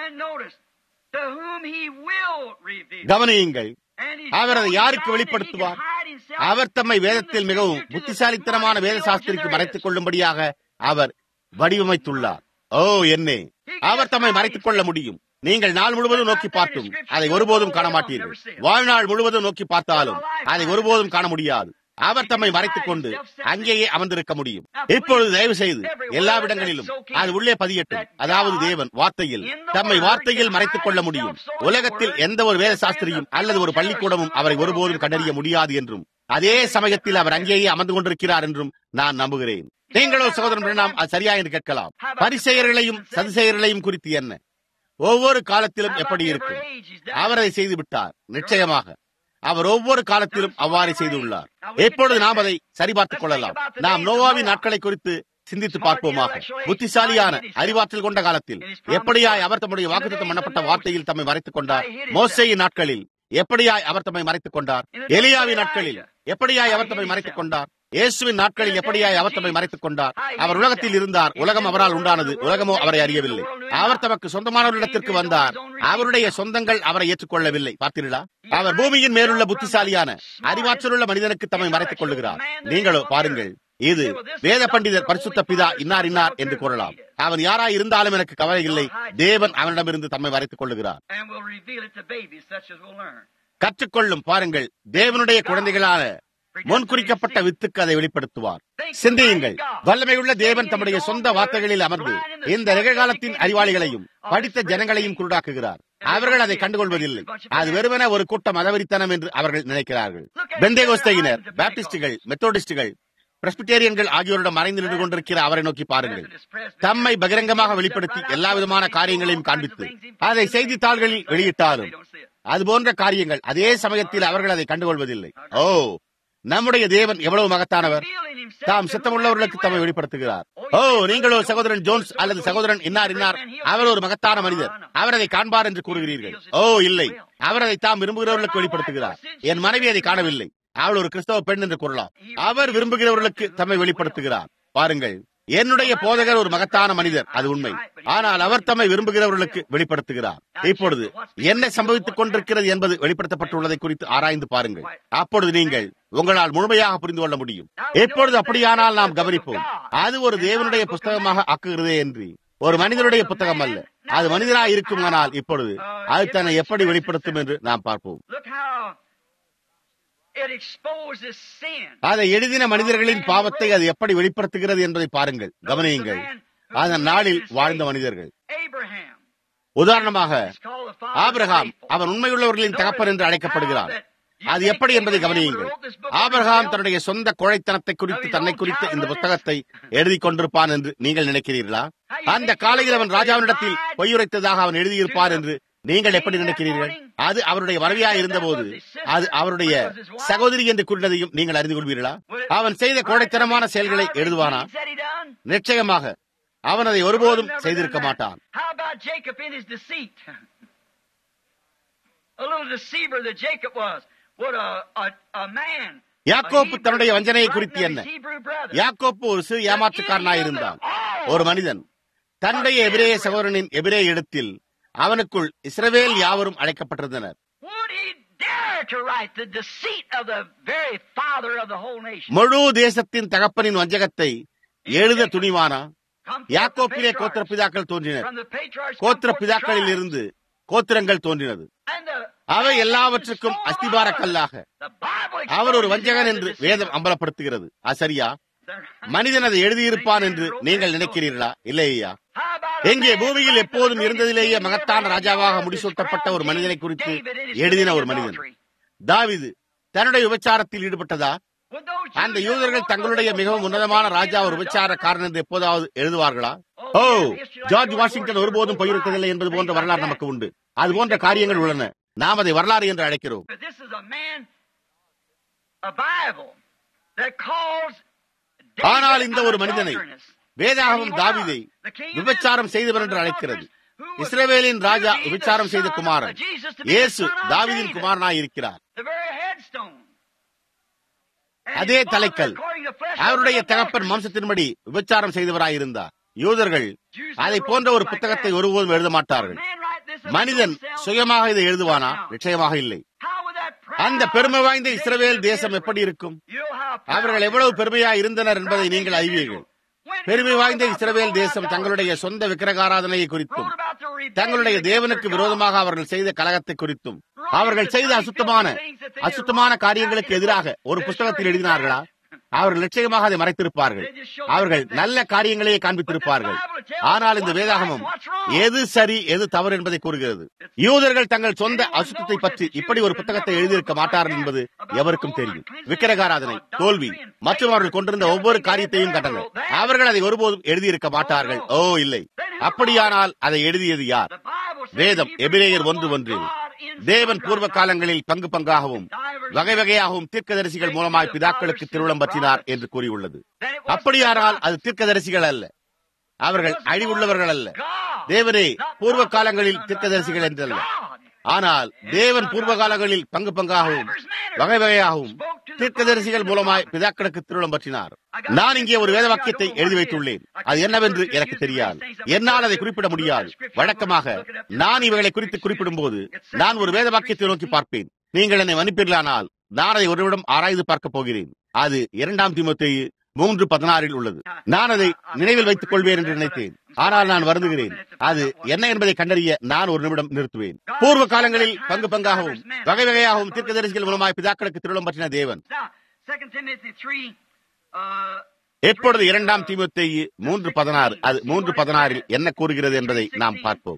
B: கவனியுங்கள் அவர் அதை யாருக்கு வெளிப்படுத்துவார் அவர் தம்மை வேதத்தில் மிகவும் புத்திசாலித்தனமான வேத சாஸ்திரிக்கு மறைத்துக் கொள்ளும்படியாக அவர் வடிவமைத்துள்ளார் ஓ என்னே அவர் தம்மை மறைத்துக் கொள்ள முடியும் நீங்கள் நாள் முழுவதும் நோக்கி பார்த்தும் அதை ஒருபோதும் காண மாட்டீர்கள் வாழ்நாள் முழுவதும் நோக்கி பார்த்தாலும் அதை ஒருபோதும் காண முடியாது அவர் தம்மை மறைத்துக் கொண்டு அங்கேயே அமர்ந்திருக்க முடியும் இப்பொழுது தயவு செய்து எல்லா இடங்களிலும் அது உள்ளே பதியட்டும் அதாவது தேவன் வார்த்தையில் தம்மை வார்த்தையில் மறைத்துக் கொள்ள முடியும் உலகத்தில் எந்த ஒரு வேத சாஸ்திரியும் அல்லது ஒரு பள்ளிக்கூடமும் அவரை ஒருபோதும் கண்டறிய முடியாது என்றும் அதே சமயத்தில் அவர் அங்கேயே அமர்ந்து கொண்டிருக்கிறார் என்றும் நான் நம்புகிறேன் நீங்களோ சகோதரன் நாம் அது சரியா என்று கேட்கலாம் பரிசெயர்களையும் சதிசெயர்களையும் குறித்து என்ன ஒவ்வொரு காலத்திலும் எப்படி இருக்கும் அவர் அதை செய்து விட்டார் நிச்சயமாக அவர் ஒவ்வொரு காலத்திலும் அவ்வாறு செய்துள்ளார் எப்பொழுது நாம் அதை சரிபார்த்துக் கொள்ளலாம் நாம் நோவாவின் நாட்களை குறித்து சிந்தித்து பார்ப்போமாக புத்திசாலியான அறிவாற்றல் கொண்ட காலத்தில் எப்படியாய் அவர் தம்முடைய வாக்குத்தம் பண்ணப்பட்ட வார்த்தையில் தம்மை மறைத்துக் கொண்டார் மோசையின் நாட்களில் எப்படியாய் அவர் தம்மை மறைத்துக் கொண்டார் எலியாவின் நாட்களில் எப்படியாய் அவர் தம்மை மறைத்துக் கொண்டார் இயேசுவின் நாட்களில் எப்படியாய் அவர் தம்மை மறைத்துக் கொண்டார் அவர் உலகத்தில் இருந்தார் உலகம் அவரால் உண்டானது உலகமோ அவரை அறியவில்லை அவர் தமக்கு சொந்தமானவரிடத்திற்கு வந்தார் அவருடைய சொந்தங்கள் அவரை ஏற்றுக்கொள்ளவில்லை பார்த்தீர்களா அவர் பூமியின் மேலுள்ள புத்திசாலியான அறிவாற்றலுள்ள மனிதனுக்கு தம்மை மறைத்துக் கொள்ளுகிறார் நீங்களோ பாருங்கள் இது வேத பண்டிதர் பரிசுத்த பிதா இன்னார் இன்னார் என்று கூறலாம் அவன் யாராய் இருந்தாலும் எனக்கு கவலை இல்லை தேவன் அவனிடமிருந்து தம்மை மறைத்துக் கொள்ளுகிறார் கற்றுக்கொள்ளும் பாருங்கள் தேவனுடைய குழந்தைகளான முன்குறிக்கப்பட்ட வித்துக்கு அதை வெளிப்படுத்துவார் சிந்தியுங்கள் வல்லமையுள்ள தேவன் தம்முடைய சொந்த வார்த்தைகளில் அமர்ந்து இந்த நிகழ்காலத்தின் அறிவாளிகளையும் படித்த ஜனங்களையும் குருடாக்குகிறார் அவர்கள் அதை கண்டுகொள்வதில்லை அது வெறுமன ஒரு கூட்டம் மதவரித்தனம் என்று அவர்கள் நினைக்கிறார்கள் பெந்தேகோஸ்தையினர் பாப்டிஸ்டுகள் மெத்தோடிஸ்டுகள் பிரஸ்பிட்டேரியன்கள் ஆகியோரிடம் மறைந்து நின்று கொண்டிருக்கிற அவரை நோக்கி பாருங்கள் தம்மை பகிரங்கமாக வெளிப்படுத்தி எல்லா விதமான காரியங்களையும் காண்பித்து அதை செய்தித்தாள்களில் வெளியிட்டாலும் அது போன்ற காரியங்கள் அதே சமயத்தில் அவர்கள் அதை கண்டுகொள்வதில்லை ஓ நம்முடைய தேவன் எவ்வளவு மகத்தானவர் தாம் சித்தமுள்ளவர்களுக்கு தம்மை வெளிப்படுத்துகிறார் ஓ நீங்களோ சகோதரன் ஜோன்ஸ் அல்லது சகோதரன் இன்னார் இன்னார் அவர் ஒரு மகத்தான மனிதர் அவர் அதை காண்பார் என்று கூறுகிறீர்கள் ஓ இல்லை அவர் அதை தாம் விரும்புகிறவர்களுக்கு வெளிப்படுத்துகிறார் என் மனைவி அதை காணவில்லை அவள் ஒரு கிறிஸ்தவ பெண் என்று கூறலாம் அவர் விரும்புகிறவர்களுக்கு தம்மை வெளிப்படுத்துகிறார் பாருங்கள் என்னுடைய போதகர் ஒரு மகத்தான மனிதர் அது உண்மை ஆனால் அவர் தம்மை விரும்புகிறவர்களுக்கு வெளிப்படுத்துகிறார் இப்பொழுது என்ன சம்பவித்துக் கொண்டிருக்கிறது என்பது வெளிப்படுத்தப்பட்டுள்ளதை குறித்து ஆராய்ந்து பாருங்கள் அப்பொழுது நீங்கள் உங்களால் முழுமையாக புரிந்து கொள்ள முடியும் எப்பொழுது அப்படியானால் நாம் கவனிப்போம் அது ஒரு தேவனுடைய புஸ்தகமாக ஆக்குகிறதே என்று ஒரு மனிதனுடைய புத்தகம் அல்ல அது மனிதனாக இருக்குமானால் இப்பொழுது அது தன்னை எப்படி வெளிப்படுத்தும் என்று நாம் பார்ப்போம் அதை எழுதின மனிதர்களின் பாவத்தை அது எப்படி வெளிப்படுத்துகிறது என்பதை பாருங்கள் கவனியுங்கள் அந்த நாளில் வாழ்ந்த மனிதர்கள் உதாரணமாக ஆபிரகாம் அவன் உண்மையுள்ளவர்களின் தகப்பன் என்று அழைக்கப்படுகிறான் அது எப்படி என்பதை கவனியுங்கள் ஆபிரகாம் தன்னுடைய சொந்த குழைத்தனத்தை குறித்து தன்னை குறித்து இந்த புத்தகத்தை எழுதி கொண்டிருப்பான் என்று நீங்கள் நினைக்கிறீர்களா அந்த காலையில் அவன் ராஜாவினிடத்தில் பொய்யுரைத்ததாக அவன் எழுதியிருப்பார் என்று நீங்கள் எப்படி நினைக்கிறீர்கள் அது அவருடைய மனைவியாக இருந்தபோது அது அவருடைய சகோதரி என்று கூறினதையும் நீங்கள் அறிந்து கொள்வீர்களா அவன் செய்த கோடைத்தனமான செயல்களை எழுதுவானா நிச்சயமாக அவன் அதை ஒருபோதும் செய்திருக்க மாட்டான் யாக்கோப்பு தன்னுடைய வஞ்சனையை குறித்து என்ன யாக்கோப்பு ஒரு சிறு ஏமாற்றுக்காரனாயிருந்தான் ஒரு மனிதன் தன்னுடைய எபிரேய சகோதரனின் எபிரேய இடத்தில் அவனுக்குள் இஸ்ரவேல் யாவரும் அழைக்கப்பட்டிருந்தனர் முழு தேசத்தின் தகப்பனின் வஞ்சகத்தை எழுத துணிவானா யாக்கோப்பிலே கோத்திர பிதாக்கள் தோன்றினர் கோத்திர பிதாக்களில் இருந்து கோத்திரங்கள் தோன்றினது அவை எல்லாவற்றுக்கும் அஸ்திபார கல்லாக அவர் ஒரு வஞ்சகன் என்று வேதம் அம்பலப்படுத்துகிறது சரியா மனிதன் அதை எழுதியிருப்பான் என்று நீங்கள் நினைக்கிறீர்களா இல்லையா எங்கே பூமியில் எப்போதும் இருந்ததிலேயே மகத்தான ராஜாவாக முடிசூட்டப்பட்ட ஒரு மனிதனை குறித்து எழுதின ஒரு மனிதன் தாவிது தன்னுடைய விபச்சாரத்தில் ஈடுபட்டதா அந்த யூதர்கள் தங்களுடைய மிகவும் உன்னதமான ராஜா ஒரு விபச்சாரக்காரன் என்று எப்போதாவது எழுதுவார்களா ஓ ஜார்ஜ் வாஷிங்டன் ஒருபோதும் போயிருக்கவில்லை என்பது போன்ற வரலாறு நமக்கு உண்டு அது போன்ற காரியங்கள் உள்ளன நாம் அதை வரலாறு என்று அழைக்கிறோம் ஆனால் இந்த ஒரு மனிதனை வேதாகமம் தாவிதை விபச்சாரம் செய்தவர் என்று அழைக்கிறது இஸ்ரேவேலின் ராஜா விபச்சாரம் செய்த குமாரன் இயேசு தாவிதின் குமாரனாய் இருக்கிறார் அதே தலைக்கல் அவருடைய தகப்பன் மாம்சத்தின்படி விபச்சாரம் செய்தவராயிருந்தார் யூதர்கள் அதை போன்ற ஒரு புத்தகத்தை ஒருபோதும் எழுத மாட்டார்கள் மனிதன் சுயமாக இதை எழுதுவானா நிச்சயமாக இல்லை அந்த பெருமை வாய்ந்த இஸ்ரவேல் தேசம் எப்படி இருக்கும் அவர்கள் எவ்வளவு பெருமையா இருந்தனர் என்பதை நீங்கள் அறிவீர்கள் பெருமை வாய்ந்த இஸ்ரவேல் தேசம் தங்களுடைய சொந்த விக்கிரகாராதனையை குறித்தும் தங்களுடைய தேவனுக்கு விரோதமாக அவர்கள் செய்த கலகத்தை குறித்தும் அவர்கள் செய்த அசுத்தமான அசுத்தமான காரியங்களுக்கு எதிராக ஒரு புஸ்தகத்தில் எழுதினார்களா அவர்கள் நிச்சயமாக அதை மறைத்திருப்பார்கள் அவர்கள் நல்ல காரியங்களையே காண்பித்திருப்பார்கள் ஆனால் இந்த வேதாகமம் எது சரி எது தவறு என்பதை கூறுகிறது யூதர்கள் தங்கள் சொந்த அசுத்தத்தை பற்றி இப்படி ஒரு புத்தகத்தை எழுதியிருக்க மாட்டார்கள் என்பது எவருக்கும் தெரியும் விக்கிரகாராதனை தோல்வி மற்றும் அவர்கள் கொண்டிருந்த ஒவ்வொரு காரியத்தையும் கண்டனர் அவர்கள் அதை ஒருபோதும் எழுதியிருக்க மாட்டார்கள் ஓ இல்லை அப்படியானால் அதை எழுதியது யார் வேதம் எபிரேயர் ஒன்று ஒன்றில் தேவன் பூர்வ காலங்களில் பங்கு பங்காகவும் வகை வகையாகவும் தீர்க்கதரிசிகள் மூலமாய் பிதாக்களுக்கு திருவிழம் பற்றினார் என்று கூறியுள்ளது அப்படியானால் அது தீர்க்கதரிசிகள் அல்ல அவர்கள் அழிவுள்ளவர்கள் அல்ல தேவனே பூர்வ காலங்களில் தீர்க்கதரிசிகள் என்றல்ல ஆனால் தேவன் பூர்வ காலங்களில் பங்கு பங்காகவும் வகை வகையாகவும் தீர்க்கதரிசிகள் மூலமாய் பிதாக்களுக்கு திருவிழம் பற்றினார் நான் இங்கே ஒரு வேத வாக்கியத்தை எழுதி வைத்துள்ளேன் அது என்னவென்று எனக்கு தெரியாது என்னால் அதை குறிப்பிட முடியாது வழக்கமாக நான் இவைகளை குறித்து குறிப்பிடும் போது நான் ஒரு வேத வாக்கியத்தை நோக்கி பார்ப்பேன் நீங்கள் என்னை மன்னிப்பீர்களானால் நான் அதை ஒருவிடம் ஆராய்ந்து பார்க்க போகிறேன் அது இரண்டாம் திமுத்தையு மூன்று பதினாறில் உள்ளது நான் அதை நினைவில் வைத்துக் கொள்வேன் என்று நினைத்தேன் ஆனால் நான் வருந்துகிறேன் அது என்ன என்பதை கண்டறிய நான் ஒரு நிமிடம் நிறுத்துவேன் பூர்வ காலங்களில் பங்கு பங்காகவும் வகை வகையாகவும் தீர்க்கதரிசிகள் மூலமாய் பிதாக்களுக்கு திருவிழம் பற்றின தேவன் எப்பொழுது இரண்டாம் தீமத்தையு மூன்று பதினாறு அது மூன்று பதினாறில் என்ன கூறுகிறது என்பதை நாம் பார்ப்போம்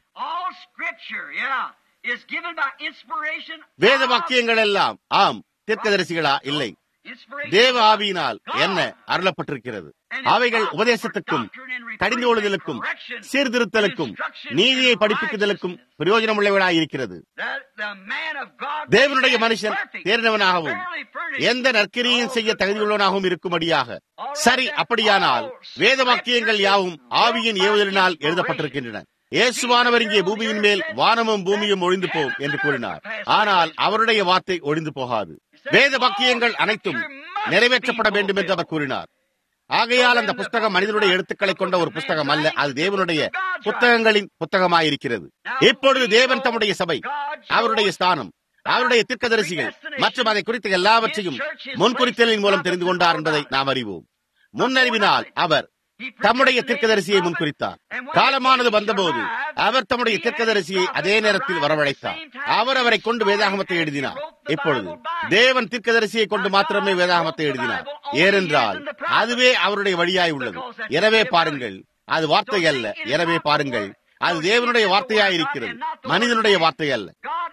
B: வேத வாக்கியங்கள் எல்லாம் ஆம் தீர்க்கதரிசிகளா இல்லை தேவ ஆவியினால் என்ன அருளப்பட்டிருக்கிறது அவைகள் உபதேசத்துக்கும் கடிந்து கொள்ளுதலுக்கும் சீர்திருத்தலுக்கும் நீதியை படிப்பிக்குதலுக்கும் பிரயோஜனம் உள்ளவர்களாய் இருக்கிறது தேவனுடைய மனுஷன் தேர்ந்தவனாகவும் எந்த நற்கிரியும் செய்ய தகுதியுள்ளவனாகவும் இருக்கும்படியாக சரி அப்படியானால் வேத வாக்கியங்கள் யாவும் ஆவியின் ஏவுதலினால் எழுதப்பட்டிருக்கின்றன இயேசுவானவர் இங்கே பூமியின் மேல் வானமும் பூமியும் ஒழிந்து போம் என்று கூறினார் ஆனால் அவருடைய வார்த்தை ஒழிந்து போகாது வேத வாக்கியங்கள் அனைத்தும் நிறைவேற்றப்பட வேண்டும் என்று அவர் கூறினார் ஆகையால் அந்த புஸ்தகம் மனிதனுடைய எழுத்துக்களை கொண்ட ஒரு புஸ்தகம் அல்ல அது தேவனுடைய புத்தகங்களின் புத்தகமாயிருக்கிறது இப்பொழுது தேவன் தம்முடைய சபை அவருடைய ஸ்தானம் அவருடைய திர்க்கதரிசிகள் மற்றும் அதை குறித்த எல்லாவற்றையும் முன்குறித்தலின் மூலம் தெரிந்து கொண்டார் என்பதை நாம் அறிவோம் முன்னறிவினால் அவர் தம்முடைய தீர்க்கதரிசியை முன்குறித்தார் காலமானது வந்தபோது அவர் தம்முடைய தீர்க்கதரிசியை அதே நேரத்தில் வரவழைத்தார் அவர் அவரை கொண்டு வேதாகமத்தை எழுதினார் இப்பொழுது தேவன் தீர்க்கதரிசியை கொண்டு மாத்திரமே வேதாகமத்தை எழுதினார் ஏனென்றால் அதுவே அவருடைய வழியாய் உள்ளது எனவே பாருங்கள் அது வார்த்தை அல்ல எனவே பாருங்கள் அது தேவனுடைய வார்த்தையாய் இருக்கிறது மனிதனுடைய வார்த்தை அல்ல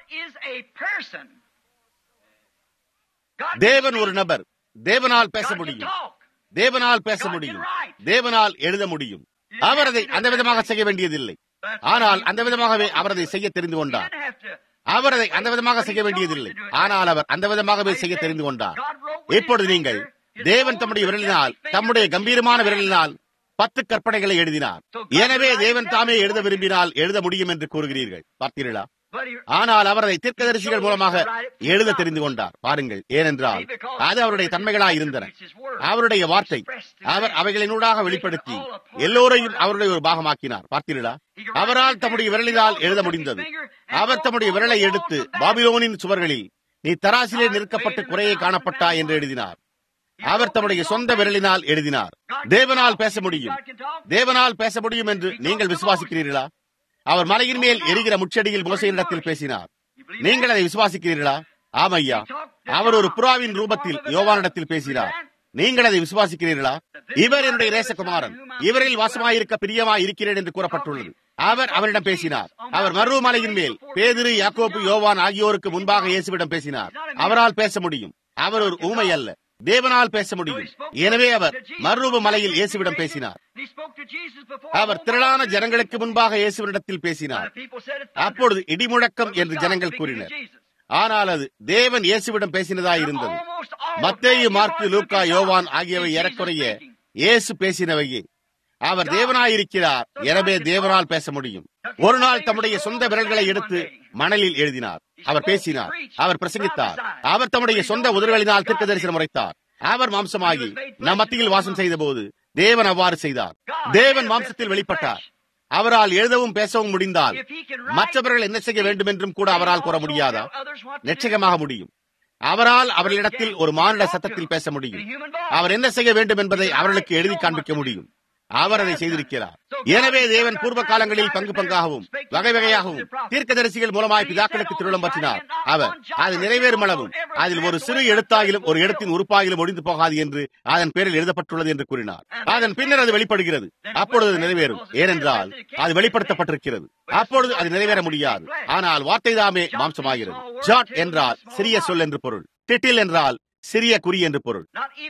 B: தேவன் ஒரு நபர் தேவனால் பேச முடியும் தேவனால் பேச முடியும் தேவனால் எழுத முடியும் அவர் அதை அந்த விதமாக செய்ய வேண்டியதில்லை ஆனால் அந்த விதமாகவே அவர் அதை செய்ய தெரிந்து கொண்டார் அவர் அதை அந்த விதமாக செய்ய வேண்டியதில்லை ஆனால் அவர் அந்த விதமாகவே செய்ய தெரிந்து கொண்டார் இப்பொழுது நீங்கள் தேவன் தம்முடைய விரலினால் தம்முடைய கம்பீரமான விரலினால் பத்து கற்பனைகளை எழுதினார் எனவே தேவன் தாமே எழுத விரும்பினால் எழுத முடியும் என்று கூறுகிறீர்கள் பார்த்தீர்களா ஆனால் அவர் அதை தீர்க்கதரிசிகள் மூலமாக எழுத தெரிந்து கொண்டார் பாருங்கள் ஏனென்றால் அது அவருடைய தன்மைகளாய் இருந்தன அவருடைய வார்த்தை அவர் அவைகளினூடாக வெளிப்படுத்தி எல்லோரையும் அவருடைய ஒரு பாகமாக்கினார் பார்த்தீர்களா அவரால் தம்முடைய விரலினால் எழுத முடிந்தது அவர் தம்முடைய விரலை எடுத்து பாபிலோனின் சுவர்களில் நீ தராசிலே நிற்கப்பட்டு குறையை காணப்பட்டா என்று எழுதினார் அவர் தம்முடைய சொந்த விரலினால் எழுதினார் தேவனால் பேச முடியும் தேவனால் பேச முடியும் என்று நீங்கள் விசுவாசிக்கிறீர்களா அவர் மலையின் மேல் எரிகிற முச்செடியில் மோசையினிடத்தில் பேசினார் நீங்கள் அதை விசுவாசிக்கிறீர்களா ஆமையா அவர் ஒரு புறாவின் ரூபத்தில் யோவானிடத்தில் பேசினார் நீங்கள் அதை விசுவாசிக்கிறீர்களா இவர் என்னுடைய நேசகுமாரன் இவரில் வாசமாயிருக்க பிரியமாய் இருக்கிறேன் என்று கூறப்பட்டுள்ளது அவர் அவரிடம் பேசினார் அவர் மருவமலையின் மேல் பேதிரு யாக்கோப்பு யோவான் ஆகியோருக்கு முன்பாக இயேசுவிடம் பேசினார் அவரால் பேச முடியும் அவர் ஒரு ஊமை அல்ல தேவனால் பேச முடியும் எனவே அவர் மறுரூப மலையில் இயேசுவிடம் பேசினார் அவர் திரளான ஜனங்களுக்கு முன்பாக இயேசுவிடத்தில் பேசினார் அப்பொழுது இடிமுழக்கம் என்று ஜனங்கள் கூறினர் ஆனால் அது தேவன் இயேசுவிடம் பேசினதா இருந்தது மத்தேயு மார்க்கு லூக்கா யோவான் ஆகியவை ஏறக்குறைய இயேசு பேசினவையே அவர் தேவனாயிருக்கிறார் எனவே தேவனால் பேச முடியும் ஒரு நாள் தம்முடைய சொந்த விரல்களை எடுத்து மணலில் எழுதினார் அவர் பேசினார் அவர் பிரசங்கித்தார் அவர் தம்முடைய சொந்த உதடுகளினால் தீர்க்க தரிசனம் உரைத்தார் அவர் மாம்சமாகி நம் மத்தியில் வாசம் செய்த போது தேவன் அவ்வாறு செய்தார் தேவன் மாம்சத்தில் வெளிப்பட்டார் அவரால் எழுதவும் பேசவும் முடிந்தால் மற்றவர்கள் என்ன செய்ய வேண்டும் என்றும் கூட அவரால் கூற முடியாதா நிச்சயமாக முடியும் அவரால் அவர்களிடத்தில் ஒரு மானிட சத்தத்தில் பேச முடியும் அவர் என்ன செய்ய வேண்டும் என்பதை அவர்களுக்கு எழுதி காண்பிக்க முடியும் அவர் அதை செய்திருக்கிறார் எனவே தேவன் பூர்வ காலங்களில் பங்கு பங்காகவும் வகை வகையாகவும் தீர்க்கதரிசிகள் மூலமாய் பிதாக்களுக்கு திருவிழம் பற்றினார் அவர் அது நிறைவேறும் அளவும் அதில் ஒரு சிறு எழுத்தாகிலும் ஒரு இடத்தின் உறுப்பாகிலும் ஒழிந்து போகாது என்று அதன் பேரில் எழுதப்பட்டுள்ளது என்று கூறினார் அதன் பின்னர் அது வெளிப்படுகிறது அப்பொழுது அது நிறைவேறும் ஏனென்றால் அது வெளிப்படுத்தப்பட்டிருக்கிறது அப்பொழுது அது நிறைவேற முடியாது ஆனால் வார்த்தை தாமே மாம்சமாகிறது ஜாட் என்றால் சிறிய சொல் என்று பொருள் டிட்டில் என்றால் சிறிய குறி என்று பொருள்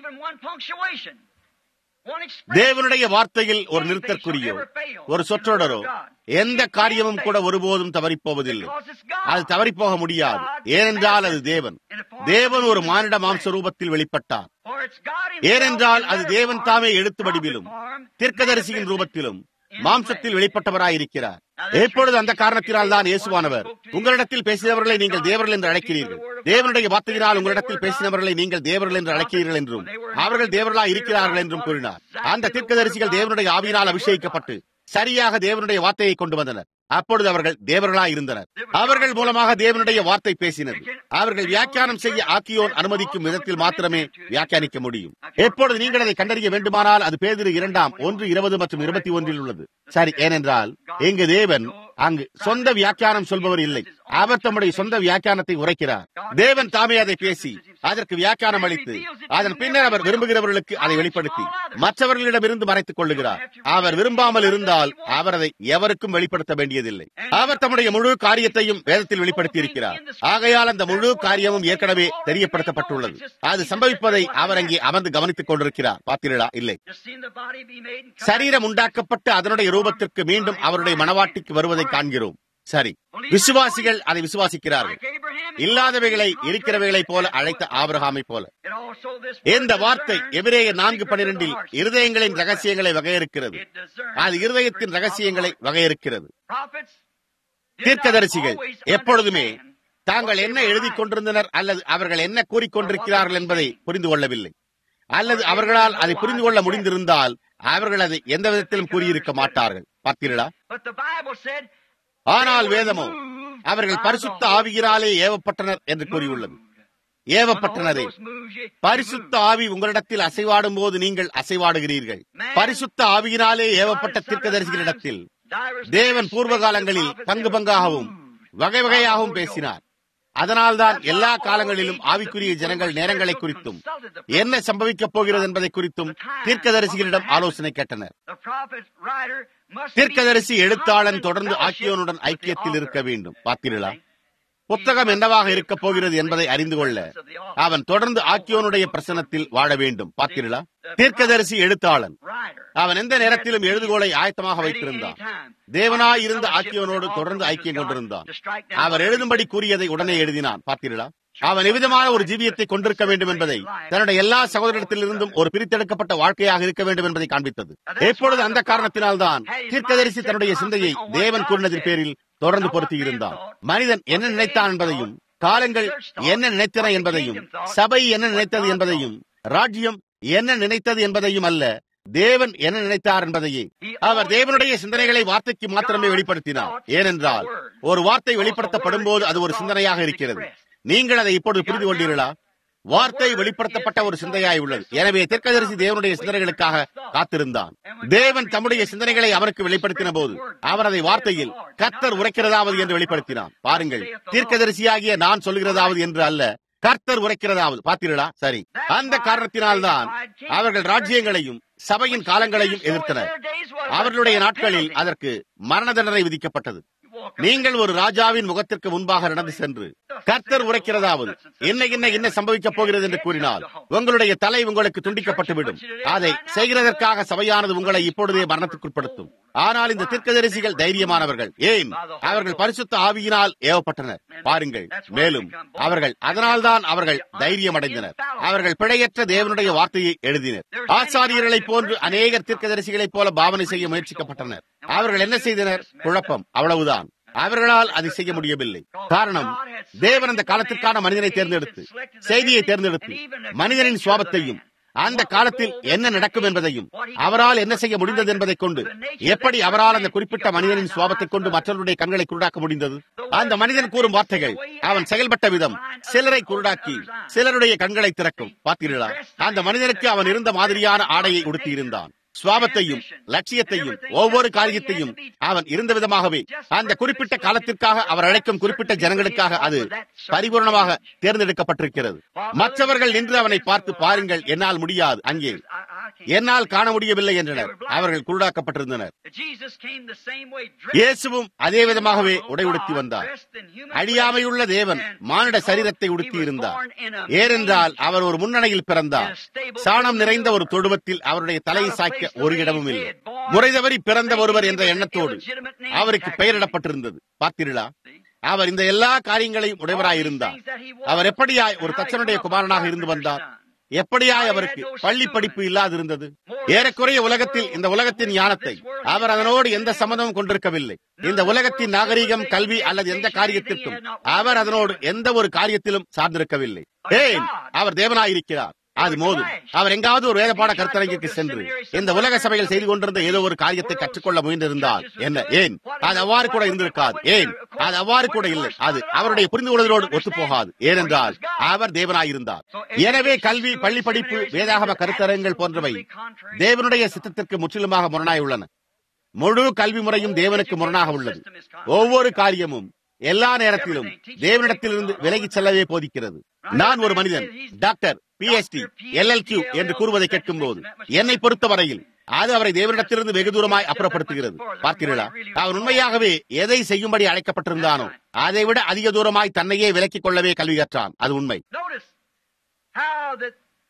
B: தேவனுடைய வார்த்தையில் ஒரு நிறுத்தற்குறியோ ஒரு சொற்றொடரோ எந்த காரியமும் கூட ஒருபோதும் தவறிப்போவதில்லை அது தவறிப்போக முடியாது ஏனென்றால் அது தேவன் தேவன் ஒரு மானிட மாம்ச ரூபத்தில் வெளிப்பட்டார் ஏனென்றால் அது தேவன் தாமே எழுத்து வடிவிலும் தீர்க்கதரிசியின் ரூபத்திலும் மாம்சத்தில் வெளிப்பட்டவராயிருக்கிறார் எப்பொழுது அந்த காரணத்தினால் தான் இயேசுவானவர் உங்களிடத்தில் பேசினவர்களை நீங்கள் தேவர்கள் என்று அழைக்கிறீர்கள் தேவனுடைய வார்த்தையினால் உங்களிடத்தில் பேசினவர்களை நீங்கள் தேவர்கள் என்று அழைக்கிறீர்கள் என்றும் அவர்கள் தேவர்களா இருக்கிறார்கள் என்றும் கூறினார் அந்த தீர்க்கதரிசிகள் தேவனுடைய ஆவியினால் அபிஷேகிக்கப்பட்டு சரியாக தேவனுடைய வார்த்தையை கொண்டு வந்தனர் அப்பொழுது அவர்கள் தேவர்களா இருந்தனர் அவர்கள் மூலமாக தேவனுடைய வார்த்தை பேசினது அவர்கள் வியாக்கியானம் செய்ய ஆக்கியோன் அனுமதிக்கும் விதத்தில் மாத்திரமே வியாக்கியானிக்க முடியும் எப்பொழுது நீங்கள் அதை கண்டறிய வேண்டுமானால் அது பேதிரு இரண்டாம் ஒன்று இருபது மற்றும் இருபத்தி ஒன்றில் உள்ளது சரி ஏனென்றால் இங்கு தேவன் அங்கு சொந்த வியாக்கியானம் சொல்பவர் இல்லை அவர் தம்முடைய சொந்த வியாக்கியானத்தை உரைக்கிறார் தேவன் தாமே அதை பேசி அதற்கு வியாக்கியானம் அளித்து அதன் பின்னர் அவர் விரும்புகிறவர்களுக்கு அதை வெளிப்படுத்தி மற்றவர்களிடமிருந்து மறைத்துக் கொள்ளுகிறார் அவர் விரும்பாமல் இருந்தால் அவர் அதை எவருக்கும் வெளிப்படுத்த வேண்டியதில்லை அவர் தம்முடைய முழு காரியத்தையும் வேதத்தில் வெளிப்படுத்தி இருக்கிறார் ஆகையால் அந்த முழு காரியமும் ஏற்கனவே தெரியப்படுத்தப்பட்டுள்ளது அது சம்பவிப்பதை அவர் அங்கே அமர்ந்து கவனித்துக் கொண்டிருக்கிறார் பார்த்தீர்களா இல்லை சரீரம் உண்டாக்கப்பட்டு அதனுடைய ரூபத்திற்கு மீண்டும் அவருடைய மனவாட்டிக்கு வருவதை காண்கிறோம் சரி விசுவாசிகள் அதை விசுவாசிக்கிறார்கள் இல்லாதவைகளை இருக்கிறவைகளைப் போல அழைத்த ஆபிரகாமை போல இந்த வார்த்தை எபிரேய நான்கு பனிரெண்டில் இருதயங்களின் ரகசியங்களை வகையறுக்கிறது அது இருதயத்தின் ரகசியங்களை வகையறுக்கிறது தீர்க்கதரிசிகள் எப்பொழுதுமே தாங்கள் என்ன எழுதி கொண்டிருந்தனர் அல்லது அவர்கள் என்ன கூறிக்கொண்டிருக்கிறார்கள் என்பதை புரிந்து கொள்ளவில்லை அல்லது அவர்களால் அதை புரிந்து கொள்ள முடிந்திருந்தால் அவர்கள் அதை எந்த விதத்திலும் கூறியிருக்க மாட்டார்கள் பார்த்தீர்களா ஆனால் வேதமோ அவர்கள் பரிசுத்த ஆவியினாலே ஏவப்பட்டனர் என்று கூறியுள்ளது ஏவப்பட்டனரே பரிசுத்த ஆவி உங்களிடத்தில் அசைவாடும் போது நீங்கள் அசைவாடுகிறீர்கள் பரிசுத்த ஆவியினாலே ஏவப்பட்ட தீர்க்கதரிசிகளிடத்தில் தேவன் பூர்வ காலங்களில் பங்கு பங்காகவும் வகை வகையாகவும் பேசினார் அதனால்தான் எல்லா காலங்களிலும் ஆவிக்குரிய ஜனங்கள் நேரங்களை குறித்தும் என்ன சம்பவிக்கப் போகிறது என்பதை குறித்தும் தீர்க்கதரிசிகளிடம் ஆலோசனை கேட்டனர் தீர்க்கதரிசி எழுத்தாளன் தொடர்ந்து ஆக்கியோனுடன் ஐக்கியத்தில் இருக்க வேண்டும் பார்த்தீர்களா புத்தகம் என்னவாக இருக்கப் போகிறது என்பதை அறிந்து கொள்ள அவன் தொடர்ந்து ஆக்கியோனுடைய பிரசனத்தில் வாழ வேண்டும் பார்த்தீர்களா தீர்க்கதரிசி எழுத்தாளன் அவன் எந்த நேரத்திலும் எழுதுகோளை ஆயத்தமாக வைத்திருந்தான் தேவனாய் இருந்த ஆக்கியோனோடு தொடர்ந்து ஐக்கியம் கொண்டிருந்தான் அவர் எழுதும்படி கூறியதை உடனே எழுதினான் பார்த்தீர்களா அவன் எவ்விதமான ஒரு ஜீவியத்தை கொண்டிருக்க வேண்டும் என்பதை தன்னுடைய எல்லா சகோதரத்திலிருந்தும் ஒரு பிரித்தெடுக்கப்பட்ட வாழ்க்கையாக இருக்க வேண்டும் என்பதை காண்பித்தது எப்பொழுது அந்த காரணத்தினால்தான் தீர்க்கதரிசி தன்னுடைய சிந்தையை தேவன் கூறினதின் பேரில் தொடர்ந்து பொருத்தி இருந்தான் மனிதன் என்ன நினைத்தான் என்பதையும் காலங்கள் என்ன நினைத்தன என்பதையும் சபை என்ன நினைத்தது என்பதையும் ராஜ்யம் என்ன நினைத்தது என்பதையும் அல்ல தேவன் என்ன நினைத்தார் என்பதையே அவர் தேவனுடைய சிந்தனைகளை வார்த்தைக்கு மாத்திரமே வெளிப்படுத்தினார் ஏனென்றால் ஒரு வார்த்தை வெளிப்படுத்தப்படும் போது அது ஒரு சிந்தனையாக இருக்கிறது நீங்கள் அதை இப்பொழுது புரிந்து கொண்டீர்களா வார்த்தை வெளிப்படுத்தப்பட்ட ஒரு சிந்தையாய் உள்ளது எனவே தெற்கதரிசி தேவனுடைய சிந்தனைகளுக்காக காத்திருந்தான் தேவன் தம்முடைய சிந்தனைகளை அவருக்கு வெளிப்படுத்தின போது அவர் அதை வார்த்தையில் கர்த்தர் உரைக்கிறதாவது என்று வெளிப்படுத்தினான் பாருங்கள் தீர்க்கதரிசியாகிய நான் சொல்கிறதாவது என்று அல்ல கர்த்தர் உரைக்கிறதாவது பார்த்தீர்களா சரி அந்த காரணத்தினால்தான் அவர்கள் ராஜ்யங்களையும் சபையின் காலங்களையும் எதிர்த்தனர் அவர்களுடைய நாட்களில் அதற்கு மரண தண்டனை விதிக்கப்பட்டது நீங்கள் ஒரு ராஜாவின் முகத்திற்கு முன்பாக நடந்து சென்று கர்த்தர் உரைக்கிறதாவது என்ன என்ன என்ன சம்பவிக்கப் போகிறது என்று கூறினால் உங்களுடைய தலை உங்களுக்கு துண்டிக்கப்பட்டுவிடும் அதை செய்கிறதற்காக சபையானது உங்களை இப்பொழுதே மரணத்துக்குட்படுத்தும் ஆனால் இந்த தீர்க்கதரிசிகள் தைரியமானவர்கள் ஏன் அவர்கள் பரிசுத்த ஆவியினால் ஏவப்பட்டனர் பாருங்கள் மேலும் அவர்கள் அதனால்தான் அவர்கள் தைரியம் அடைந்தனர் அவர்கள் பிழையற்ற தேவனுடைய வார்த்தையை எழுதினர் ஆச்சாரியர்களைப் போன்று அநேகர் தீர்க்கதரிசிகளைப் போல பாவனை செய்ய முயற்சிக்கப்பட்டனர் அவர்கள் என்ன செய்தனர் குழப்பம் அவ்வளவுதான் அவர்களால் அதை செய்ய முடியவில்லை காரணம் தேவன் அந்த காலத்திற்கான மனிதனை தேர்ந்தெடுத்து செய்தியை தேர்ந்தெடுத்து மனிதனின் சுவாபத்தையும் அந்த காலத்தில் என்ன நடக்கும் என்பதையும் அவரால் என்ன செய்ய முடிந்தது என்பதை கொண்டு எப்படி அவரால் அந்த குறிப்பிட்ட மனிதனின் சுவாபத்தை கொண்டு மற்றவருடைய கண்களை குருடாக்க முடிந்தது அந்த மனிதன் கூறும் வார்த்தைகள் அவன் செயல்பட்ட விதம் சிலரை குருடாக்கி சிலருடைய கண்களை திறக்கும் பார்த்தீர்களா அந்த மனிதனுக்கு அவன் இருந்த மாதிரியான ஆடையை உடுத்தி இருந்தான் சுவாபத்தையும் லட்சியத்தையும் ஒவ்வொரு காரியத்தையும் அவன் இருந்த விதமாகவே அந்த குறிப்பிட்ட காலத்திற்காக அவர் அழைக்கும் குறிப்பிட்ட ஜனங்களுக்காக அது பரிபூர்ணமாக தேர்ந்தெடுக்கப்பட்டிருக்கிறது மற்றவர்கள் நின்று அவனை பார்த்து பாருங்கள் என்னால் முடியாது அங்கே என்னால் காண முடியவில்லை என்றனர் அவர்கள் குருடாக்கப்பட்டிருந்தனர் இயேசுவும் அதே விதமாகவே உடை உடுத்தி வந்தார் அழியாமையுள்ள தேவன் மானிட சரீரத்தை உடுத்தி இருந்தார் ஏனென்றால் அவர் ஒரு முன்னணியில் பிறந்தார் சாணம் நிறைந்த ஒரு தொடுவத்தில் அவருடைய தலையை சாய்க்க ஒரு இடமும் இல்லை முறைதவறி பிறந்த ஒருவர் என்ற எண்ணத்தோடு அவருக்கு பெயரிடப்பட்டிருந்தது பார்த்தீர்களா அவர் இந்த எல்லா காரியங்களையும் உடையவராயிருந்தார் அவர் எப்படியாய் ஒரு தச்சனுடைய குமாரனாக இருந்து வந்தார் எப்படியாய் அவருக்கு பள்ளி படிப்பு இல்லாதிருந்தது ஏறக்குறைய உலகத்தில் இந்த உலகத்தின் ஞானத்தை அவர் அதனோடு எந்த சம்மதமும் கொண்டிருக்கவில்லை இந்த உலகத்தின் நாகரீகம் கல்வி அல்லது எந்த காரியத்திற்கும் அவர் அதனோடு எந்த ஒரு காரியத்திலும் சார்ந்திருக்கவில்லை ஏன் அவர் தேவனாயிருக்கிறார் அது மோதும் அவர் எங்காவது ஒரு வேதப்பாட கருத்தரங்கிற்கு சென்று இந்த உலக சபையில் செய்து கொண்டிருந்த ஏதோ ஒரு காரியத்தை கற்றுக்கொள்ள முயன்றிருந்தால் என்ன ஏன் அது அவ்வாறு கூட இருந்திருக்காது ஏன் அது அவ்வாறு கூட இல்லை அது அவருடைய புரிந்து கொள்வதோடு ஒத்துப்போகாது ஏனென்றால் அவர் தேவனாயிருந்தார் எனவே கல்வி பள்ளி படிப்பு வேதாகம கருத்தரங்கள் போன்றவை தேவனுடைய சித்தத்திற்கு முற்றிலுமாக முரணாய் உள்ளன முழு கல்வி முறையும் தேவனுக்கு முரணாக உள்ளது ஒவ்வொரு காரியமும் எல்லா நேரத்திலும் தேவனிடத்திலிருந்து விலகிச் செல்லவே போதிக்கிறது நான் ஒரு மனிதன் டாக்டர் பிஎச்டி எல்எல்கியூ என்று கூறுவதை கேட்கும் போது என்னை பொறுத்தவரையில் அது அவரை தேவனிடத்திலிருந்து வெகு தூரமாய் அப்புறப்படுத்துகிறது பார்த்தீர்களா அவன் உண்மையாகவே எதை செய்யும்படி அழைக்கப்பட்டிருந்தானோ அதை விட அதிக தூரமாய் தன்னையே விலக்கிக் கொள்ளவே கல்வி கற்றான் அது உண்மை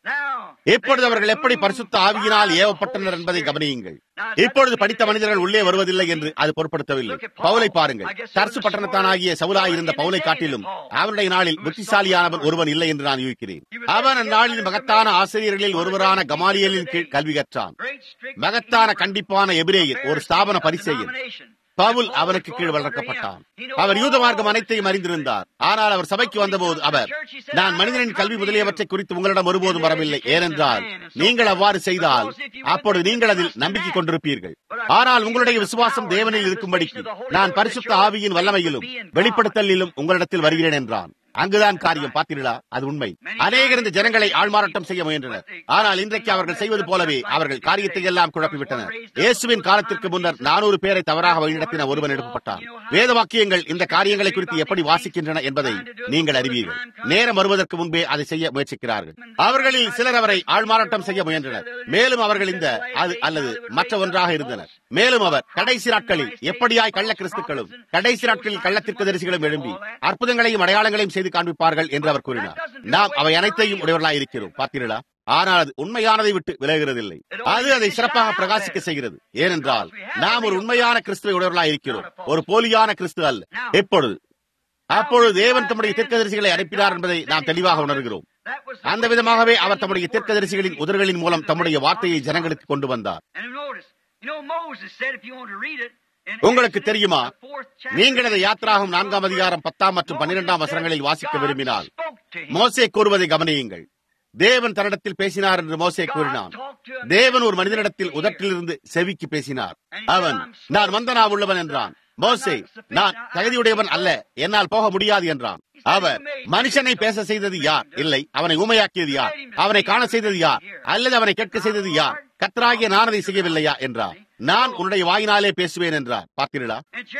B: இப்பொழுது அவர்கள் எப்படி பரிசுத்த ஆவியினால் ஏவப்பட்டனர் என்பதை கவனியுங்கள் இப்பொழுது படித்த மனிதர்கள் உள்ளே வருவதில்லை என்று அது பொருட்படுத்தவில்லை பவுலை பாருங்கள் தர்சு பட்டணத்தானாகிய சவுலாய் இருந்த பவுலை காட்டிலும் அவருடைய நாளில் புத்திசாலியானவன் ஒருவன் இல்லை என்று நான் யூகிக்கிறேன் அவன் அந்நாளில் மகத்தான ஆசிரியர்களில் ஒருவரான கமாலியலின் கீழ் கல்வி கற்றான் மகத்தான கண்டிப்பான எபிரேயர் ஒரு ஸ்தாபன பரிசெயர் பவுல் அவனுக்கு கீழ் வளர்க்கப்பட்டான் அவர் யூத மார்க்கம் அனைத்தையும் அறிந்திருந்தார் ஆனால் அவர் சபைக்கு வந்தபோது அவர் நான் மனிதனின் கல்வி முதலியவற்றை குறித்து உங்களிடம் ஒருபோதும் வரவில்லை ஏனென்றால் நீங்கள் அவ்வாறு செய்தால் அப்பொழுது நீங்கள் அதில் நம்பிக்கை கொண்டிருப்பீர்கள் ஆனால் உங்களுடைய விசுவாசம் தேவனில் இருக்கும்படிக்கு நான் பரிசுத்த ஆவியின் வல்லமையிலும் வெளிப்படுத்தலிலும் உங்களிடத்தில் வருகிறேன் என்றான் அங்குதான் காரியம் பார்த்தீர்களா அது உண்மை அநேகர் இந்த ஜனங்களை ஆள்மாறாட்டம் செய்ய முயன்றனர் ஆனால் இன்றைக்கு அவர்கள் செய்வது போலவே அவர்கள் காரியத்தை எல்லாம் குழப்பிவிட்டனர் இயேசுவின் காலத்திற்கு முன்னர் நானூறு பேரை தவறாக வழிநடத்தின ஒருவன் எழுப்பப்பட்டான் வேத வாக்கியங்கள் இந்த காரியங்களை குறித்து எப்படி வாசிக்கின்றன என்பதை நீங்கள் அறிவீர்கள் நேரம் வருவதற்கு முன்பே அதை செய்ய முயற்சிக்கிறார்கள் அவர்களில் சிலர் அவரை ஆள்மாறாட்டம் செய்ய முயன்றனர் மேலும் அவர்கள் இந்த அது அல்லது மற்ற ஒன்றாக இருந்தனர் மேலும் அவர் கடைசி நாட்களில் எப்படியாய் கள்ள கிறிஸ்துக்களும் கடைசி நாட்களில் கள்ளத்திற்கு தரிசிகளும் எழும்பி அற்புதங்களையும் அடையாளங்களையும் செய்து காண்பிப்பார்கள் என்று அவர் கூறினார் நாம் அவை அனைத்தையும் உடையவர்களாக இருக்கிறோம் பார்த்தீர்களா ஆனால் அது உண்மையானதை விட்டு விலகுறதில்லை அது அதை சிறப்பாக பிரகாசிக்க செய்கிறது ஏனென்றால் நாம் ஒரு உண்மையான கிறிஸ்துவை உடையவர்களாக இருக்கிறோம் ஒரு போலியான கிறிஸ்து அல்ல எப்பொழுது அப்பொழுது தேவன் தம்முடைய தீர்க்கதரிசிகளை அனுப்பினார் என்பதை நாம் தெளிவாக உணர்கிறோம் அந்த விதமாகவே அவர் தம்முடைய தீர்க்கதரிசிகளின் உதறுகளின் மூலம் தம்முடைய வார்த்தையை ஜனங்களுக்கு கொண்டு வந்தார் உங்களுக்கு தெரியுமா நீங்கள் அதை யாத்திராகும் நான்காம் அதிகாரம் பத்தாம் மற்றும் பன்னிரெண்டாம் வசனங்களில் வாசிக்க விரும்பினால் மோசே கூறுவதை கவனியுங்கள் தேவன் தன்னிடத்தில் பேசினார் என்று மோசே கூறினான் தேவன் ஒரு மனிதனிடத்தில் உதட்டிலிருந்து செவிக்கு பேசினார் அவன் நான் வந்தனா உள்ளவன் என்றான் மோசே நான் தகுதியுடையவன் அல்ல என்னால் போக முடியாது என்றான் அவர் மனுஷனை பேச செய்தது யார் இல்லை அவனை ஊமையாக்கியது யார் அவனை காண செய்தது யார் அல்லது அவனை கேட்க செய்தது யார் கத்தராகிய நான் அதை செய்யவில்லையா என்றார் நான் உன்னுடைய வாயினாலே பேசுவேன் என்றார் பார்த்தீர்களா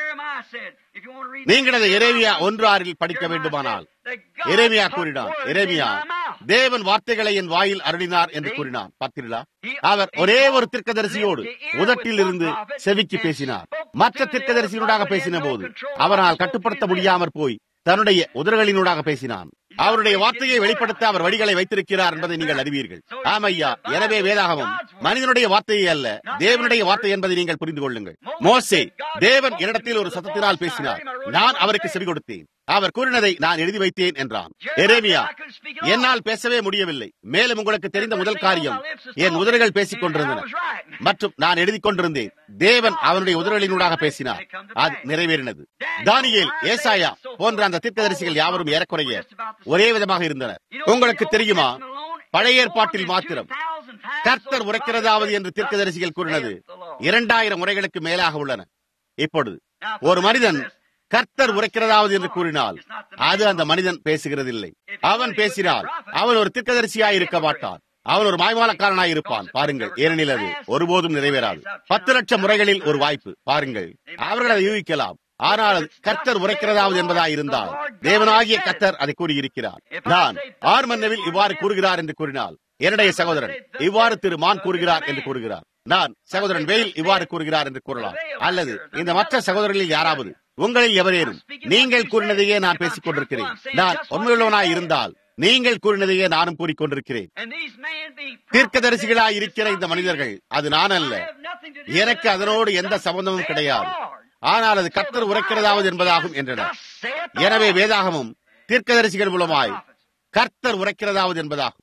B: நீங்கள் அதை எரேமியா ஒன்று ஆறில் படிக்க வேண்டுமானால் எரேமியா கூறினார் எரேமியா தேவன் வார்த்தைகளை என் வாயில் அருளினார் என்று கூறினார் பார்த்தீர்களா அவர் ஒரே ஒரு திர்க்கதரிசியோடு உதட்டில் இருந்து செவிக்கு பேசினார் மற்ற திர்க்கதரிசியினூடாக பேசின போது அவரால் கட்டுப்படுத்த முடியாமற் போய் தன்னுடைய உதறுகளினூடாக பேசினான் அவருடைய வார்த்தையை வெளிப்படுத்த அவர் வழிகளை வைத்திருக்கிறார் என்பதை நீங்கள் அறிவீர்கள் ஆமையா எனவே வேதாகமம் மனிதனுடைய வார்த்தையே அல்ல தேவனுடைய வார்த்தை என்பதை நீங்கள் புரிந்து கொள்ளுங்கள் மோசே தேவன் என்னிடத்தில் ஒரு சத்தத்தினால் பேசினார் நான் அவருக்கு செவி கொடுத்தேன் அவர் கூறினதை நான் எழுதி வைத்தேன் என்றான் எரேமியா என்னால் பேசவே முடியவில்லை மேலும் உங்களுக்கு தெரிந்த முதல் காரியம் என் உதடுகள் பேசிக் கொண்டிருந்தன மற்றும் நான் எழுதி கொண்டிருந்தேன் தேவன் அவனுடைய உதடுகளினூடாக பேசினார் அது நிறைவேறினது தானியேல் ஏசாயா போன்ற அந்த தீர்க்கதரிசிகள் யாவரும் ஏறக்குறைய ஒரே விதமாக இருந்தனர் உங்களுக்கு தெரியுமா பழைய ஏற்பாட்டில் மாத்திரம் கர்த்தர் உரைக்கிறதாவது என்று தீர்க்கதரிசிகள் கூறினது இரண்டாயிரம் முறைகளுக்கு மேலாக உள்ளன இப்பொழுது ஒரு மனிதன் கர்த்தர் உரைக்கிறதாவது என்று கூறினால் அது அந்த மனிதன் பேசுகிறதில்லை அவன் பேசினால் அவன் ஒரு திர்க்கதரிசியாய் இருக்க மாட்டான் அவன் ஒரு மாய்மாலக்காரனாய் இருப்பான் பாருங்கள் ஏனெனில் அது ஒருபோதும் நிறைவேறாது பத்து லட்சம் முறைகளில் ஒரு வாய்ப்பு பாருங்கள் அவர்கள் அதை யூகிக்கலாம் ஆனால் அது கர்த்தர் உரைக்கிறதாவது என்பதா இருந்தால் தேவனாகிய கர்த்தர் அதை கூறியிருக்கிறார் நான் ஆர்மன்னவில் இவ்வாறு கூறுகிறார் என்று கூறினால் என்னுடைய சகோதரன் இவ்வாறு திரு மான் கூறுகிறார் என்று கூறுகிறார் நான் சகோதரன் வெயில் இவ்வாறு கூறுகிறார் என்று கூறலாம் அல்லது இந்த மற்ற சகோதரர்களில் யாராவது உங்களில் எவரேனும் நீங்கள் கூறினதையே நான் பேசிக் கொண்டிருக்கிறேன் நான் உண்மையுள்ளவனாய் இருந்தால் நீங்கள் கூறினதையே நானும் கூறிக்கொண்டிருக்கிறேன் தீர்க்கதரிசிகளாய் இருக்கிற இந்த மனிதர்கள் அது நான் அல்ல எனக்கு அதனோடு எந்த சம்பந்தமும் கிடையாது ஆனால் அது கர்த்தர் உரைக்கிறதாவது என்பதாகும் என்றனர் எனவே வேதாகமும் தீர்க்கதரிசிகள் மூலமாய் கர்த்தர் உரைக்கிறதாவது என்பதாகும்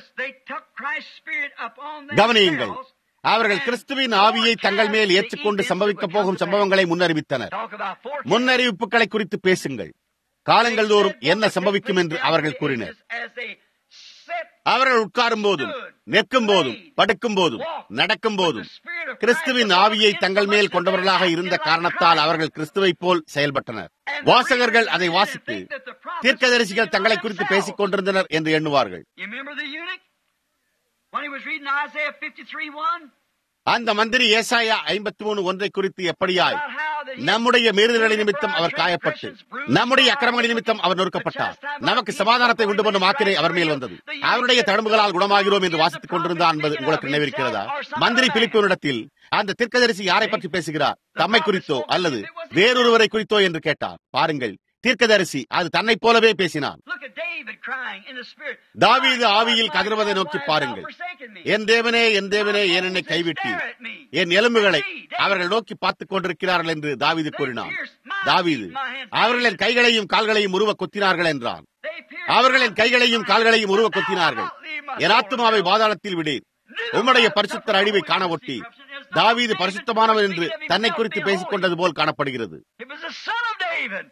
B: கவனியுங்கள் அவர்கள் கிறிஸ்துவின் ஆவியை தங்கள் மேல் ஏற்றுக்கொண்டு சம்பவிக்கப் போகும் சம்பவங்களை முன்னறிவித்தனர் முன்னறிவிப்புகளை குறித்து பேசுங்கள் காலங்கள் தோறும் என்ன சம்பவிக்கும் என்று அவர்கள் கூறினர் அவர்கள் உட்காரும் போதும் நிற்கும் போதும் படுக்கும் போதும் நடக்கும் போதும் கிறிஸ்துவின் ஆவியை தங்கள் மேல் கொண்டவர்களாக இருந்த காரணத்தால் அவர்கள் கிறிஸ்துவை போல் செயல்பட்டனர் வாசகர்கள் அதை வாசித்து தீர்க்கதரிசிகள் தங்களை குறித்து பேசிக் கொண்டிருந்தனர் என்று எண்ணுவார்கள் அந்த மந்திரி ஏசாயா ஐம்பத்தி மூணு ஒன்றை குறித்து எப்படியாய் நம்முடைய மீறுதல்களின் நிமித்தம் அவர் காயப்பட்டு நம்முடைய அக்கிரமங்களின் நிமித்தம் அவர் நொறுக்கப்பட்டார் நமக்கு சமாதானத்தை உண்டு பண்ணும் ஆக்கிரை அவர் மேல் வந்தது அவருடைய தடும்புகளால் குணமாகிறோம் என்று வாசித்துக் கொண்டிருந்தான் என்பது உங்களுக்கு நினைவிருக்கிறதா மந்திரி பிலிப்பினிடத்தில் அந்த திர்க்கதரிசி யாரை பற்றி பேசுகிறார் தம்மை குறித்தோ அல்லது வேறொருவரை குறித்தோ என்று கேட்டார் பாருங்கள் தீர்க்கதரிசி அது தன்னை போலவே பேசினான்
A: Look at David crying in the spirit.
B: தாவீது
A: My God,
B: ஆவியில்
A: my
B: கதறுவதை
A: God,
B: நோக்கி
A: why hast thou
B: பாருங்கள்
A: forsaken me?
B: என் தேவனே என் தேவனே ஏன் என்னை கைவிட்டீர் என் எலும்புகளை அவர்கள் நோக்கி பார்த்துக் கொண்டிருக்கிறார்கள் என்று தாவீது கூறினான் தாவீது அவர்கள் என் கைகளையும் கால்களையும் உருவ கொத்தினார்கள் என்றான்
A: They pierced
B: அவர்கள் என்
A: my
B: கைகளையும்
A: side.
B: கால்களையும் உருவ
A: But thou
B: கொத்தினார்கள்
A: wilt leave my
B: N
A: soul
B: ஆத்துமாவை
A: in
B: பாதாளத்தில் விடீர் உம்முடைய பரிசுத்தர் அழிவை காண ஒட்டி தாவீது பரிசுத்தமானவன் என்று தன்னை குறித்து பேசிக் கொண்டது போல் காணப்படுகிறது
A: It was the son of David.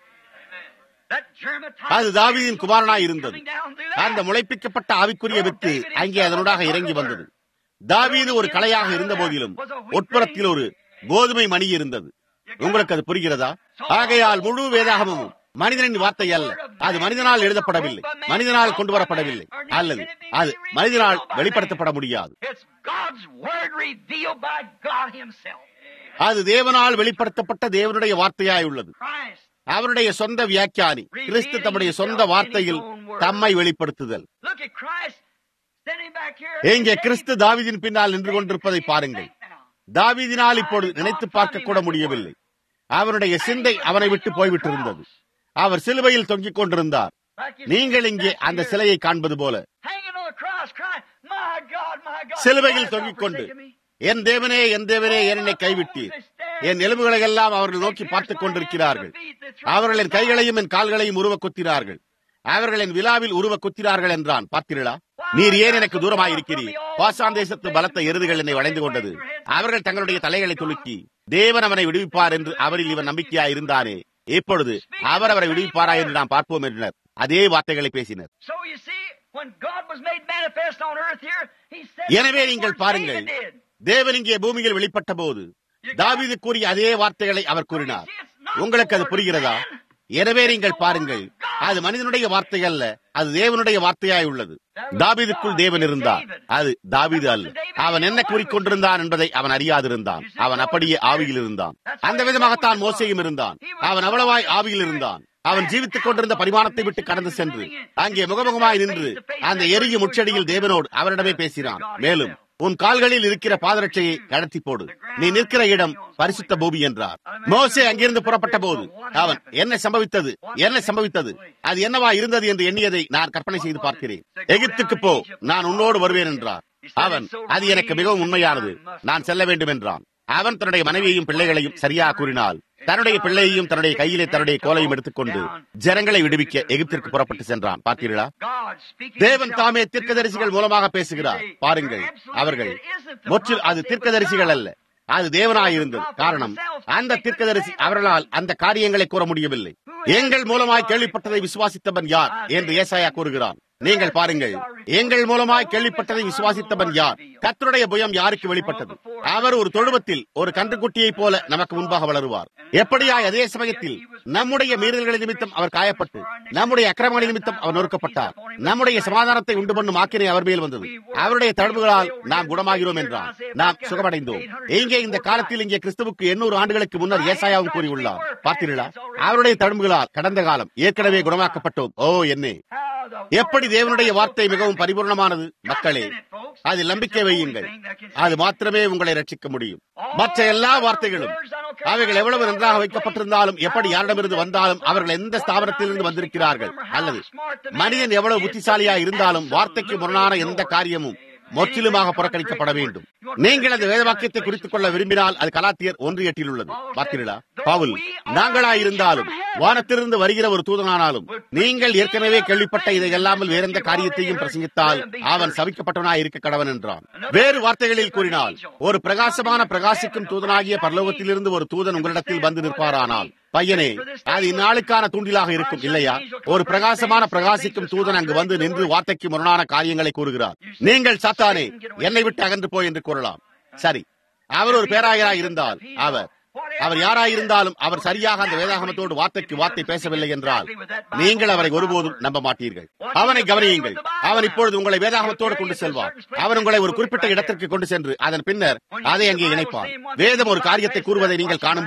A: That German
B: அது தாவீதின் குமாரனாய் இருந்தது
A: coming down through that.
B: அந்த முளைப்பிக்கப்பட்ட ஆவிக்குரிய வித்து அங்கே அதனூடாக இறங்கி வந்தது தாவீது ஒரு கலையாக இருந்த போதிலும் உட்புறத்தில் ஒரு கோதுமை மணி இருந்தது உங்களுக்கு அது புரிகிறதா ஆகையால் முழு வேதாகமும் மனிதனின் வார்த்தை அல்ல அது மனிதனால் எழுதப்படவில்லை மனிதனால் கொண்டு வரப்படவில்லை அல்லது அது மனிதனால் வெளிப்படுத்தப்பட முடியாது
A: It's God's word revealed by God Himself.
B: அது தேவனால் வெளிப்படுத்தப்பட்ட தேவனுடைய வார்த்தையாய் உள்ளது
A: Christ.
B: அவருடைய சொந்த வியாக்கியானி கிறிஸ்து தம்முடைய சொந்த வார்த்தையில் தம்மை வெளிப்படுத்துதல்
A: Look at Christ standing back here.
B: எங்கே கிறிஸ்து தாவீதின் பின்னால் நின்று கொண்டிருப்பதை பாருங்கள் தாவீதினால் இப்பொழுது நினைத்து பார்க்க கூட முடியவில்லை அவருடைய சிந்தை அவனை விட்டு போய்விட்டிருந்தது அவர் சிலுவையில் தொங்கிக் கொண்டிருந்தார் நீங்கள் இங்கே அந்த சிலையை காண்பது போல
A: Hanging on the cross, crying, My God, my God.
B: சிலுவையில்
A: why hast thou
B: தொங்கிக் கொண்டு
A: forsaken me?"
B: என் தேவனே என் தேவனே என் என்னை கைவிட்டீர் என் எலும்புகளை எல்லாம் அவர்கள் நோக்கி பார்த்துக் கொண்டிருக்கிறார்கள் அவர்கள் என் கைகளையும் என் கால்களையும் உருவ குத்தினார்கள் அவர்கள் என் விழாவில் உருவ குத்தினார்கள் என்றான் பார்த்தீர்களா நீர் ஏன் எனக்கு தூரமாய் இருக்கிறீர் பாசான் தேசத்து பலத்த எருதுகள் என்னை வளைந்து கொண்டது அவர்கள் தங்களுடைய தலைகளை துலுக்கி தேவன் அவனை விடுவிப்பார் என்று அவரில் இவன் நம்பிக்கையாய் இருந்தானே இப்பொழுது அவர் அவரை விடுவிப்பாரா என்று நாம் பார்ப்போம் என்றனர் அதே வார்த்தைகளை பேசினர்
A: So you see, when God was made manifest on earth here, He said,
B: எனவே
A: the
B: நீங்கள்
A: words
B: பாருங்கள்
A: David did.
B: தேவன் இங்கே பூமியில் வெளிப்பட்ட போது தாவீது கூறிய அதே வார்த்தைகளை அவர் கூறினார் உங்களுக்கு அது புரிகிறதா எனவே நீங்கள் பாருங்கள் அது மனிதனுடைய வார்த்தை அல்ல அது தேவனுடைய வார்த்தையாய் உள்ளது தாவீதுக்குள் தேவன் இருந்தார் அது தாவீது அல்ல அவன் என்ன கூறிக்கொண்டிருந்தான் என்பதை அவன் அறியாதிருந்தான் அவன் அப்படியே ஆவியில் இருந்தான் அந்த விதமாகத்தான் மோசையும் இருந்தான் அவன் அவ்வளவாய் ஆவியில் இருந்தான் அவன் ஜீவித்துக் கொண்டிருந்த பரிமாணத்தை விட்டு கடந்து சென்று அங்கே முகமுகமாய் நின்று அந்த எரியும் முச்சடியில் தேவனோடு அவரிடமே பேசினான் மேலும் உன் கால்களில் இருக்கிற பாதரட்சையை கடத்தி போடு நீ நிற்கிற இடம் பரிசுத்த பூமி என்றார் மோசே அங்கிருந்து புறப்பட்ட போது அவன் என்ன சம்பவித்தது என்ன சம்பவித்தது அது என்னவா இருந்தது என்று எண்ணியதை நான் கற்பனை செய்து பார்க்கிறேன் எகிப்துக்கு போ நான் உன்னோடு வருவேன் என்றார் அவன் அது எனக்கு மிகவும் உண்மையானது நான் செல்ல வேண்டும் என்றான் அவன் தன்னுடைய மனைவியையும் பிள்ளைகளையும் சரியாக கூறினால் தன்னுடைய பிள்ளையையும் தன்னுடைய கையிலே தன்னுடைய கோலையும் எடுத்துக்கொண்டு ஜனங்களை விடுவிக்க எகிப்திற்கு புறப்பட்டு சென்றான் பார்த்தீர்களா
A: God speaking
B: தேவன்
A: himself
B: தாமே
A: through
B: தீர்க்கதரிசிகள்
A: the
B: மூலமாக
A: prophets
B: பேசுகிறார்
A: today.
B: பாருங்கள்
A: Absolutely,
B: அவர்கள்
A: it isn't the
B: முற்றில் அது
A: prophets, it was
B: தீர்க்கதரிசிகள்
A: God.
B: அல்ல அது தேவனாய் இருந்தது காரணம் அந்த தீர்க்கதரிசி அவர்களால் அந்த காரியங்களை கூற முடியவில்லை எங்கள் மூலமாய் கேள்விப்பட்டதை விசுவாசித்தவன் யார் என்று ஏசாயா கூறுகிறான் நீங்கள் பாருங்கள் எங்கள் மூலமாய் கேள்விப்பட்டதை விசுவாசித்தவன் யார் கர்த்தருடைய புயம் யாருக்கு வெளிப்பட்டது அவர் ஒரு தொழுவத்தில் ஒரு கன்றுக்குட்டியைப் போல நமக்கு முன்பாக வளருவார் எப்படியாய் அதே சமயத்தில் நம்முடைய மீறல்களின் நிமித்தம் அவர் காயப்பட்டு நம்முடைய அக்கிரமங்களின் நிமித்தம் அவர் நொறுக்கப்பட்டார் நம்முடைய சமாதானத்தை உண்டு பண்ணும் ஆக்கினை அவர் மேல் வந்தது அவருடைய தழும்புகளால் நாம் குணமாகிறோம் என்றார் நாம் சுகமடைந்தோம் இங்கே இந்த காலத்தில் இங்கே கிறிஸ்துவுக்கு எண்ணூறு ஆண்டுகளுக்கு முன்னர் ஏசாயாவும் கூறியுள்ளார் பார்த்தீர்களா அவருடைய தழும்புகளால் கடந்த காலம் ஏற்கனவே குணமாக்கப்பட்டோம் ஓ என்னே எப்படி தேவனுடைய வார்த்தை மிகவும் பரிபூர்ணமானது மக்களே அதில் நம்பிக்கை வையுங்கள் அது மாத்திரமே உங்களை ரட்சிக்க முடியும் மற்ற எல்லா வார்த்தைகளும் அவைகள் எவ்வளவு நன்றாக வைக்கப்பட்டிருந்தாலும் எப்படி யாரிடமிருந்து வந்தாலும் அவர்கள் எந்த ஸ்தாபனத்திலிருந்து வந்திருக்கிறார்கள் அல்லது மனிதன் எவ்வளவு புத்திசாலியா இருந்தாலும் வார்த்தைக்கு முரணான எந்த காரியமும் முற்றிலுமாக புறக்கணிக்கப்பட வேண்டும் நீங்கள் அந்த வேதவாக்கியத்தை குறித்துக் கொள்ள விரும்பினால் அது கலாத்தியர் ஒன்று எட்டில் உள்ளது பார்த்தீர்களா பவுல் நாங்களாயிருந்தாலும் வானத்திலிருந்து வருகிற ஒரு தூதனானாலும் நீங்கள் ஏற்கனவே கேள்விப்பட்ட இதை அல்லாமல் வேறெந்த காரியத்தையும் பிரசங்கித்தால் அவன் சபிக்கப்பட்டவனாய் இருக்க கடவன் என்றான் வேறு வார்த்தைகளில் கூறினால் ஒரு பிரகாசமான பிரகாசிக்கும் தூதனாகிய பரலோகத்திலிருந்து ஒரு தூதன் உங்களிடத்தில் வந்து நிற்பாரானால் பையனே அது இந்நாளுக்கான தூண்டிலாக இருக்கும் இல்லையா ஒரு பிரகாசமான பிரகாசிக்கும் தூதன் அங்கு வந்து நின்று வார்த்தைக்கு முரணான காரியங்களை கூறுகிறார் நீங்கள் சாத்தானே என்னை விட்டு அகன்று போய் என்று கூறலாம் சரி அவர் ஒரு பேராயராய் இருந்தால் அவர் அவர் யாராயிருந்தாலும் அவர் சரியாக அந்த வேதாகமத்தோடு வார்த்தைக்கு வார்த்தை பேசவில்லை என்றால் நீங்கள் அவரை ஒருபோதும் நம்ப மாட்டீர்கள் அவனை கவனியுங்கள் அவன் இப்பொழுது உங்களை வேதாகமத்தோடு கொண்டு செல்வார் அவன் உங்களை ஒரு குறிப்பிட்ட இடத்திற்கு கொண்டு சென்று அதன் பின்னர் அதை அங்கே இணைப்பார் வேதம் ஒரு காரியத்தை கூறுவதை நீங்கள் காணும்போது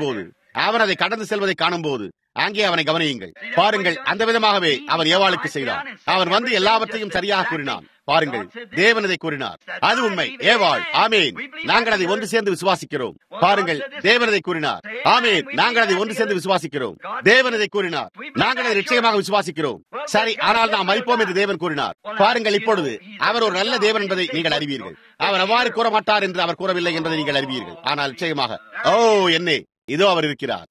B: அவன் அதை கடந்து செல்வதை காணும் போது அங்கே அவனை கவனியுங்கள் பாருங்கள் அந்த விதமாகவே அவன் ஏவாளுக்கு செய்தான் அவன் வந்து எல்லாவற்றையும் சரியாக கூறினான் பாருங்கள் தேவன் இதை கூறினார் அது உண்மை ஏவாள் ஆமேன் நாங்கள் அதை ஒன்று சேர்ந்து விசுவாசிக்கிறோம் பாருங்கள் தேவன் இதை கூறினார் ஆமேன் நாங்கள் அதை ஒன்று சேர்ந்து விசுவாசிக்கிறோம் தேவன் இதை கூறினார் நாங்கள் அதை நிச்சயமாக விசுவாசிக்கிறோம் சரி ஆனால் நாம் மதிப்போம் என்று தேவன் கூறினார் பாருங்கள் இப்பொழுது அவர் ஒரு நல்ல தேவன் என்பதை நீங்கள் அறிவீர்கள் அவர் அவ்வாறு கூற மாட்டார் என்று அவர் கூறவில்லை என்பதை நீங்கள் அறிவீர்கள் ஆனால் நிச்சயமாக ஓ என்னே இதோ அவர் இருக்கிறார்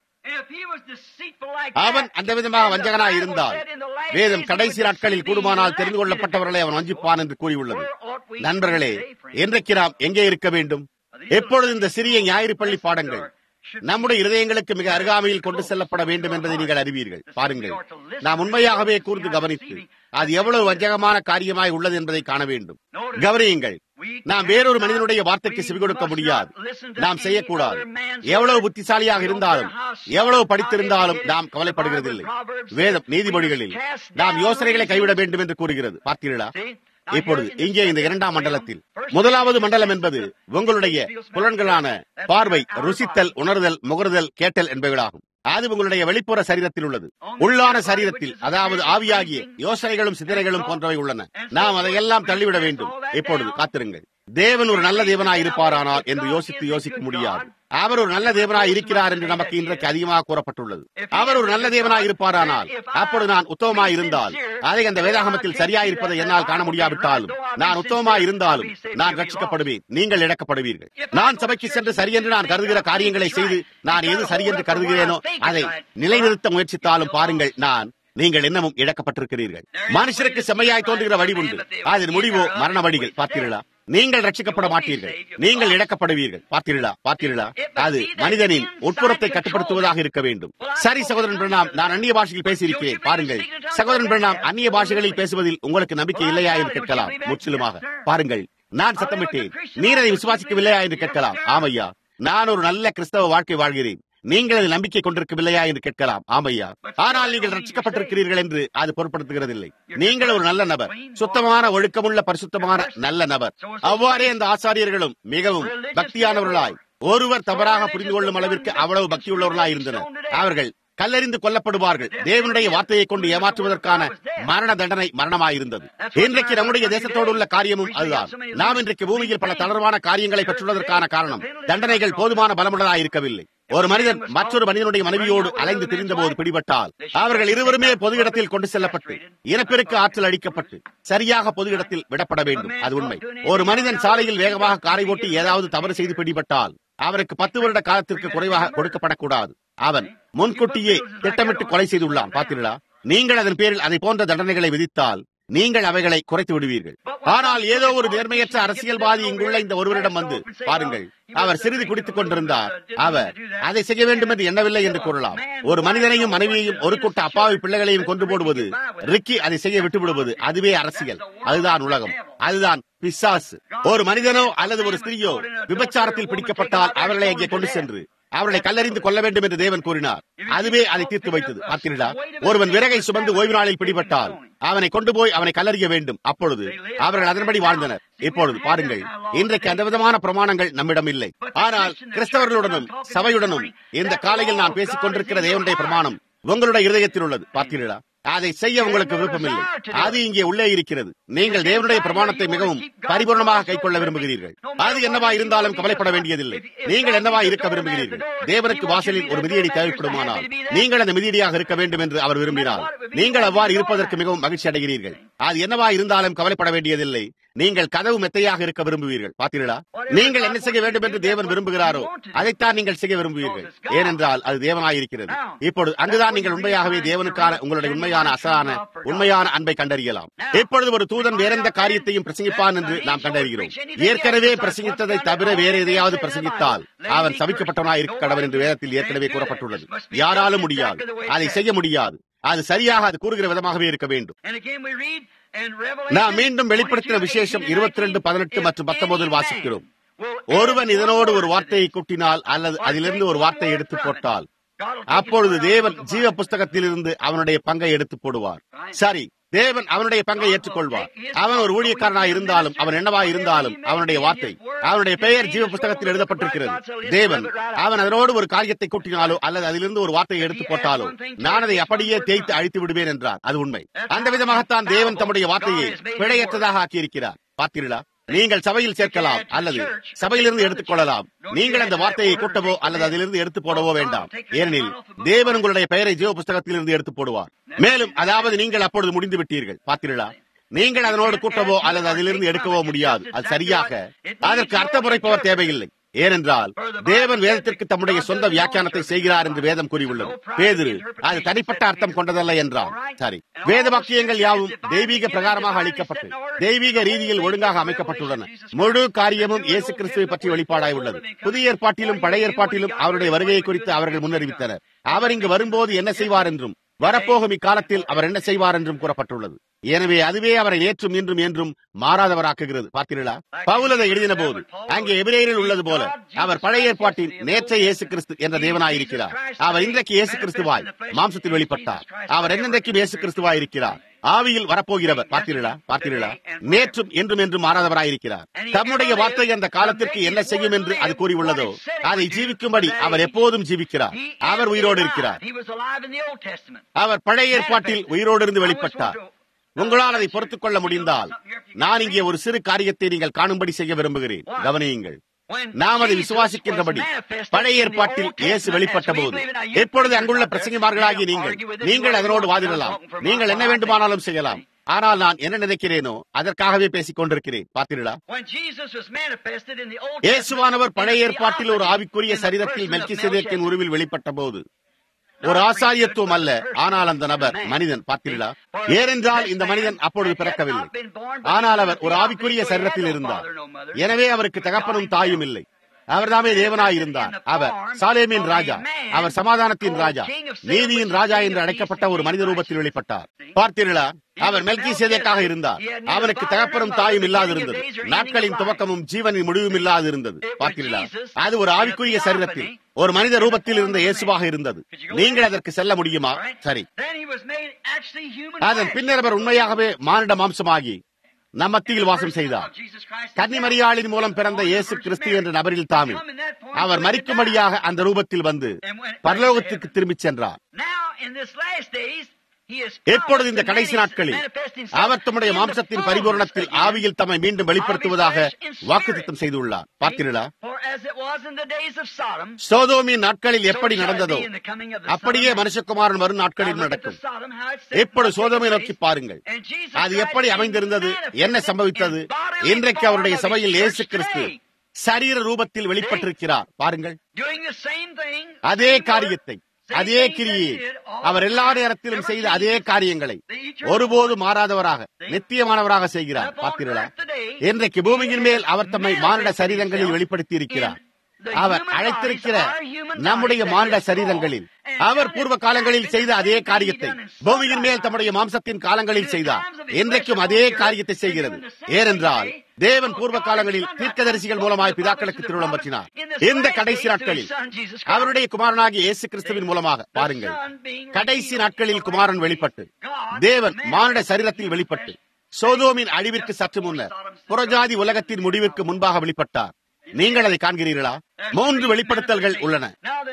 B: அவன் அந்த விதமாக வஞ்சகனாய் இருந்தால் வேதம் கடைசி நாட்களில் கூடுமானால் தெரிந்து கொள்ளப்பட்டவர்களை அவன் வஞ்சிப்பான் என்று கூறியுள்ளது நண்பர்களே என்றைக்கு நாம் எங்கே இருக்க வேண்டும் எப்பொழுது இந்த சிறிய ஞாயிறு பள்ளி பாடங்கள் நம்முடைய இருதயங்களுக்கு மிக அருகாமையில் கொண்டு செல்லப்பட வேண்டும் என்பதை நீங்கள் அறிவீர்கள் பாருங்கள் நாம் உண்மையாகவே கூர்ந்து கவனித்து அது எவ்வளவு வஞ்சகமான காரியமாய் உள்ளது என்பதை காண வேண்டும் கவனியுங்கள் நாம் வேறொரு மனிதனுடைய வார்த்தைக்கு செவி கொடுக்க முடியாது நாம் செய்யக்கூடாது எவ்வளவு புத்திசாலியாக இருந்தாலும் எவ்வளவு படித்திருந்தாலும் நாம் கவலைப்படுகிறதில்லை வேதம் நீதிமொழிகளில் நாம் யோசனைகளை கைவிட வேண்டும் என்று கூறுகிறது பார்த்தீர்களா இப்பொழுது இங்கே இந்த இரண்டாம் மண்டலத்தில் முதலாவது மண்டலம் என்பது உங்களுடைய புலன்களான பார்வை ருசித்தல் உணர்தல் முகர்தல் கேட்டல் என்பவைகளாகும் அது உங்களுடைய வெளிப்புற சரீரத்தில் உள்ளது உள்ளான சரீரத்தில் அதாவது ஆவியாகிய யோசனைகளும் சிந்தனைகளும் போன்றவை உள்ளன நாம் அதையெல்லாம் தள்ளிவிட வேண்டும் இப்பொழுது காத்திருங்கள் தேவன் ஒரு நல்ல தேவனாய் இருப்பாரானால் என்று யோசித்து யோசிக்க முடியாது அவர் ஒரு நல்ல தேவனாய் இருக்கிறார் என்று நமக்கு இன்றைக்கு அதிகமாக கூறப்பட்டுள்ளது அவர் ஒரு நல்ல தேவனாய் இருப்பாரானால் அப்பொழுது நான் உத்தவமாய் இருந்தால் அதை அந்த வேதாகமத்தில் சரியாய் இருப்பதை என்னால் காண முடியாவிட்டாலும் நான் உத்தவமாய் இருந்தாலும் நான் ரட்சிக்கப்படுவேன் நீங்கள் இழக்கப்படுவீர்கள் நான் சபைக்கு சென்று சரியென்று நான் கருதுகிற காரியங்களை செய்து நான் எது சரியென்று கருதுகிறேனோ அதை நிலைநிறுத்த முயற்சித்தாலும் பாருங்கள் நான் நீங்கள் இன்னமும் இழக்கப்பட்டிருக்கிறீர்கள் மனுஷருக்கு செம்மையாய் தோன்றுகிற வழி உண்டு அதன் முடிவோ மரண வழிகள் பார்த்தீர்களா நீங்கள் ரட்சிக்கப்பட மாட்டீர்கள் நீங்கள் இழக்கப்படுவீர்கள் பார்த்தீர்களா பார்த்தீர்களா அது மனிதனின் உட்புறத்தை கட்டுப்படுத்துவதாக இருக்க வேண்டும் சரி சகோதரன் பிரணாம் நான் அந்நிய பாஷையில் பேசியிருக்கிறேன் பாருங்கள் சகோதரன் பிரணாம் அந்நிய பாஷைகளில் பேசுவதில் உங்களுக்கு நம்பிக்கை இல்லையா என்று கேட்கலாம் முற்றிலுமாக பாருங்கள் நான் சத்தமிட்டேன் நீர் அதை விசுவாசிக்கவில்லையா என்று கேட்கலாம் ஆமையா நான் ஒரு நல்ல கிறிஸ்தவ வாழ்க்கை வாழ்கிறேன் நீங்கள் அதில் நம்பிக்கை கொண்டிருக்கவில்லையா என்று கேட்கலாம் ஆமையா ஆனால் நீங்கள் ரட்சிக்கப்பட்டிருக்கிறீர்கள் என்று அது பொருட்படுத்துகிறதில்லை நீங்கள் ஒரு நல்ல நபர் சுத்தமான ஒழுக்கமுள்ள பரிசுத்தமான நல்ல நபர் அவ்வாறே அந்த ஆசாரியர்களும் மிகவும் பக்தியானவர்களாய் ஒருவர் தவறாக புரிந்து கொள்ளும் அளவிற்கு அவ்வளவு பக்தியுள்ளவர்களாய் இருந்தனர் அவர்கள் கல்லறிந்து கொல்லப்படுவார்கள் தேவனுடைய வார்த்தையை கொண்டு ஏமாற்றுவதற்கான மரண தண்டனை மரணமாயிருந்தது இன்றைக்கு நம்முடைய தேசத்தோடு உள்ள காரியமும் அதுதான் நாம் இன்றைக்கு பூமியில் பல தளர்வான காரியங்களை பெற்றுள்ளதற்கான காரணம் தண்டனைகள் போதுமான பலமுள்ளதாக இருக்கவில்லை ஒரு மனிதன் மற்றொரு மனிதனுடைய மனைவியோடு அலைந்து திரிந்த போது பிடிபட்டால் அவர்கள் இருவருமே பொது இடத்தில் கொண்டு செல்லப்பட்டு இனப்பெருக்கு ஆற்றல் அளிக்கப்பட்டு சரியாக பொது இடத்தில் விடப்பட வேண்டும் அது உண்மை ஒரு மனிதன் சாலையில் வேகமாக காரை ஓட்டி ஏதாவது தவறு செய்து பிடிபட்டால் அவருக்கு பத்து வருட காலத்திற்கு குறைவாக கொடுக்கப்படக்கூடாது அவன் முன்கூட்டியே திட்டமிட்டு கொலை செய்துள்ளான் பார்த்தீர்களா நீங்கள் அதன் பேரில் அதை போன்ற தண்டனைகளை விதித்தால் நீங்கள் அவைகளை குறைத்து விடுவீர்கள் ஆனால் ஏதோ ஒரு நேர்மையற்ற அரசியல்வாதி இங்குள்ள இந்த ஒருவரிடம் வந்து பாருங்கள் அவர் சிறிது குடித்துக் கொண்டிருந்தார் அவர் அதை செய்ய வேண்டும் என்று எண்ணவில்லை என்று கூறலாம் ஒரு மனிதனையும் மனைவியையும் ஒரு கூட்ட அப்பாவி பிள்ளைகளையும் கொண்டு போடுவது ரிக்கி அதை செய்ய விட்டு விடுவது அதுவே அரசியல் அதுதான் உலகம் அதுதான் பிசாசு ஒரு மனிதனோ அல்லது ஒரு ஸ்திரீயோ விபச்சாரத்தில் பிடிக்கப்பட்டால் அவர்களை அங்கே கொண்டு சென்று அவர்களை கல்லறிந்து கொள்ள வேண்டும் என்று தேவன் கூறினார் அதுவே அதை தீர்த்து வைத்தது பார்த்தீர்களா ஒருவன் விறகை சுமந்து ஓய்வு நாளில் பிடிபட்டால் அவனை கொண்டு போய் அவனை கல்லறிய வேண்டும் அப்பொழுது அவர்கள் அதன்படி வாழ்ந்தனர் இப்பொழுது பாருங்கள் இன்றைக்கு அந்த விதமான பிரமாணங்கள் நம்மிடம் இல்லை ஆனால் கிறிஸ்தவர்களுடனும் சபையுடனும் இந்த காலையில் நான் பேசிக் கொண்டிருக்கிற தேவனுடைய பிரமாணம் உங்களுடைய இருதயத்தில் உள்ளது பார்த்தீர்களா அதை செய்ய உங்களுக்கு விருப்பமில்லை அது இங்கே உள்ளே இருக்கிறது நீங்கள் தேவனுடைய பிரமாணத்தை மிகவும் பரிபூர்ணமாக கைக்கொள்ள விரும்புகிறீர்கள் அது என்னவா இருந்தாலும் கவலைப்பட வேண்டியதில்லை நீங்கள் என்னவா இருக்க விரும்புகிறீர்கள் தேவனுக்கு வாசலில் ஒரு மிதியடி தேவைப்படுமானால் நீங்கள் அந்த மிதியடியாக இருக்க வேண்டும் என்று அவர் விரும்பினார் நீங்கள் அவ்வாறு இருப்பதற்கு மிகவும் மகிழ்ச்சி அடைகிறீர்கள் அது என்னவா இருந்தாலும் கவலைப்பட வேண்டியதில்லை நீங்கள் கதவு மெத்தையாக இருக்க விரும்புவீர்கள் பார்த்தீர்களா நீங்கள் என்ன செய்ய வேண்டும் என்று தேவன் விரும்புகிறாரோ அதைத்தான் நீங்கள் செய்ய விரும்புவீர்கள் ஏனென்றால் அது தேவனாயிருக்கிறது இப்பொழுது அங்குதான் நீங்கள் உண்மையாகவே தேவனுக்கான உங்களுடைய உண்மையான அசலான உண்மையான அன்பை கண்டறியலாம் இப்பொழுது ஒரு தூதன் வேறெந்த காரியத்தையும் பிரசங்கிப்பான் என்று நாம் கண்டறிகிறோம் ஏற்கனவே பிரசங்கித்ததை தவிர வேற எதையாவது பிரசங்கித்தால் அவன் சபிக்கப்பட்டவனாய் இருக்க கடவன் என்று வேதத்தில் ஏற்கனவே கூறப்பட்டுள்ளது யாராலும் முடியாது அதை செய்ய முடியாது அது சரியாக அது கூறுகிற விதமாகவே இருக்க வேண்டும் நாம் மீண்டும் வெளிப்படுத்தின விசேஷம் இருபத்தி ரெண்டு பதினெட்டு மற்றும் பத்தொன்பதில் வாசிக்கிறோம் ஒருவன் இதனோடு ஒரு வார்த்தையை கூட்டினால் அல்லது அதிலிருந்து ஒரு வார்த்தையை எடுத்து போட்டால் அப்பொழுது தேவன் ஜீவ புஸ்தகத்தில் இருந்து அவனுடைய பங்கை எடுத்து போடுவார் சரி தேவன் அவனுடைய பங்கை ஏற்றுக்கொள்வார் அவன் ஒரு ஊழியக்காரனாய் இருந்தாலும் அவன் என்னவாய் இருந்தாலும் அவனுடைய வார்த்தை அவனுடைய பெயர் ஜீவ புஸ்தகத்தில் எழுதப்பட்டிருக்கிறது தேவன் அவன் அதனோடு ஒரு காரியத்தை கூட்டினாலோ அல்லது அதிலிருந்து ஒரு வார்த்தையை எடுத்து போட்டாலோ நான் அதை அப்படியே தேய்த்து அழித்து விடுவேன் என்றார் அது உண்மை அந்த விதமாகத்தான் தேவன் தம்முடைய வார்த்தையை பிழையற்றதாக ஆக்கியிருக்கிறார் பார்த்தீர்களா நீங்கள் சபையில் சேர்க்கலாம் அல்லது சபையிலிருந்து எடுத்துக் கொள்ளலாம் நீங்கள் அந்த வார்த்தையை கூட்டவோ அல்லது அதிலிருந்து எடுத்து போடவோ வேண்டாம் ஏனெனில் தேவன் உங்களுடைய பெயரை ஜீவ புஸ்தகத்தில் இருந்து எடுத்து போடுவார் மேலும் அதாவது நீங்கள் அப்பொழுது முடிந்து விட்டீர்கள் பார்த்தீர்களா நீங்கள் அதனோடு கூட்டவோ அல்லது அதிலிருந்து எடுக்கவோ முடியாது அது சரியாக அதற்கு அர்த்தம் உரைப்பவர் தேவையில்லை ஏனென்றால் தேவன் வேதத்திற்கு தம்முடைய சொந்த வியாக்கியானத்தை செய்கிறார் என்று வேதம் கூறியுள்ளது பேதிரு அது தனிப்பட்ட அர்த்தம் கொண்டதல்ல என்றால் சரி வேத வாக்கியங்கள் யாவும் தெய்வீக பிரகாரமாக அளிக்கப்பட்டு தெய்வீக ரீதியில் ஒழுங்காக அமைக்கப்பட்டுள்ளன முழு காரியமும் இயேசு கிறிஸ்துவை பற்றி வெளிப்பாடாய் உள்ளது புதிய ஏற்பாட்டிலும் பழைய ஏற்பாட்டிலும் அவருடைய வருகையை குறித்து அவர்கள் முன்னறிவித்தனர் அவர் இங்கு வரும்போது என்ன செய்வார் என்றும் வரப்போகும் இக்காலத்தில் அவர் என்ன செய்வார் என்றும் கூறப்பட்டுள்ளது எனவே அதுவே அவரை நேற்றும் இன்றும் என்றும் மாறாதவராக்குகிறது பார்த்தீர்களா பவுலதை எழுதின போது அங்கே எபிரேயரில் உள்ளது போல அவர் பழைய ஏற்பாட்டின் நேற்றை இயேசு கிறிஸ்து என்ற தேவனாயிருக்கிறார் அவர் இன்றைக்கு இயேசு கிறிஸ்துவாய் மாம்சத்தில் வெளிப்பட்டார் அவர் என்னென்றைக்கும் இயேசு கிறிஸ்துவாய் இருக்கிறார் ஆவியில் வரப்போகிறவர் பார்த்தீர்களா பார்த்தீர்களா நேற்றும் என்றும் என்றும் மாறாதவராயிருக்கிறார் தம்முடைய வார்த்தை அந்த காலத்திற்கு என்ன செய்யும் என்று அது கூறியுள்ளதோ அதை ஜீவிக்கும்படி அவர் எப்போதும் ஜீவிக்கிறார் அவர் உயிரோடு இருக்கிறார் அவர் பழைய ஏற்பாட்டில் உயிரோடு இருந்து வெளிப்பட்டார் உங்களால் அதை பொறுத்துக் கொள்ள முடிந்தால் நான் இங்கே ஒரு சிறு காரியத்தை நீங்கள் காணும்படி செய்ய விரும்புகிறேன் கவனியுங்கள் நாம் அதை விசுவாசிக்கின்றபடி பழைய ஏற்பாட்டில் இயேசு வெளிப்பட்ட போது எப்பொழுது அங்குள்ள பிரசங்கிமார்களாகி நீங்கள் நீங்கள் அதனோடு வாதிடலாம் நீங்கள் என்ன வேண்டுமானாலும் செய்யலாம் ஆனால் நான் என்ன நினைக்கிறேனோ அதற்காகவே பேசிக் கொண்டிருக்கிறேன் பார்த்தீர்களா இயேசுவானவர் பழைய ஏற்பாட்டில் ஒரு ஆவிக்குரிய சரீரத்தில் மெல்கி சிதேக்கின் உருவில் வெளிப்பட்ட போது ஒரு ஆசாரியத்துவம் அல்ல ஆனால் அந்த நபர் மனிதன் பார்த்தீர்களா ஏனென்றால் இந்த மனிதன் அப்பொழுது பிறக்கவில்லை ஆனால் அவர் ஒரு ஆவிக்குரிய சரீரத்தில் இருந்தார் எனவே அவருக்கு தகப்பனும் தாயும் இல்லை அவர்தாமே தேவனாய் இருந்தார் அவர் சாலேமின் ராஜா அவர் சமாதானத்தின் ராஜா நீதியின் ராஜா என்று அழைக்கப்பட்ட ஒரு மனித ரூபத்தில் வெளிப்பட்டார் பார்த்தீர்களா அவர் மெல்கி சேதேக்காக இருந்தார் அவனுக்கு தகப்பனும் தாயும் இல்லாதிருந்தது நாட்களின் துவக்கமும் ஜீவனின் முடிவும் இல்லாது இருந்தது பார்த்தீர்களா அது ஒரு ஆவிக்குரிய சரீரத்தில் ஒரு மனித ரூபத்தில் இருந்த இயேசுவாக இருந்தது நீங்கள் அதற்கு செல்ல முடியுமா சரி அதன் பின்னர் அவர் உண்மையாகவே மானிட மாம்சமாகி நம் மத்தியில் வாசம் செய்தார் கன்னிமரியாளின் மூலம் பிறந்த இயேசு கிறிஸ்து என்ற நபரில் தாமே அவர் மறிக்கும்படியாக அந்த ரூபத்தில் வந்து பரலோகத்துக்கு திரும்பிச் சென்றார் எப்பொழுது இந்த கடைசி நாட்களில் அவர் தம்முடைய மாம்சத்தின் பரிபூரணத்தில் ஆவியில் தம்மை மீண்டும் வெளிப்படுத்துவதாக வாக்குத்தம் செய்துள்ளார் பார்த்தீர்களா சோதோமின் நாட்களில் எப்படி நடந்ததோ அப்படியே மனுஷகுமாரன் வரும் நாட்களில் நடக்கும் எப்பொழுது சோதோமை நோக்கி பாருங்கள் அது எப்படி அமைந்திருந்தது என்ன சம்பவித்தது இன்றைக்கு அவருடைய சபையில் இயேசு கிறிஸ்து சரீர ரூபத்தில் வெளிப்பட்டிருக்கிறார் பாருங்கள் அதே காரியத்தை அதே கிரியை அவர் எல்லா நேரத்திலும் செய்த அதே காரியங்களை ஒருபோது மாறாதவராக நித்தியமானவராக செய்கிறார் பார்த்தீர்களா இன்றைக்கு பூமியின் மேல் அவர் தம்மை மானிட சரீரங்களில் வெளிப்படுத்தி இருக்கிறார் அவர் அழைத்திருக்கிற நம்முடைய மானிட சரீரங்களில் அவர் பூர்வ காலங்களில் செய்த அதே காரியத்தை பூமியின் மேல் தம்முடைய மாம்சத்தின் காலங்களில் செய்தார் இன்றைக்கும் அதே காரியத்தை செய்கிறது ஏனென்றால் தேவன் பூர்வ காலங்களில் தீர்க்கதரிசிகள் மூலமாய் பிதாக்களுக்கு திருவிழம் பற்றினார் இந்த கடைசி நாட்களில் அவருடைய குமாரனாகிய இயேசு கிறிஸ்துவின் மூலமாக பாருங்கள் கடைசி நாட்களில் குமாரன் வெளிப்பட்டு தேவன் மானிட சரீரத்தில் வெளிப்பட்டு சோதோமின் அழிவிற்கு சற்று முன்னர் புறஜாதி உலகத்தின் முடிவிற்கு முன்பாக வெளிப்பட்டார் நீங்கள் அதை காண்கிறீர்களா மூன்று வெளிப்படுத்தல்கள் உள்ளன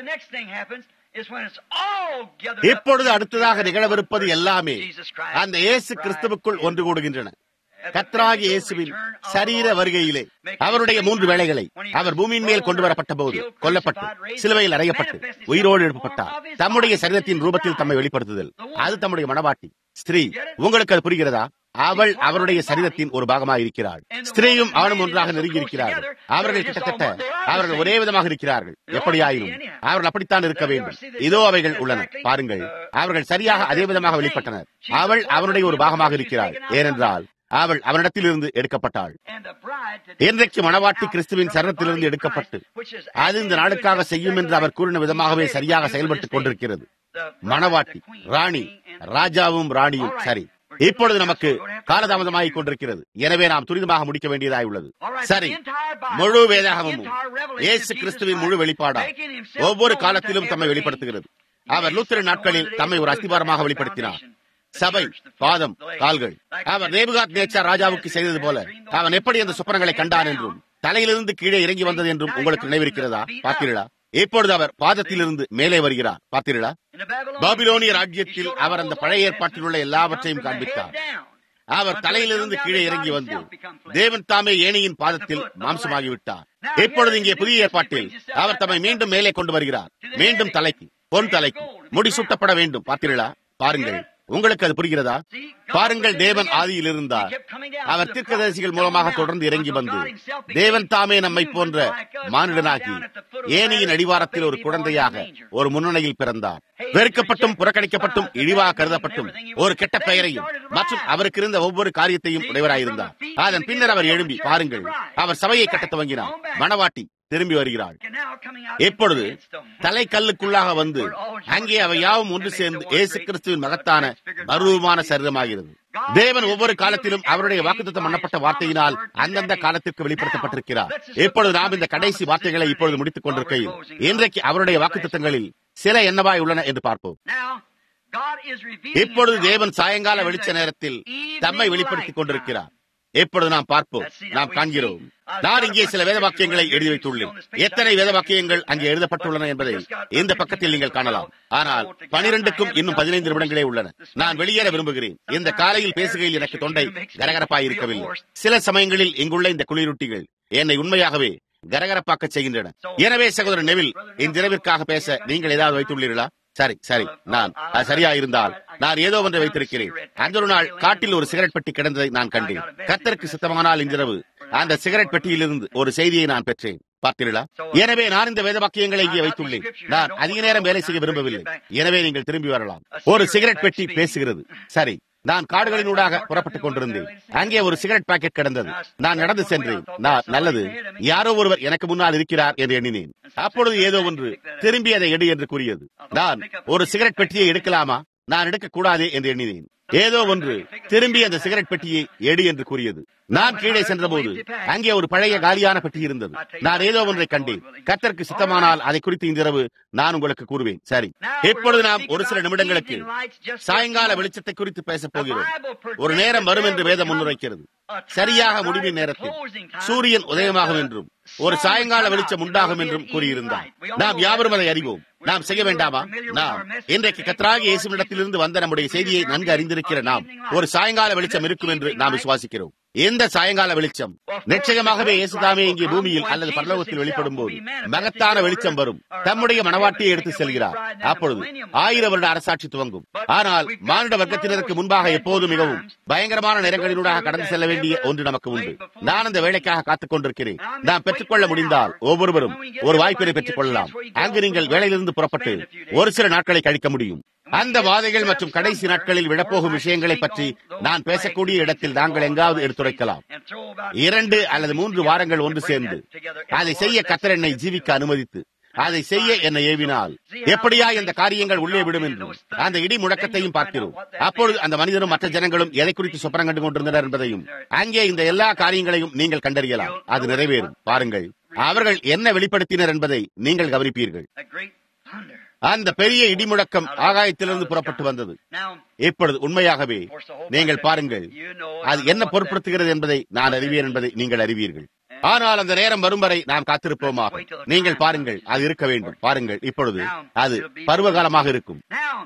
B: இப்பொழுது அடுத்ததாக நிகழவிருப்பது எல்லாமே அந்த இயேசு கிறிஸ்துவுக்குள் ஒன்று கூடுகின்றன கத்ராகி இயேசுவின் சரீர வருகையிலே அவருடைய மூன்று வேளைகளை அவர் பூமியின் மேல் கொண்டு வரப்பட்ட போது கொல்லப்பட்டு சிலுவையில் அறையப்பட்டு உயிரோடு எழுப்பப்பட்டார் தம்முடைய சரீரத்தின் ரூபத்தில் தம்மை வெளிப்படுத்துதல் அது தம்முடைய மனவாட்டி ஸ்திரீ உங்களுக்கு அது புரிகிறதா அவள் அவருடைய சரீரத்தின் ஒரு பாகமாக இருக்கிறாள் ஸ்திரீயும் அவனும் ஒன்றாக நெருங்கி இருக்கிறார்கள் அவர்கள் கிட்டத்தட்ட அவர்கள் ஒரே விதமாக இருக்கிறார்கள் எப்படியாயினும் அவர்கள் அப்படித்தான் இருக்க வேண்டும் இதோ அவைகள் உள்ளன பாருங்கள் அவர்கள் சரியாக அதே விதமாக வெளிப்பட்டனர் அவள் அவனுடைய ஒரு பாகமாக இருக்கிறாள் ஏனென்றால் அவள் அவனிடத்தில் இருந்து எடுக்கப்பட்டாள் இன்றைக்கு மணவாட்டி கிறிஸ்துவின் சரணத்திலிருந்து எடுக்கப்பட்டு அது இந்த நாளுக்காக செய்யும் என்று அவர் கூறின விதமாகவே சரியாக செயல்பட்டுக் கொண்டிருக்கிறது மணவாட்டி ராணி ராஜாவும் ராணியும் சரி இப்பொழுது நமக்கு காலதாமதமாகிக் கொண்டிருக்கிறது எனவே நாம் துரிதமாக முடிக்க வேண்டியதாய் உள்ளது சரி முழு வேதாகமும் இயேசு கிறிஸ்துவின் முழு வெளிப்பாடா ஒவ்வொரு காலத்திலும் தம்மை வெளிப்படுத்துகிறது அவர் லூத்திர நாட்களில் தம்மை ஒரு அஸ்திபாரமாக வெளிப்படுத்தினார் சபை பாதம் கால்கள் அவர் நேபுகாத் நேச்சா ராஜாவுக்கு செய்தது போல அவன் எப்படி அந்த சுப்பனங்களை கண்டான் என்றும் தலையிலிருந்து கீழே இறங்கி வந்தது என்றும் உங்களுக்கு நினைவிருக்கிறதா பார்த்தீர்களா இப்பொழுது அவர் பாதத்திலிருந்து மேலே வருகிறார் பார்த்தீர்களா பாபிலோனிய ராஜ்யத்தில் அவர் அந்த பழைய ஏற்பாட்டில் உள்ள எல்லாவற்றையும் காண்பித்தார் அவர் தலையிலிருந்து கீழே இறங்கி வந்து தேவன் தாமே ஏனியின் பாதத்தில் மாம்சமாகிவிட்டார் இப்பொழுது இங்கே புதிய ஏற்பாட்டில் அவர் தம்மை மீண்டும் மேலே கொண்டு வருகிறார் மீண்டும் தலைக்கு பொன் தலைக்கு முடி சுட்டப்பட வேண்டும் பார்த்தீர்களா பாருங்கள் உங்களுக்கு அது புரிகிறதா பாருங்கள் தேவன் ஆதியில் இருந்தார் அவர் தீர்க்கதரிசிகள் மூலமாக தொடர்ந்து இறங்கி வந்து தேவன் தாமே நம்மை போன்ற மானிடனாகி ஏனியின் அடிவாரத்தில் ஒரு குழந்தையாக ஒரு முன்னணியில் பிறந்தார் வெறுக்கப்பட்டும் புறக்கணிக்கப்பட்டும் இழிவாக கருதப்பட்டும் ஒரு கெட்ட பெயரையும் மற்றும் அவருக்கு இருந்த ஒவ்வொரு காரியத்தையும் உடையவராயிருந்தார் அதன் பின்னர் அவர் எழும்பி பாருங்கள் அவர் சபையை கட்டத் துவங்கினார் மணவாட்டி திரும்பி வருகிறாள் இப்பொழுது தலைக்கல்லுக்குள்ளாக வந்து அங்கே அவை யாவும் ஒன்று சேர்ந்து இயேசு கிறிஸ்துவின் மகத்தான மருவமான சரீரமாகிறது தேவன் ஒவ்வொரு காலத்திலும் அவருடைய வாக்குத்தம் பண்ணப்பட்ட வார்த்தையினால் அந்தந்த காலத்திற்கு வெளிப்படுத்தப்பட்டிருக்கிறார் இப்பொழுது நாம் இந்த கடைசி வார்த்தைகளை இப்பொழுது முடித்துக் கொண்டிருக்கையில் இன்றைக்கு அவருடைய வாக்குத்தத்தங்களில் சில என்னவாய் உள்ளன என்று பார்ப்போம் இப்பொழுது தேவன் சாயங்கால வெளிச்ச நேரத்தில் தம்மை வெளிப்படுத்திக் கொண்டிருக்கிறார் இப்பொழுது நாம் பார்ப்போம் நாம் காண்கிறோம் நான் இங்கே சில வேத வாக்கியங்களை எழுதி வைத்துள்ளேன் எத்தனை வேத வாக்கியங்கள் அங்கே எழுதப்பட்டுள்ளன என்பதை இந்த பக்கத்தில் நீங்கள் காணலாம் ஆனால் பனிரெண்டுக்கும் இன்னும் பதினைந்து நிமிடங்களே உள்ளன நான் வெளியேற விரும்புகிறேன் இந்த காலையில் பேசுகையில் எனக்கு தொண்டை கரகரப்பாய் இருக்கவில்லை சில சமயங்களில் இங்குள்ள இந்த குளிரூட்டிகள் என்னை உண்மையாகவே கரகரப்பாக்க செய்கின்றன எனவே சகோதரர் நெவில் இன்றிரவிற்காக பேச நீங்கள் ஏதாவது வைத்துள்ளீர்களா சரி சரி நான் அது சரியா இருந்தால் நான் ஏதோ ஒன்றை வைத்திருக்கிறேன் அந்த ஒரு நாள் காட்டில் ஒரு சிகரெட் பெட்டி கிடந்ததை நான் கண்டேன் கத்தருக்கு சித்தமானால் இன்றிரவு அந்த சிகரெட் பெட்டியிலிருந்து ஒரு செய்தியை நான் பெற்றேன் பார்த்தீர்களா எனவே நான் இந்த வேத வாக்கியங்களை இங்கே வைத்துள்ளேன் நான் அதிக நேரம் வேலை செய்ய விரும்பவில்லை எனவே நீங்கள் திரும்பி வரலாம் ஒரு சிகரெட் பெட்டி பேசுகிறது சரி நான் காடுகளினூடாக புறப்பட்டுக் கொண்டிருந்தேன் அங்கே ஒரு சிகரெட் பாக்கெட் கிடந்தது நான் நடந்து சென்றேன் நான் நல்லது யாரோ ஒருவர் எனக்கு முன்னால் இருக்கிறார் என்று எண்ணினேன் அப்பொழுது ஏதோ ஒன்று திரும்பி அதை எடு என்று கூறியது நான் ஒரு சிகரெட் பெட்டியை எடுக்கலாமா நான் எடுக்கக்கூடாதே என்று எண்ணினேன் ஏதோ ஒன்று திரும்பி அந்த சிகரெட் பெட்டியை எடு என்று கூறியது நான் கீழே சென்றபோது அங்கே ஒரு பழைய காலியான பெட்டி இருந்தது நான் ஏதோ ஒன்றை கண்டேன் கத்தருக்கு சித்தமானால் அதை குறித்து இந்த இரவு நான் உங்களுக்கு கூறுவேன் சரி இப்பொழுது நாம் ஒரு சில நிமிடங்களுக்கு சாயங்கால வெளிச்சத்தை குறித்து பேசப் போகிறோம் ஒரு நேரம் வரும் என்று வேதம் முன்னுரைக்கிறது சரியாக முடிவின் நேரத்தில் சூரியன் உதயமாகும் என்றும் ஒரு சாயங்கால வெளிச்சம் உண்டாகும் என்றும் கூறியிருந்தார் நாம் யாவரும் அதை அறிவோம் நாம் செய்ய வேண்டாமா நாம் இன்றைக்கு கத்ராகி இயேசுவிடத்திலிருந்து வந்த நம்முடைய செய்தியை நன்கு அறிந்திருக்கிற நாம் ஒரு சாயங்கால வெளிச்சம் இருக்கும் என்று நாம் விசுவாசிக்கிறோம் எந்த சாயங்கால வெளிச்சம் நிச்சயமாகவே இயேசுதாமே இங்கே பூமியில் அல்லது பரலோகத்தில் வெளிப்படும் போது மகத்தான வெளிச்சம் வரும் தம்முடைய மனவாட்டியை எடுத்து செல்கிறார் அப்பொழுது ஆயிரம் வருட அரசாட்சி துவங்கும் ஆனால் மானிட வர்க்கத்தினருக்கு முன்பாக எப்போது மிகவும் பயங்கரமான நேரங்களினூடாக கடந்து செல்ல வேண்டிய ஒன்று நமக்கு உண்டு நான் அந்த வேலைக்காக காத்துக் கொண்டிருக்கிறேன் நாம் பெற்றுக்கொள்ள முடிந்தால் ஒவ்வொருவரும் ஒரு வாய்ப்பினை பெற்றுக் கொள்ளலாம் அங்கு நீங்கள் வேலையிலிருந்து புறப்பட்டு ஒரு சில நாட்களை கழிக்க முடியும் அந்த வாதைகள் மற்றும் கடைசி நாட்களில் விடப்போகும் விஷயங்களை பற்றி நான் பேசக்கூடிய இடத்தில் நாங்கள் எங்காவது எடுத்துரைக்கலாம் இரண்டு அல்லது மூன்று வாரங்கள் ஒன்று சேர்ந்து அதை செய்ய கத்தர் என்னை ஜீவிக்க அனுமதித்து அதை செய்ய என்னை ஏவினால் எப்படியா இந்த காரியங்கள் உள்ளே விடும் என்றும் அந்த இடி முழக்கத்தையும் பார்க்கிறோம் அப்பொழுது அந்த மனிதரும் மற்ற ஜனங்களும் எதை குறித்து சொப்பனம் கண்டு கொண்டிருந்தனர் என்பதையும் அங்கே இந்த எல்லா காரியங்களையும் நீங்கள் கண்டறியலாம் அது நிறைவேறும் பாருங்கள் அவர்கள் என்ன வெளிப்படுத்தினர் என்பதை நீங்கள் கவனிப்பீர்கள் அந்த பெரிய இடிமுழக்கம் ஆகாயத்திலிருந்து புறப்பட்டு வந்தது இப்பொழுது உண்மையாகவே நீங்கள் பாருங்கள் அது என்ன பொருட்படுத்துகிறது என்பதை நான் அறிவேன் என்பதை நீங்கள் அறிவீர்கள் ஆனால் அந்த நேரம் வரும் வரை நாம் காத்திருப்போமாக நீங்கள் பாருங்கள் அது இருக்க வேண்டும் பாருங்கள் இப்பொழுது அது பருவகாலமாக இருக்கும்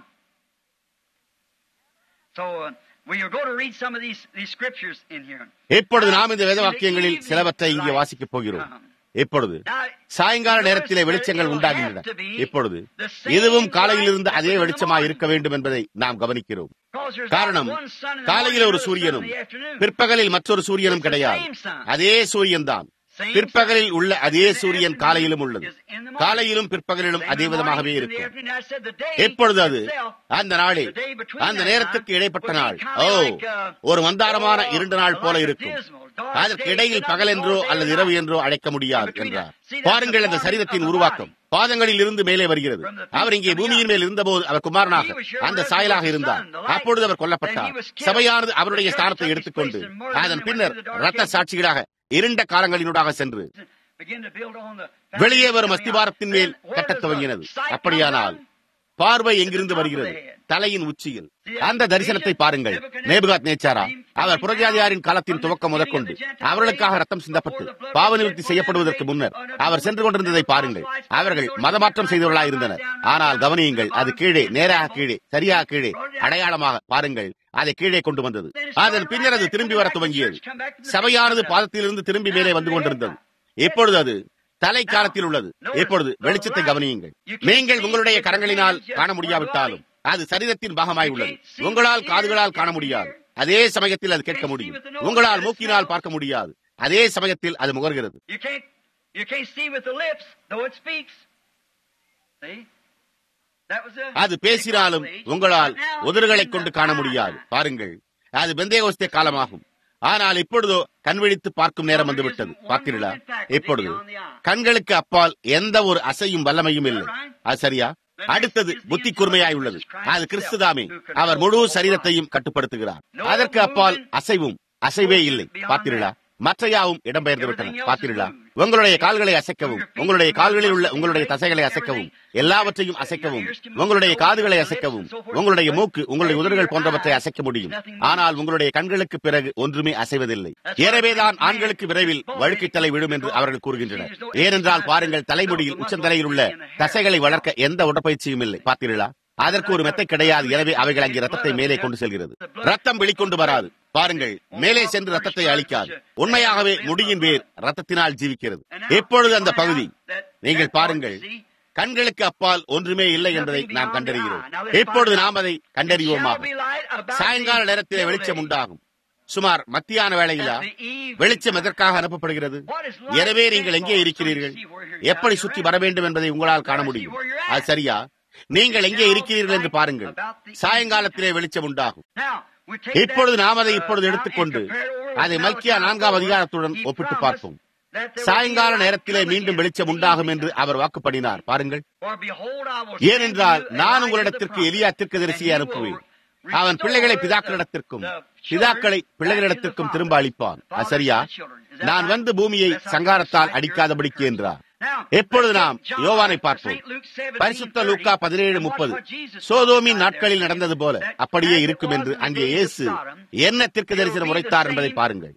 B: இப்பொழுது நாம் இந்த வேத வாக்கியங்களில் சிலவற்றை இங்கே வாசிக்கப் போகிறோம் இப்பொழுது சாயங்கால நேரத்திலே வெளிச்சங்கள் உண்டாகின்றன இப்பொழுது இதுவும் காலையிலிருந்து அதே வெளிச்சமாக இருக்க வேண்டும் என்பதை நாம் கவனிக்கிறோம் காரணம் காலையில் ஒரு சூரியனும் பிற்பகலில் மற்றொரு சூரியனும் கிடையாது அதே சூரியன் தான் பிற்பகலில் உள்ள அதே சூரியன் காலையிலும் உள்ளது காலையிலும் பிற்பகலிலும் அதே விதமாகவே இருக்கும் எப்பொழுது அது அந்த நாளில் அந்த நேரத்துக்கு இடைப்பட்ட நாள் ஓ ஒரு மந்தாரமான இரண்டு நாள் போல இருக்கும் அதற்கு இடையில் பகல் என்றோ அல்லது இரவு என்றோ அழைக்க முடியாது என்றார் பாருங்கள் அந்த சரீரத்தின் உருவாக்கம் பாதங்களில் இருந்து மேலே வருகிறது அவர் இங்கே பூமியின் மேல் இருந்தபோது அவர் குமாரனாக அந்த சாயலாக இருந்தார் அப்பொழுது அவர் கொல்லப்பட்டார் சபையானது அவருடைய ஸ்தானத்தை எடுத்துக்கொண்டு அதன் பின்னர் ரத்த சாட்சிகளாக இருண்ட காலங்களினூடாக சென்று வெளியே வரும் அஸ்திவாரத்தின் மேல் கட்டத் துவங்கினது அப்படியானால் பார்வை எங்கிருந்து வருகிறது தலையின் உச்சியில் அந்த தரிசனத்தை பாருங்கள் நேபுகாத் நேச்சாரா அவர் புறஜாதியாரின் காலத்தின் துவக்கம் முதற்கொண்டு அவர்களுக்காக ரத்தம் சிந்தப்பட்டு பாவ நிவர்த்தி செய்யப்படுவதற்கு முன்னர் அவர் சென்று கொண்டிருந்ததை பாருங்கள் அவர்கள் மதமாற்றம் செய்தவர்களாக இருந்தனர் ஆனால் கவனியுங்கள் அது கீழே நேராக கீழே சரியாக கீழே அடையாளமாக பாருங்கள் அதை கீழே கொண்டு வந்தது அதன் பின்னர் அது திரும்பி வர துவங்கியது சபையானது பாதத்திலிருந்து திரும்பி மேலே வந்து கொண்டிருந்தது இப்பொழுது அது தலை காலத்தில் உள்ளது இப்பொழுது வெளிச்சத்தை கவனியுங்கள் நீங்கள் உங்களுடைய கரங்களினால் காண முடியாவிட்டாலும் அது சரீரத்தின் பாகமாய் உள்ளது உங்களால் காதுகளால் காண முடியாது அதே சமயத்தில் அது கேட்க முடியும் உங்களால் மூக்கினால் பார்க்க முடியாது அதே சமயத்தில் அது முகர்கிறது
A: You can't, you can't see with the lips, though it speaks. See? That was a
B: அது பேசினாலும் உங்களால் உதடுகளை கொண்டு காண முடியாது பாருங்கள் அது பெந்தேகோஸ்தே காலமாகும் ஆனால் இப்பொழுதோ கண்விழித்து பார்க்கும் நேரம் வந்துவிட்டது பார்த்தீர்களா இப்பொழுது கண்களுக்கு அப்பால் எந்த ஒரு அசையும் வல்லமையும் இல்லை அது சரியா அடுத்தது புத்தி கூர்மையாய் உள்ளது அது கிறிஸ்துதாமே அவர் முழு சரீரத்தையும் கட்டுப்படுத்துகிறார் அதற்கு அப்பால் அசைவும் அசைவே இல்லை பார்த்தீர்களா மற்ற யாவும் இடம்பெயர்ந்து விட்டன பார்த்தீர்களா உங்களுடைய கால்களை அசைக்கவும் உங்களுடைய கால்களில் உள்ள உங்களுடைய தசைகளை அசைக்கவும் எல்லாவற்றையும் அசைக்கவும் உங்களுடைய காதுகளை அசைக்கவும் உங்களுடைய மூக்கு உங்களுடைய உதடுகள் போன்றவற்றை அசைக்க முடியும் ஆனால் உங்களுடைய கண்களுக்கு பிறகு ஒன்றுமே அசைவதில்லை எனவேதான் ஆண்களுக்கு விரைவில் வழுக்கை தலை விழும் என்று அவர்கள் கூறுகின்றனர் ஏனென்றால் பாருங்கள் தலைமுடியில் உச்சந்தலையில் உள்ள தசைகளை வளர்க்க எந்த உடற்பயிற்சியும் இல்லை பார்த்தீர்களா அதற்கு ஒரு மெத்தை கிடையாது எனவே அவைகள் அங்கே ரத்தத்தை மேலே கொண்டு செல்கிறது ரத்தம் வெளிக்கொண்டு வராது பாருங்கள் மேலே சென்று ரத்தத்தை அளிக்காது உண்மையாகவே முடியின் வேர் ரத்தத்தினால் ஜீவிக்கிறது எப்பொழுது அந்த பகுதி நீங்கள் பாருங்கள் கண்களுக்கு அப்பால் ஒன்றுமே இல்லை என்பதை நாம் கண்டறிகிறோம் இப்பொழுது நாம் அதை கண்டறிவோமாக சாயங்கால நேரத்திலே வெளிச்சம் உண்டாகும் சுமார் மத்தியான வேளையிலா வெளிச்சம் எதற்காக அனுப்பப்படுகிறது எனவே நீங்கள் எங்கே இருக்கிறீர்கள் எப்படி சுற்றி வர வேண்டும் என்பதை உங்களால் காண முடியும் அது சரியா நீங்கள் எங்கே இருக்கிறீர்கள் என்று பாருங்கள் சாயங்காலத்திலே வெளிச்சம் உண்டாகும் இப்பொழுது நாம் அதை இப்பொழுது எடுத்துக்கொண்டு அதை மல்கியா நான்காம் அதிகாரத்துடன் ஒப்பிட்டு பார்ப்போம் சாயங்கால நேரத்திலே மீண்டும் வெளிச்சம் உண்டாகும் என்று அவர் வாக்குப்படினார் பாருங்கள் ஏனென்றால் நான் உங்களிடத்திற்கு எலியா தீர்க்கதரிசியை அனுப்புவேன் அவன் பிள்ளைகளை பிதாக்களிடத்திற்கும் பிதாக்களை பிள்ளைகளிடத்திற்கும் திரும்ப அளிப்பான் அது சரியா நான் வந்து பூமியை சங்காரத்தால் அடிக்காதபடிக்கு என்றார் எப்பொழுது நாம் யோவானை பார்ப்போம் பரிசுத்த லூக்கா பதினேழு முப்பது சோதோமின் நாட்களில் நடந்தது போல அப்படியே இருக்கும் என்று அங்கே இயேசு என்ன திருக்கு தரிசனம் உரைத்தார் என்பதை பாருங்கள்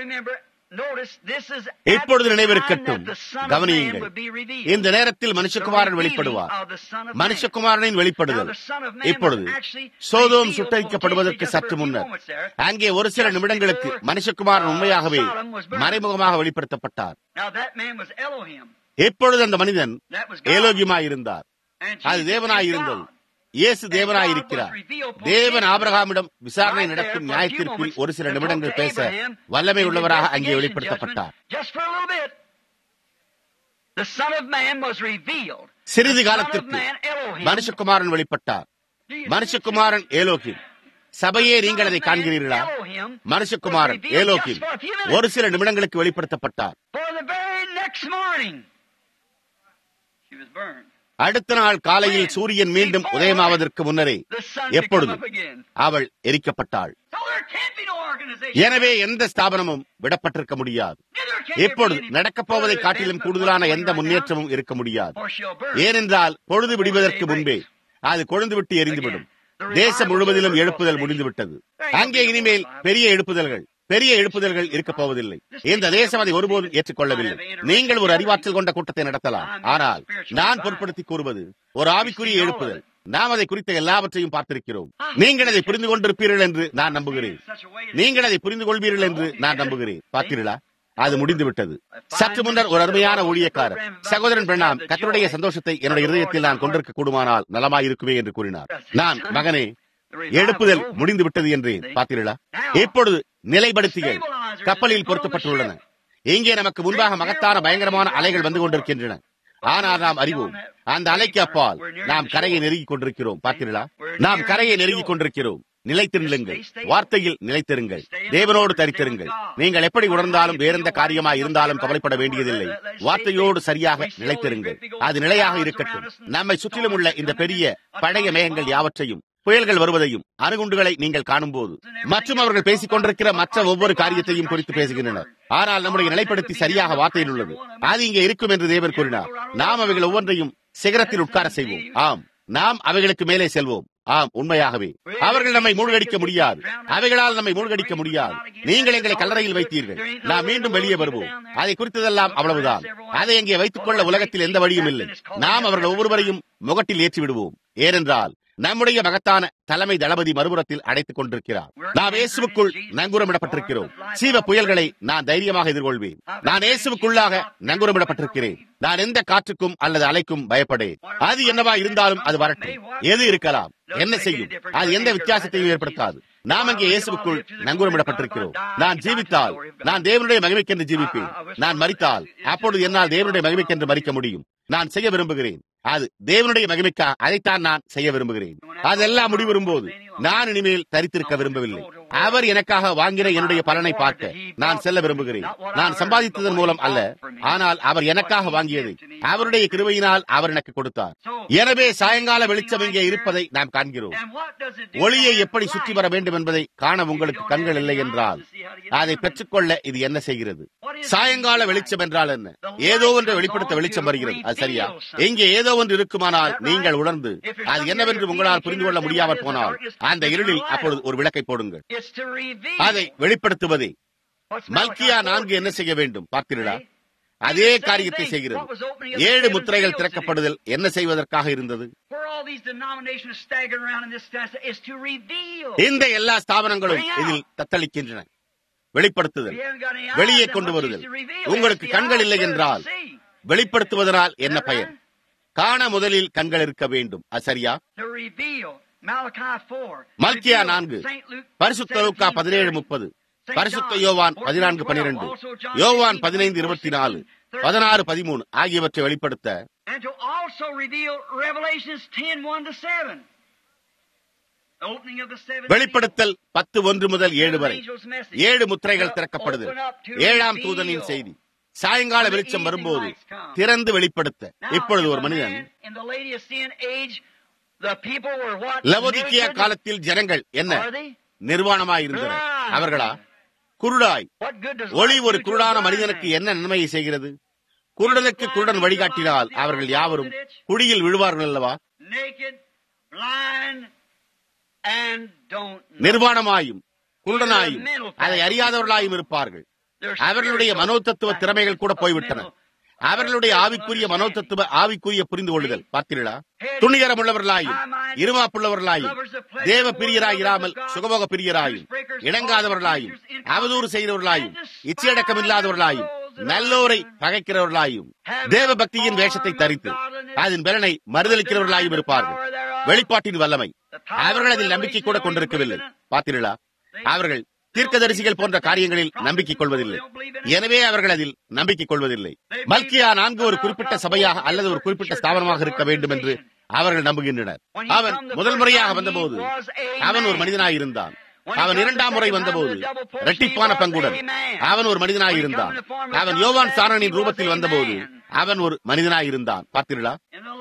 B: இப்பொழுது நினைவிருக்கட்டும் கவனியுங்கள் இந்த நேரத்தில் மனுஷகுமாரன் வெளிப்படுவார் மனுஷகுமாரனின் வெளிப்படுதல் இப்பொழுது சோதோம் சுட்டரிக்கப்படுவதற்கு சற்று முன்னர் அங்கே ஒரு சில நிமிடங்களுக்கு மனுஷகுமாரன் உண்மையாகவே மறைமுகமாக வெளிப்படுத்தப்பட்டார் எப்பொழுது அந்த மனிதன் ஏலோகியமாயிருந்தார் அது தேவனாயிருந்தது இயேசு தேவனாயிருக்கிறார் தேவன் ஆபிரகாமிடம் விசாரணை நடக்கும் நியாயத்திற்குள் ஒரு சில நிமிடங்கள் பேச வல்லமை உள்ளவராக அங்கே வெளிப்படுத்தப்பட்டார் சிறிது காலத்திற்கு மனுஷகுமாரன் வெளிப்பட்டார் மனுஷகுமாரன் ஏலோகிம் சபையே நீங்கள் அதை காண்கிறீர்களா மனுஷகுமாரன் ஏலோகிம் ஒரு சில நிமிடங்களுக்கு வெளிப்படுத்தப்பட்டார் அடுத்த நாள் காலையில் சூரியன் மீண்டும் உதயமாவதற்கு முன்னரே எப்பொழுது அவள் எரிக்கப்பட்டாள் எனவே எந்த ஸ்தாபனமும் விடப்பட்டிருக்க முடியாது எப்பொழுது நடக்கப் போவதை காட்டிலும் கூடுதலான எந்த முன்னேற்றமும் இருக்க முடியாது ஏனென்றால் பொழுது விடுவதற்கு முன்பே அது கொழுந்து விட்டு எரிந்துவிடும் தேசம் முழுவதிலும் எழுப்புதல் முடிந்துவிட்டது அங்கே இனிமேல் பெரிய எழுப்புதல்கள் பெரிய எழுப்புதல்கள் இருக்கப் போவதில்லை இந்த தேசம் அதை ஒருபோதும் ஏற்றுக்கொள்ளவில்லை நீங்கள் ஒரு அறிவாற்றல் கொண்ட கூட்டத்தை நடத்தலாம் ஆனால் நான் பொருட்படுத்தி கூறுவது ஒரு ஆவிக்குரிய எழுப்புதல் நாம் அதை குறித்த எல்லாவற்றையும் பார்த்திருக்கிறோம் நீங்கள் அதை புரிந்து கொண்டிருப்பீர்கள் என்று நான் நம்புகிறேன் நீங்கள் அதை புரிந்து கொள்வீர்கள் என்று நான் நம்புகிறேன் பார்த்தீர்களா அது முடிந்து விட்டது சற்று முன்னர் ஒரு அருமையான ஊழியக்காரர் சகோதரன் பிரணாம் கத்தருடைய சந்தோஷத்தை என்னுடைய இருதயத்தில் நான் கொண்டிருக்க கூடுமானால் நலமாயிருக்குமே என்று கூறினார் நான் மகனே எழுப்புதல் முடிந்து விட்டது என்றேன் பார்த்தீர்களா இப்பொழுது நிலைப்படுத்திகள் கப்பலில் பொருத்தப்பட்டுள்ளன இங்கே நமக்கு முன்பாக மகத்தான பயங்கரமான அலைகள் வந்து கொண்டிருக்கின்றன ஆனால் நாம் அறிவோம் அந்த அலைக்கு அப்பால் நாம் கரையை நெருங்கிக் கொண்டிருக்கிறோம் பார்த்தீர்களா நாம் கரையை நெருங்கிக் கொண்டிருக்கிறோம் நிலைத்திருங்கள் வார்த்தையில் நிலைத்திருங்கள் தேவனோடு தரித்திருங்கள் நீங்கள் எப்படி உணர்ந்தாலும் வேறெந்த காரியமாய் இருந்தாலும் கவலைப்பட வேண்டியதில்லை வார்த்தையோடு சரியாக நிலைத்திருங்கள் அது நிலையாக இருக்கட்டும் நம்மை சுற்றிலும் உள்ள இந்த பெரிய பழைய மேகங்கள் யாவற்றையும் புயல்கள் வருவதையும் அணுகுண்டுகளை நீங்கள் காணும்போது மற்றும் அவர்கள் பேசிக் கொண்டிருக்கிற மற்ற ஒவ்வொரு காரியத்தையும் குறித்து பேசுகின்றனர் ஆனால் நம்முடைய நிலைப்படுத்தி சரியாக வார்த்தையில் உள்ளது அது இங்கே இருக்கும் என்று தேவர் கூறினார் நாம் அவைகள் ஒவ்வொன்றையும் சிகரத்தில் உட்கார செய்வோம் ஆம் நாம் அவைகளுக்கு மேலே செல்வோம் ஆம் உண்மையாகவே அவர்கள் நம்மை மூழ்கடிக்க முடியாது அவைகளால் நம்மை மூழ்கடிக்க முடியாது நீங்கள் எங்களை கல்லறையில் வைத்தீர்கள் நாம் மீண்டும் வெளியே வருவோம் அதை குறித்ததெல்லாம் அவ்வளவுதான் அதை அங்கே வைத்துக் கொள்ள உலகத்தில் எந்த வழியும் இல்லை நாம் அவர்கள் ஒவ்வொருவரையும் முகட்டில் ஏற்றி விடுவோம் ஏனென்றால் நம்முடைய மகத்தான தலைமை தளபதி மறுபுறத்தில் அடைத்துக் கொண்டிருக்கிறார் நாம் இயேசுக்குள் நங்கூரமிடப்பட்டிருக்கிறோம் சீவ புயல்களை நான் தைரியமாக எதிர்கொள்வேன் நான் இயேசுக்குள்ளாக நங்கூரமிடப்பட்டிருக்கிறேன் நான் எந்த காற்றுக்கும் அல்லது அலைக்கும் பயப்படேன் அது என்னவா இருந்தாலும் அது வரட்டும் எது இருக்கலாம் என்ன செய்யும் அது எந்த வித்தியாசத்தையும் ஏற்படுத்தாது நாம் அங்கே இயேசுக்குள் நங்கூரமிடப்பட்டிருக்கிறோம் நான் ஜீவித்தால் நான் தேவனுடைய மகிமைக்கென்று ஜீவிப்பேன் நான் மறித்தால் அப்பொழுது என்னால் தேவனுடைய மகிமைக்கென்று மறிக்க முடியும் நான் செய்ய விரும்புகிறேன் அது தேவனுடைய மகிமைக்காக அதைத்தான் நான் செய்ய விரும்புகிறேன் அதெல்லாம் முடிவரும்போது நான் இனிமேல் தரித்திருக்க விரும்பவில்லை அவர் எனக்காக வாங்கின என்னுடைய பலனை பார்க்க நான் செல்ல விரும்புகிறேன் நான் சம்பாதித்ததன் மூலம் அல்ல ஆனால் அவர் எனக்காக வாங்கியதை அவருடைய கிருபையினால் அவர் எனக்கு கொடுத்தார் எனவே சாயங்கால வெளிச்சம் இங்கே இருப்பதை நாம் காண்கிறோம் ஒளியை எப்படி சுற்றி வர வேண்டும் என்பதை காண உங்களுக்கு கண்கள் இல்லை என்றால் அதை பெற்றுக்கொள்ள இது என்ன செய்கிறது சாயங்கால வெளிச்சம் என்றால் என்ன ஏதோ ஒன்று வெளிப்படுத்த வெளிச்சம் வருகிறது அது சரியா இங்கே ஏதோ ஒன்று இருக்குமானால் நீங்கள் உணர்ந்து அது என்னவென்று உங்களால் புரிந்து கொள்ள முடியாமல் போனால் அந்த இருளில் அப்பொழுது ஒரு விளக்கை போடுங்கள் அதை வெளிப்படுத்துவதே மல்கியா நான்கு என்ன செய்ய வேண்டும் பார்த்தீர்களா அதே காரியத்தை செய்கிறது ஏழு முத்திரைகள் திறக்கப்படுதல் என்ன செய்வதற்காக இருந்தது இந்த எல்லா ஸ்தாபனங்களும் இதில் தத்தளிக்கின்றன வெளிப்படுத்துதல் வெளியே கொண்டு வருதல் உங்களுக்கு கண்கள் இல்லை என்றால் வெளிப்படுத்துவதனால் என்ன பயன் காண முதலில் கண்கள் இருக்க வேண்டும் அது சரியா மல்கியா நான்கு பரிசுத்த லூக்கா பதினேழு முப்பது பரிசுத்த யோவான் பதினான்கு பனிரெண்டு யோவான் பதினைந்து இருபத்தி நாலு பதினாறு பதிமூணு ஆகியவற்றை வெளிப்படுத்த வெளிப்படுத்தல் பத்து ஒன்று முதல் ஏழு வரை ஏழு முத்திரைகள் திறக்கப்படுதல் ஏழாம் தூதனின் செய்தி சாயங்கால வெளிச்சம் வரும்போது திறந்து வெளிப்படுத்த இப்பொழுது ஒரு மனிதன் லவோதிக்கியா காலத்தில் ஜனங்கள் என்ன நிர்வாணமாயிருந்தனர் அவர்களா குருடாய் ஒளி ஒரு குருடான மனிதனுக்கு என்ன நன்மையை செய்கிறது குருடனுக்கு குருடன் வழிகாட்டினால் அவர்கள் யாவரும் குடியில் விழுவார்கள் அல்லவா நிர்வாணமாயும் குருடனாயும் அதை அறியாதவர்களாயும் இருப்பார்கள் அவர்களுடைய மனோதத்துவ திறமைகள் கூட போய்விட்டன அவர்களுடைய ஆவிக்குரிய மனோதத்துவ ஆவிக்குரிய புரிந்து கொள்ளுதல் பார்த்தீர்களா துணிகரம் உள்ளவர்களாயும் இருமாப்புள்ளவர்களாயும் தேவ பிரியராய் இராமல் சுகபோக பிரியராயும் இணங்காதவர்களாயும் அவதூறு செய்தவர்களாயும் இச்சையடக்கம் இல்லாதவர்களாயும் நல்லோரை பகைக்கிறவர்களாயும் தேவ பக்தியின் வேஷத்தை தரித்து அதன் பலனை மறுதளிக்கிறவர்களாயும் இருப்பார்கள் வெளிப்பாட்டின் வல்லமை அவர்கள் அதில் நம்பிக்கை கூட கொண்டிருக்கவில்லை பார்த்தீர்களா அவர்கள் தீர்க்கதரிசிகள் போன்ற காரியங்களில் நம்பிக்கை கொள்வதில்லை எனவே அவர்கள் அதில் நம்பிக்கை கொள்வதில்லை மல்கியா நான்கு ஒரு குறிப்பிட்ட சபையாக அல்லது ஒரு குறிப்பிட்ட ஸ்தாபனமாக இருக்க வேண்டும் என்று அவர்கள் நம்புகின்றனர் அவன் முதல் முறையாக வந்தபோது அவன் ஒரு மனிதனாய் இருந்தான் அவன் இரண்டாம் முறை வந்தபோது இரட்டிப்பான பங்குடன் அவன் ஒரு மனிதனாய் இருந்தான் அவன் யோவான் சாரணனின் ரூபத்தில் வந்தபோது அவன் ஒரு மனிதனாய் இருந்தான் பார்த்தீர்களா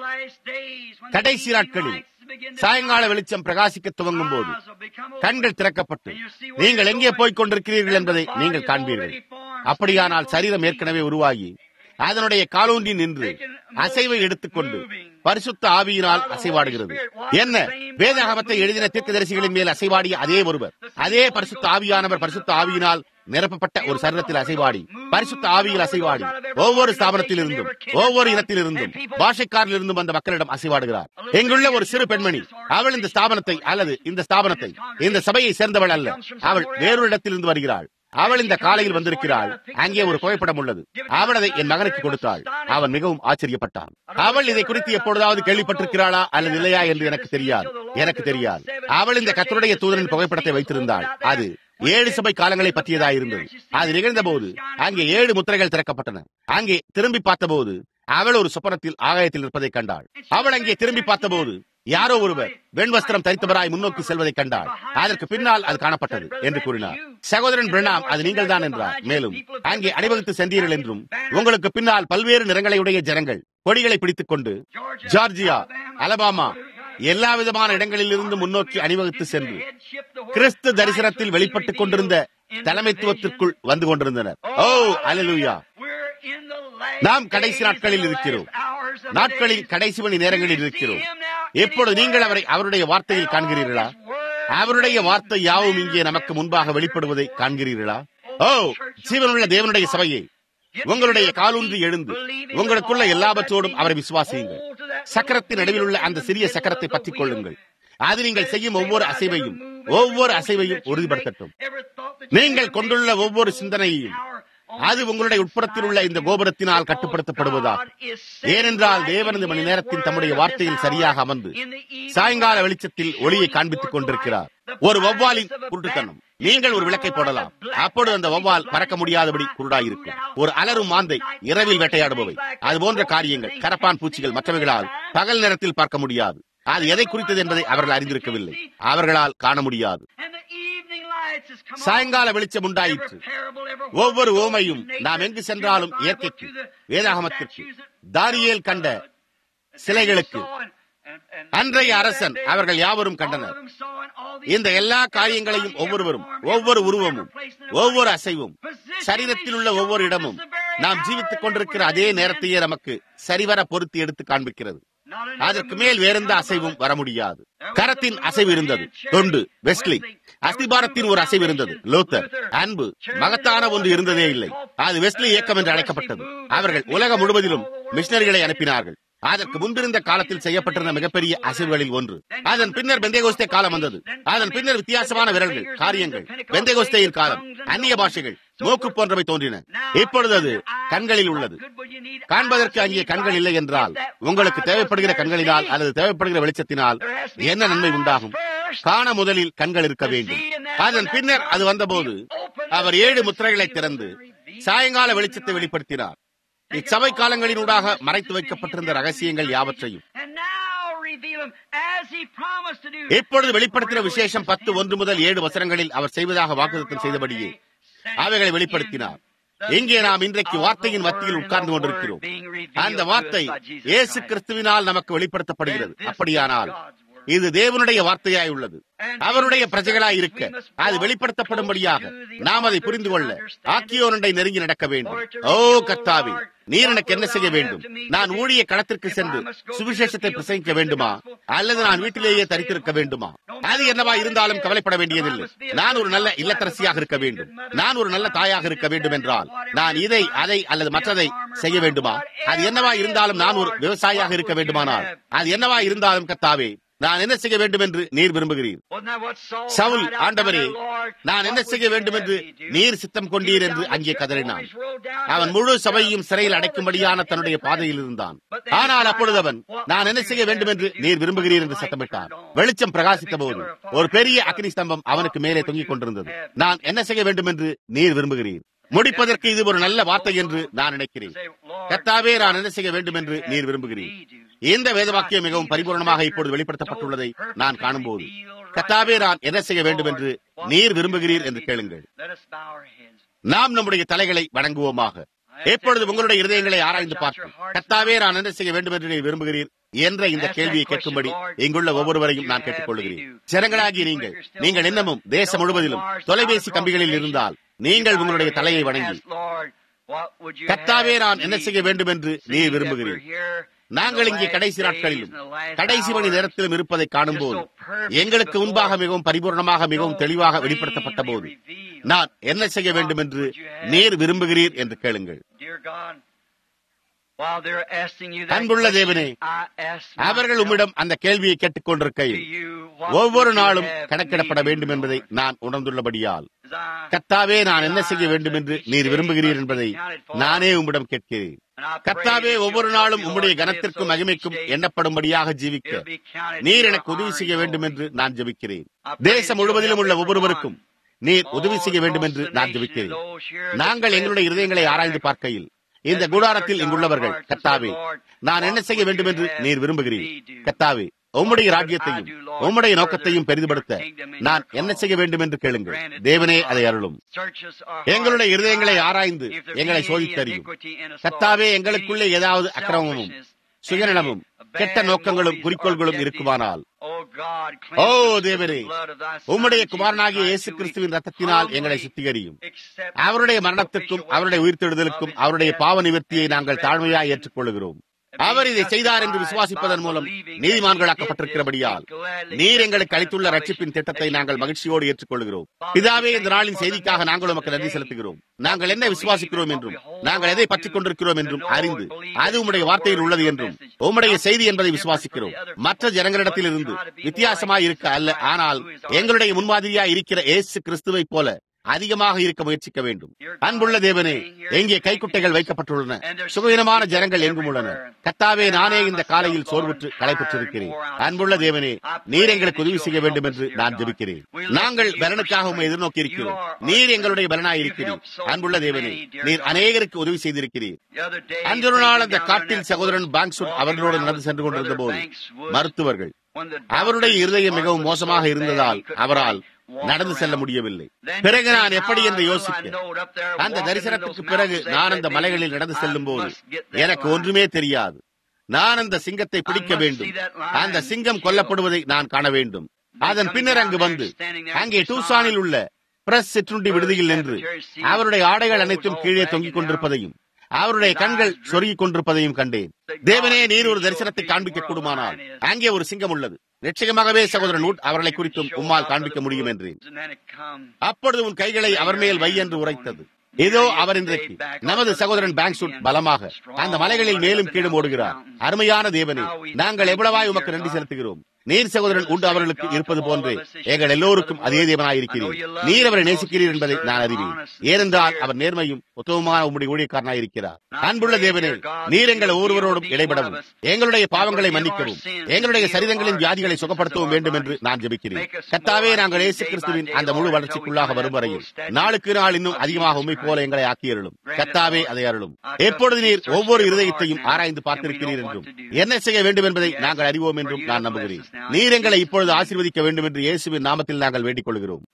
B: கடைசி நாட்களில் சாயங்கால வெளிச்சம் பிரகாசிக்க துவங்கும் போது கண்கள் திறக்கப்பட்டு நீங்கள் எங்கே போய்க் கொண்டிருக்கிறீர்கள் என்பதை நீங்கள் காண்பீர்கள் அப்படியானால் சரீரம் ஏற்கனவே உருவாகி அதனுடைய காலூன்றி நின்று அசைவை எடுத்துக்கொண்டு பரிசுத்த ஆவியினால் அசைவாடுகிறது என்ன வேதாகமத்தை எழுதின தீர்க்கதரிசிகளின் மேல் அசைவாடிய அதே ஒருவர் அதே பரிசுத்த ஆவியானவர் பரிசுத்த ஆவியினால் நிரப்பப்பட்ட ஒரு சரீரத்தில் அசைவாடி பரிசுத்த ஆவியில் அசைவாடி ஒவ்வொரு ஸ்தாபனத்தில் இருந்தும் ஒவ்வொரு இனத்தில் இருந்தும் பாஷைக்காரில் இருந்தும் அந்த மக்களிடம் அசைவாடுகிறார் எங்குள்ள ஒரு சிறு பெண்மணி அவள் இந்த ஸ்தாபனத்தை அல்லது இந்த ஸ்தாபனத்தை இந்த சபையை சேர்ந்தவள் அல்ல அவள் வேறொரு இடத்திலிருந்து வருகிறாள் அவள் இந்த காலையில் வந்திருக்கிறாள் அங்கே ஒரு புகைப்படம் உள்ளது அவள் அதை என் மகனுக்கு கொடுத்தாள் அவன் மிகவும் ஆச்சரியப்பட்டான் அவள் இதை குறித்து எப்பொழுதாவது கேள்விப்பட்டிருக்கிறாளா அல்லது இல்லையா என்று எனக்கு தெரியாது எனக்கு தெரியாது அவள் இந்த கத்தருடைய தூதரின் புகைப்படத்தை வைத்திருந்தாள் அது ஏழு சபை காலங்களை பற்றியதாயிருந்தது அது நிகழ்ந்த போது அங்கே ஏழு முத்திரைகள் திறக்கப்பட்டன அங்கே திரும்பி பார்த்தபோது அவள் ஒரு சொப்பனத்தில் ஆகாயத்தில் இருப்பதை கண்டாள் அவள் அங்கே திரும்பி பார்த்தபோது யாரோ ஒருவர் வெண்வஸ்திரம் தரித்தவராய் முன்னோக்கி செல்வதை கண்டாள் அதற்கு பின்னால் அது காணப்பட்டது என்று கூறினார் சகோதரன் பிரணாம் அது நீங்கள் தான் என்றார் மேலும் அங்கே அணிவகுத்து சென்றீர்கள் என்றும் உங்களுக்கு பின்னால் பல்வேறு நிறங்களையுடைய ஜனங்கள் கொடிகளை பிடித்துக் கொண்டு ஜார்ஜியா அலபாமா எல்லா விதமான இடங்களில் இருந்து முன்னோக்கி அணிவகுத்து சென்று கிறிஸ்து தரிசனத்தில் வெளிப்பட்டுக் கொண்டிருந்த தலைமைத்துவத்திற்குள் வந்து கொண்டிருந்தனர் ஓ அலலுயா நாம் கடைசி நாட்களில் இருக்கிறோம் நாட்களின் கடைசி மணி நேரங்களில் இருக்கிறோம் எப்பொழுது நீங்கள் அவரை அவருடைய வார்த்தையில் காண்கிறீர்களா அவருடைய வார்த்தை யாவும் இங்கே நமக்கு முன்பாக வெளிப்படுவதை காண்கிறீர்களா ஓ ஜீவனுள்ள தேவனுடைய சபையை உங்களுடைய காலூன்றி எழுந்து உங்களுக்குள்ள எல்லாவற்றோடும் அவரை விசுவாசியுங்கள் சக்கரத்தின் நடுவில் உள்ள அந்த சிறிய சக்கரத்தை பற்றிக் கொள்ளுங்கள் அது நீங்கள் செய்யும் ஒவ்வொரு அசைவையும் ஒவ்வொரு அசைவையும் உறுதிப்படுத்தட்டும் நீங்கள் கொண்டுள்ள ஒவ்வொரு சிந்தனையையும் அது உங்களுடைய உட்புறத்தில் உள்ள இந்த கோபுரத்தினால் கட்டுப்படுத்தப்படுவதா ஏனென்றால் தேவனது மணி நேரத்தின் தம்முடைய வார்த்தையில் சரியாக அமர்ந்து சாயங்கால வெளிச்சத்தில் ஒளியை காண்பித்துக் கொண்டிருக்கிறார் ஒரு வௌவாலின் குருட்டுத்தனம் நீங்கள் ஒரு விளக்கை போடலாம் அப்பொழுது அந்த வௌவால் பறக்க முடியாதபடி குருடாயிருக்கும் ஒரு அலரும் மாந்தை இரவில் வேட்டையாடுபவை அது போன்ற காரியங்கள் கரப்பான் பூச்சிகள் மற்றவைகளால் பகல் நேரத்தில் பார்க்க முடியாது அது எதை குறித்தது என்பதை அவர்கள் அறிந்திருக்கவில்லை அவர்களால் காண முடியாது சாயங்கால வெளிச்சம் உண்டாயிற்று ஒவ்வொரு ஓமையும் நாம் எங்கு சென்றாலும் இயற்கைக்கு வேதாகமத்திற்கு தானியேல் கண்ட சிலைகளுக்கு அன்றைய அரசன் அவர்கள் யாவரும் கண்டனர் இந்த எல்லா காரியங்களையும் ஒவ்வொருவரும் ஒவ்வொரு உருவமும் ஒவ்வொரு அசைவும் சரீரத்தில் உள்ள ஒவ்வொரு இடமும் நாம் ஜீவித்துக் கொண்டிருக்கிற அதே நேரத்தையே நமக்கு சரிவர பொருத்தி எடுத்து காண்பிக்கிறது அதற்கு மேல் வேறெந்த அசைவும் வர முடியாது கரத்தின் அசைவு இருந்தது தொண்டு வெஸ்லி அஸ்திபாரத்தின் ஒரு அசைவு இருந்தது லோத்தர் அன்பு மகத்தான ஒன்று இருந்ததே இல்லை அது வெஸ்லி இயக்கம் என்று அழைக்கப்பட்டது அவர்கள் உலகம் முழுவதிலும் மிஷினரிகளை அனுப்பினார்கள் அதற்கு முன்பிருந்த காலத்தில் செய்யப்பட்டிருந்த மிகப்பெரிய அசைவுகளில் ஒன்று அதன் பின்னர் பெந்தேகோஸ்தே காலம் வந்தது அதன் பின்னர் வித்தியாசமான விரல்கள் காரியங்கள் பெந்தேகோஸ்தேயின் காலம் அந்நிய பாஷைகள் மூக்கு போன்றவை தோன்றின இப்பொழுது அது கண்களில் உள்ளது காண்பதற்கு அங்கே கண்கள் இல்லை என்றால் உங்களுக்கு தேவைப்படுகிற கண்களினால் அல்லது தேவைப்படுகிற வெளிச்சத்தினால் என்ன நன்மை உண்டாகும் காண முதலில் கண்கள் இருக்க வேண்டும் அதன் பின்னர் அது வந்தபோது அவர் ஏழு முத்திரைகளை திறந்து சாயங்கால வெளிச்சத்தை வெளிப்படுத்தினார் இச்சபை காலங்களினூடாக மறைத்து வைக்கப்பட்டிருந்த ரகசியங்கள் யாவற்றையும் இப்பொழுது வெளிப்படுத்தின விசேஷம் பத்து ஒன்று முதல் ஏழு வசனங்களில் அவர் செய்வதாக வாக்குத்தம் செய்தபடியே அவைகளை வெளிப்படுத்தினார் இங்கே நாம் இன்றைக்கு வார்த்தையின் மத்தியில் உட்கார்ந்து கொண்டிருக்கிறோம் அந்த வார்த்தை இயேசு கிறிஸ்துவினால் நமக்கு வெளிப்படுத்தப்படுகிறது அப்படியானால் இது தேவனுடைய வார்த்தையாய் உள்ளது அவருடைய பிரஜைகளாய் இருக்க அது வெளிப்படுத்தப்படும்படியாக நாம் அதை புரிந்து கொள்ள ஆக்கியோனண்டை நெருங்கி நடக்க வேண்டும் ஓ கத்தாவி நீர் எனக்கு என்ன செய்ய வேண்டும் நான் ஊழிய களத்திற்கு சென்று சுவிசேஷத்தை பிரசங்கிக்க வேண்டுமா அல்லது நான் வீட்டிலேயே தரித்திருக்க வேண்டுமா அது என்னவா இருந்தாலும் கவலைப்பட வேண்டியதில்லை நான் ஒரு நல்ல இல்லத்தரசியாக இருக்க வேண்டும் நான் ஒரு நல்ல தாயாக இருக்க வேண்டும் என்றால் நான் இதை அதை அல்லது மற்றதை செய்ய வேண்டுமா அது என்னவா இருந்தாலும் நான் ஒரு விவசாயியாக இருக்க வேண்டுமானால் அது என்னவா இருந்தாலும் கத்தாவே நான் என்ன செய்ய வேண்டும் என்று நீர் விரும்புகிறீர் சவுல் ஆண்டவரே நான் என்ன செய்ய வேண்டும் என்று நீர் சித்தம் கொண்டீர் என்று அங்கே கதறினான் அவன் முழு சபையும் சிறையில் அடைக்கும்படியான தன்னுடைய பாதையில் இருந்தான் ஆனால் அப்பொழுது அவன் நான் என்ன செய்ய வேண்டும் என்று நீர் விரும்புகிறீர் என்று சத்தமிட்டான் வெளிச்சம் பிரகாசித்த போது ஒரு பெரிய அக்னி ஸ்தம்பம் அவனுக்கு மேலே தொங்கிக் கொண்டிருந்தது நான் என்ன செய்ய வேண்டும் என்று நீர் விரும்புகிறீர் முடிப்பதற்கு இது ஒரு நல்ல வார்த்தை என்று நான் நினைக்கிறேன் கத்தாவே நான் என்ன செய்ய வேண்டும் என்று நீர் விரும்புகிறீர் இந்த வேதவாக்கியம் மிகவும் பரிபூர்ணமாக இப்பொழுது வெளிப்படுத்தப்பட்டுள்ளதை நான் காணும்போது கத்தாவே நான் என்ன செய்ய வேண்டும் என்று நீர் விரும்புகிறீர் என்று கேளுங்கள் நாம் நம்முடைய தலைகளை வணங்குவோமாக எப்பொழுது உங்களுடைய இருதயங்களை ஆராய்ந்து பார்க்கும் கத்தாவே நான் என்ன செய்ய வேண்டும் என்று நீர் விரும்புகிறீர் என்ற இந்த கேள்வியை கேட்கும்படி இங்குள்ள ஒவ்வொருவரையும் நான் கேட்டுக்கொள்கிறேன் ஜனங்களாகி நீங்கள் நீங்கள் இன்னமும் தேசம் முழுவதிலும் தொலைபேசி கம்பிகளில் இருந்தால் நீங்கள் உங்களுடைய தலையை வணங்கி கத்தாவே நான் என்ன செய்ய வேண்டும் என்று நீர் விரும்புகிறீர் நாங்கள் இங்கே கடைசி நாட்களிலும் கடைசி மணி நேரத்திலும் இருப்பதை காணும் போது எங்களுக்கு முன்பாக மிகவும் பரிபூர்ணமாக மிகவும் தெளிவாக வெளிப்படுத்தப்பட்ட போது நான் என்ன செய்ய வேண்டும் என்று நீர் விரும்புகிறீர் என்று கேளுங்கள் அன்புள்ள தேவனே அவர்கள் உம்மிடம் அந்த கேள்வியை கேட்டுக் கொண்டிருக்கையில் ஒவ்வொரு நாளும் கணக்கிடப்பட வேண்டும் என்பதை நான் உணர்ந்துள்ளபடியால் கத்தாவே நான் என்ன செய்ய வேண்டும் என்று நீர் விரும்புகிறீர் என்பதை நானே உம்மிடம் கேட்கிறேன் கத்தாவே ஒவ்வொரு நாளும் உம்முடைய கனத்திற்கும் மகிமைக்கும் எண்ணப்படும்படியாக ஜீவிக்க நீர் எனக்கு உதவி செய்ய வேண்டும் என்று நான் ஜபிக்கிறேன் தேசம் முழுவதிலும் உள்ள ஒவ்வொருவருக்கும் நீர் உதவி செய்ய வேண்டும் என்று நான் ஜபிக்கிறேன் நாங்கள் எங்களுடைய இருதயங்களை ஆராய்ந்து பார்க்கையில் இந்த கூடாரத்தில் இங்குள்ளவர்கள் கத்தாவே நான் என்ன செய்ய வேண்டும் என்று நீர் விரும்புகிறீர் கத்தாவே உம்முடைய ராஜ்யத்தையும் உம்முடைய நோக்கத்தையும் பெரிதுபடுத்த நான் என்ன செய்ய வேண்டும் என்று கேளுங்கள் தேவனே அதை அருளும் எங்களுடைய இருதயங்களை ஆராய்ந்து எங்களை சோதித்தறியும் கத்தாவே எங்களுக்குள்ளே ஏதாவது அக்கிரமமும் சுயநலமும் கெட்ட நோக்கங்களும் குறிக்கோள்களும் இருக்குமானால் ஓ தேவரே உம்முடைய குமாரனாகிய இயேசு கிறிஸ்துவின் ரத்தத்தினால் எங்களை சுத்திகரியும் அவருடைய மரணத்திற்கும் அவருடைய உயிர்த்தெழுதலுக்கும் அவருடைய பாவ நிவர்த்தியை நாங்கள் தாழ்மையாய் ஏற்றுக்கொள்கிறோம் அவர் இதை செய்தார் என்று விசுவாசிப்பதன் மூலம் நீதிமான்களாக்கப்பட்டிருக்கிறபடியால் நீர் எங்களுக்கு அளித்துள்ள ரட்சிப்பின் திட்டத்தை நாங்கள் மகிழ்ச்சியோடு ஏற்றுக்கொள்கிறோம் பிதாவே இந்த நாளின் செய்திக்காக நாங்கள் உமக்கு நன்றி செலுத்துகிறோம் நாங்கள் என்ன விசுவாசிக்கிறோம் என்றும் நாங்கள் எதை பற்றிக் கொண்டிருக்கிறோம் என்றும் அறிந்து அது உம்முடைய வார்த்தையில் உள்ளது என்றும் உம்முடைய செய்தி என்பதை விசுவாசிக்கிறோம் மற்ற ஜனங்களிடத்தில் இருந்து வித்தியாசமாய் இருக்க அல்ல ஆனால் எங்களுடைய முன்மாதிரியா இருக்கிற ஏசு கிறிஸ்துவை போல அதிகமாக இருக்க முயற்சிக்க வேண்டும் அன்புள்ள தேவனே எங்கே கைக்குட்டைகள் வைக்கப்பட்டுள்ளன சுகவீனமான ஜனங்கள் எங்கும் உள்ளன கத்தாவே நானே இந்த காலையில் சோர்வுற்று களைப்பற்றிருக்கிறேன் அன்புள்ள தேவனே நீர் எங்களுக்கு உதவி செய்ய வேண்டும் என்று நான் ஜெபிக்கிறேன் நாங்கள் பலனுக்காக உண்மை எதிர்நோக்கி இருக்கிறோம் நீர் எங்களுடைய பலனாய் இருக்கிறீர் அன்புள்ள தேவனே நீர் அநேகருக்கு உதவி செய்திருக்கிறீர் அன்றொரு நாள் அந்த காட்டில் சகோதரன் பாங்சுட் அவர்களோடு நடந்து சென்று கொண்டிருந்த போது மருத்துவர்கள் அவருடைய இருதயம் மிகவும் மோசமாக இருந்ததால் அவரால் நடந்து செல்ல முடியவில்லை பிறகு நான் எப்படி என்று யோசிக்க அந்த தரிசனத்துக்கு பிறகு நான் அந்த மலைகளில் நடந்து செல்லும் போது எனக்கு ஒன்றுமே தெரியாது நான் அந்த சிங்கத்தை பிடிக்க வேண்டும் அந்த சிங்கம் கொல்லப்படுவதை நான் காண வேண்டும் அதன் பின்னர் அங்கு வந்து அங்கே டூசானில் உள்ள பிரஸ் சிற்றுண்டி விடுதியில் நின்று அவருடைய ஆடைகள் அனைத்தும் கீழே தொங்கிக் கொண்டிருப்பதையும் அவருடைய கண்கள் சொருகிக் கொண்டிருப்பதையும் கண்டேன் தேவனே நீர் ஒரு தரிசனத்தை காண்பிக்க கூடுமானால் அங்கே ஒரு சிங்கம் உள்ளது நிச்சயமாகவே சகோதரன் உட் அவர்களை குறித்தும் உம்மால் காண்பிக்க முடியும் என்றேன் அப்பொழுது உன் கைகளை அவர் மேல் வை என்று உரைத்தது இதோ அவர் இன்றைக்கு நமது சகோதரன் பேங்க்சூட் பலமாக அந்த மலைகளில் மேலும் கீழும் ஓடுகிறார் அருமையான தேவனே நாங்கள் எவ்வளவாய் உமக்கு நன்றி செலுத்துகிறோம் நீர் சகோதரன் உண்டு அவர்களுக்கு இருப்பது போன்றே எங்கள் எல்லோருக்கும் அதே தேவனாயிருக்கிறீர் நீர் அவரை நேசிக்கிறீர் என்பதை நான் அறிவேன் ஏனென்றால் அவர் நேர்மையும் உத்தமமான உம்முடைய ஊழியக்காரனாய் இருக்கிறார் அன்புள்ள தேவனே நீர் எங்கள் ஒவ்வொருவரோடும் இடைபடவும் எங்களுடைய பாவங்களை மன்னிக்கவும் எங்களுடைய சரீரங்களின் வியாதிகளை சுகப்படுத்தவும் வேண்டும் என்று நான் ஜெபிக்கிறேன் கத்தாவே நாங்கள் இயேசு கிறிஸ்துவின் அந்த முழு வளர்ச்சிக்குள்ளாக வரும் வரையில் நாளுக்கு நாள் இன்னும் அதிகமாக உண்மை போல எங்களை ஆக்கியருளும் கத்தாவே அதை அருளும் எப்பொழுது நீர் ஒவ்வொரு இருதயத்தையும் ஆராய்ந்து பார்த்திருக்கிறீர் என்றும் என்ன செய்ய வேண்டும் என்பதை நாங்கள் அறிவோம் என்றும் நான் நம்புகிறேன் நீர் எங்களை இப்பொழுது ஆசீர்வதிக்க வேண்டும் என்று இயேசுவின் நாமத்தில் நாங்கள் வேண்டிக் கொள்கிறோம்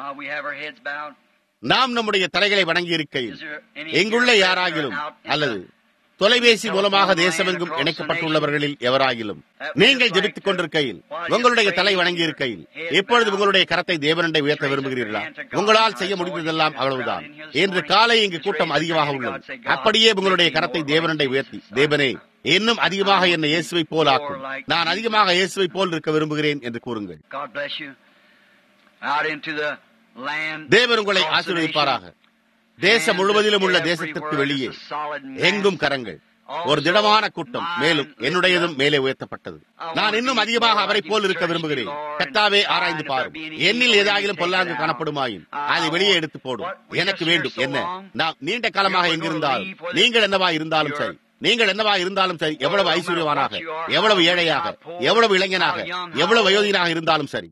B: நாம் நம்முடைய தலைகளை வணங்கி இருக்கையில் எங்குள்ள யாராகிலும் அல்லது தொலைபேசி மூலமாக தேசமெங்கும் இணைக்கப்பட்டுள்ளவர்களில் எவராகிலும் நீங்கள் ஜெபித்துக் கொண்டிருக்கையில் உங்களுடைய தலை வணங்கி இருக்கையில் எப்பொழுது உங்களுடைய கரத்தை தேவனண்டை உயர்த்த விரும்புகிறீர்களா உங்களால் செய்ய முடிந்ததெல்லாம் அவ்வளவுதான் இன்று காலை இங்கு கூட்டம் அதிகமாக உள்ளது அப்படியே உங்களுடைய கரத்தை தேவனண்டை உயர்த்தி தேவனே இன்னும் அதிகமாக என்னை இயேசுவை போல் ஆக்கும் நான் அதிகமாக இயேசுவை போல் இருக்க விரும்புகிறேன் என்று கூறுங்கள் தேவன் உங்களை ஆசீர்வதிப்பாராக தேசம் முழுவதிலும் உள்ள தேசத்திற்கு வெளியே எங்கும் கரங்கள் ஒரு திடமான கூட்டம் மேலும் என்னுடையதும் மேலே உயர்த்தப்பட்டது நான் இன்னும் அதிகமாக அவரை போல் இருக்க விரும்புகிறேன் கத்தாவே ஆராய்ந்து பாரும் என்னில் ஏதாகிலும் பொல்லாங்கு காணப்படுமாயின் அதை வெளியே எடுத்து போடும் எனக்கு வேண்டும் என்ன நாம் நீண்ட காலமாக எங்கிருந்தாலும் நீங்கள் என்னவா இருந்தாலும் சரி நீங்கள் என்னவா இருந்தாலும் சரி எவ்வளவு ஐஸ்வர்யவானாக எவ்வளவு ஏழையாக எவ்வளவு இளைஞனாக எவ்வளவு வயோதிகனாக இருந்தாலும் சரி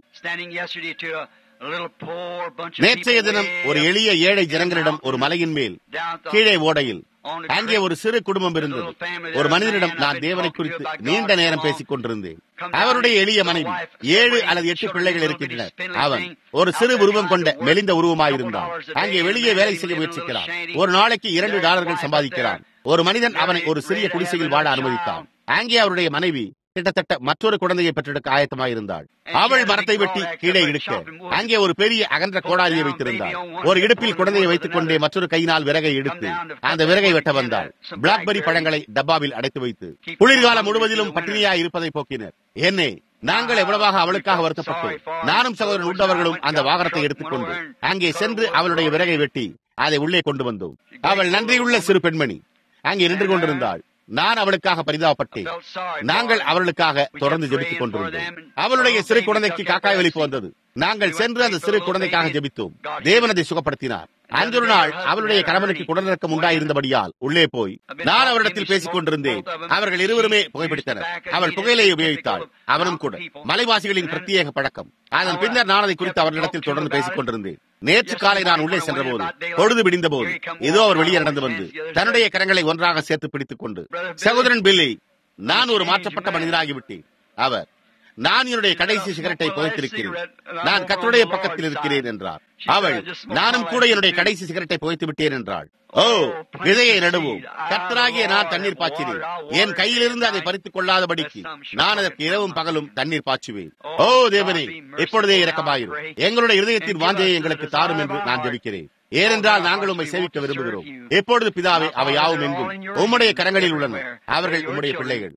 B: நேற்றைய தினம் ஒரு எளிய ஏழை ஜனங்களிடம் ஒரு மலையின் மேல் கீழே ஓடையில் அங்கே ஒரு சிறு குடும்பம் இருந்தது ஒரு மனிதனிடம் நான் தேவனை குறித்து நீண்ட நேரம் பேசிக் கொண்டிருந்தேன் அவருடைய எளிய மனைவி ஏழு அல்லது எட்டு பிள்ளைகள் இருக்கின்றனர் அவன் ஒரு சிறு உருவம் கொண்ட மெலிந்த உருவமாயிருந்தான் அங்கே வெளியே வேலை செய்ய முயற்சிக்கிறான் ஒரு நாளைக்கு இரண்டு டாலர்கள் சம்பாதிக்கிறான் ஒரு மனிதன் அவனை ஒரு சிறிய குடிசையில் வாழ அனுமதித்தான் அங்கே அவருடைய மனைவி கிட்டத்தட்ட மற்றொரு குழந்தையை பெற்றெடுக்க ஆயத்தமாயிருந்தாள் அவள் மரத்தை வெட்டி கீழே இடுக்க அங்கே ஒரு பெரிய அகன்ற கோடாரியை வைத்திருந்தாள் ஒரு இடுப்பில் குழந்தையை வைத்துக் கொண்டே மற்றொரு கையினால் விறகை எடுத்து அந்த விறகை வெட்ட வந்தாள் பிளாக்பெரி பழங்களை டப்பாவில் அடைத்து வைத்து குளிர்காலம் முழுவதிலும் பட்டினியாய் இருப்பதை போக்கினர் என்னே நாங்கள் எவ்வளவாக அவளுக்காக வருத்தப்பட்டோம் நானும் சகோதரன் உள்ளவர்களும் அந்த வாகனத்தை எடுத்துக்கொண்டு அங்கே சென்று அவளுடைய விறகை வெட்டி அதை உள்ளே கொண்டு வந்தோம் அவள் நன்றியுள்ள சிறு பெண்மணி அங்கே நின்று கொண்டிருந்தாள் நான் அவளுக்காக பரிதாபப்பட்டேன் நாங்கள் அவளுக்காக தொடர்ந்து ஜெபித்துக் கொண்டிருந்தோம் அவளுடைய சிறு குழந்தைக்கு காக்காய் வலிப்பு வந்தது நாங்கள் சென்று அந்த சிறு குழந்தைக்காக ஜெபித்தோம் தேவன் அதை சுகப்படுத்தினார் அன்றொரு நாள் அவளுடைய கணவனுக்கு குடநிறக்கம் உண்டாயிருந்தபடியால் உள்ளே போய் நான் அவரிடத்தில் பேசிக் கொண்டிருந்தேன் அவர்கள் இருவருமே புகைப்பிடித்தனர் அவள் புகையிலையை உபயோகித்தாள் அவனும் கூட மலைவாசிகளின் பிரத்யேக பழக்கம் அதன் பின்னர் நான் அதை குறித்து அவர்களிடத்தில் தொடர்ந்து பேசிக் கொண்டிருந்தேன் நேற்று காலை நான் உள்ளே சென்றபோது பொழுது விடிந்த போது ஏதோ அவர் வெளியே நடந்து வந்து தன்னுடைய கரங்களை ஒன்றாக சேர்த்து பிடித்துக் கொண்டு சகோதரன் பில்லி நான் ஒரு மாற்றப்பட்ட மனிதனாகிவிட்டேன் அவர் நான் என்னுடைய கடைசி சிகரெட்டை புகைத்திருக்கிறேன் நான் கத்தருடைய பக்கத்தில் இருக்கிறேன் என்றார் அவள் நானும் கூட என்னுடைய கடைசி சிகரெட்டை புகைத்து விட்டேன் என்றாள் ஓ விதையை நடுவோம் கத்தராகிய நான் தண்ணீர் பாய்ச்சினேன் என் கையிலிருந்து அதை பறித்துக் கொள்ளாதபடிக்கு நான் அதற்கு இரவும் பகலும் தண்ணீர் பாய்ச்சுவேன் ஓ தேவனே இப்பொழுதே இறக்கமாயிரும் எங்களுடைய இருதயத்தின் வாஞ்சையை எங்களுக்கு தாரும் என்று நான் ஜெபிக்கிறேன் ஏனென்றால் நாங்கள் உண்மை சேவிக்க விரும்புகிறோம் எப்பொழுது பிதாவே அவை யாவும் எங்கும் உம்முடைய கரங்களில் உள்ளன அவர்கள் உம்முடைய பிள்ளைகள்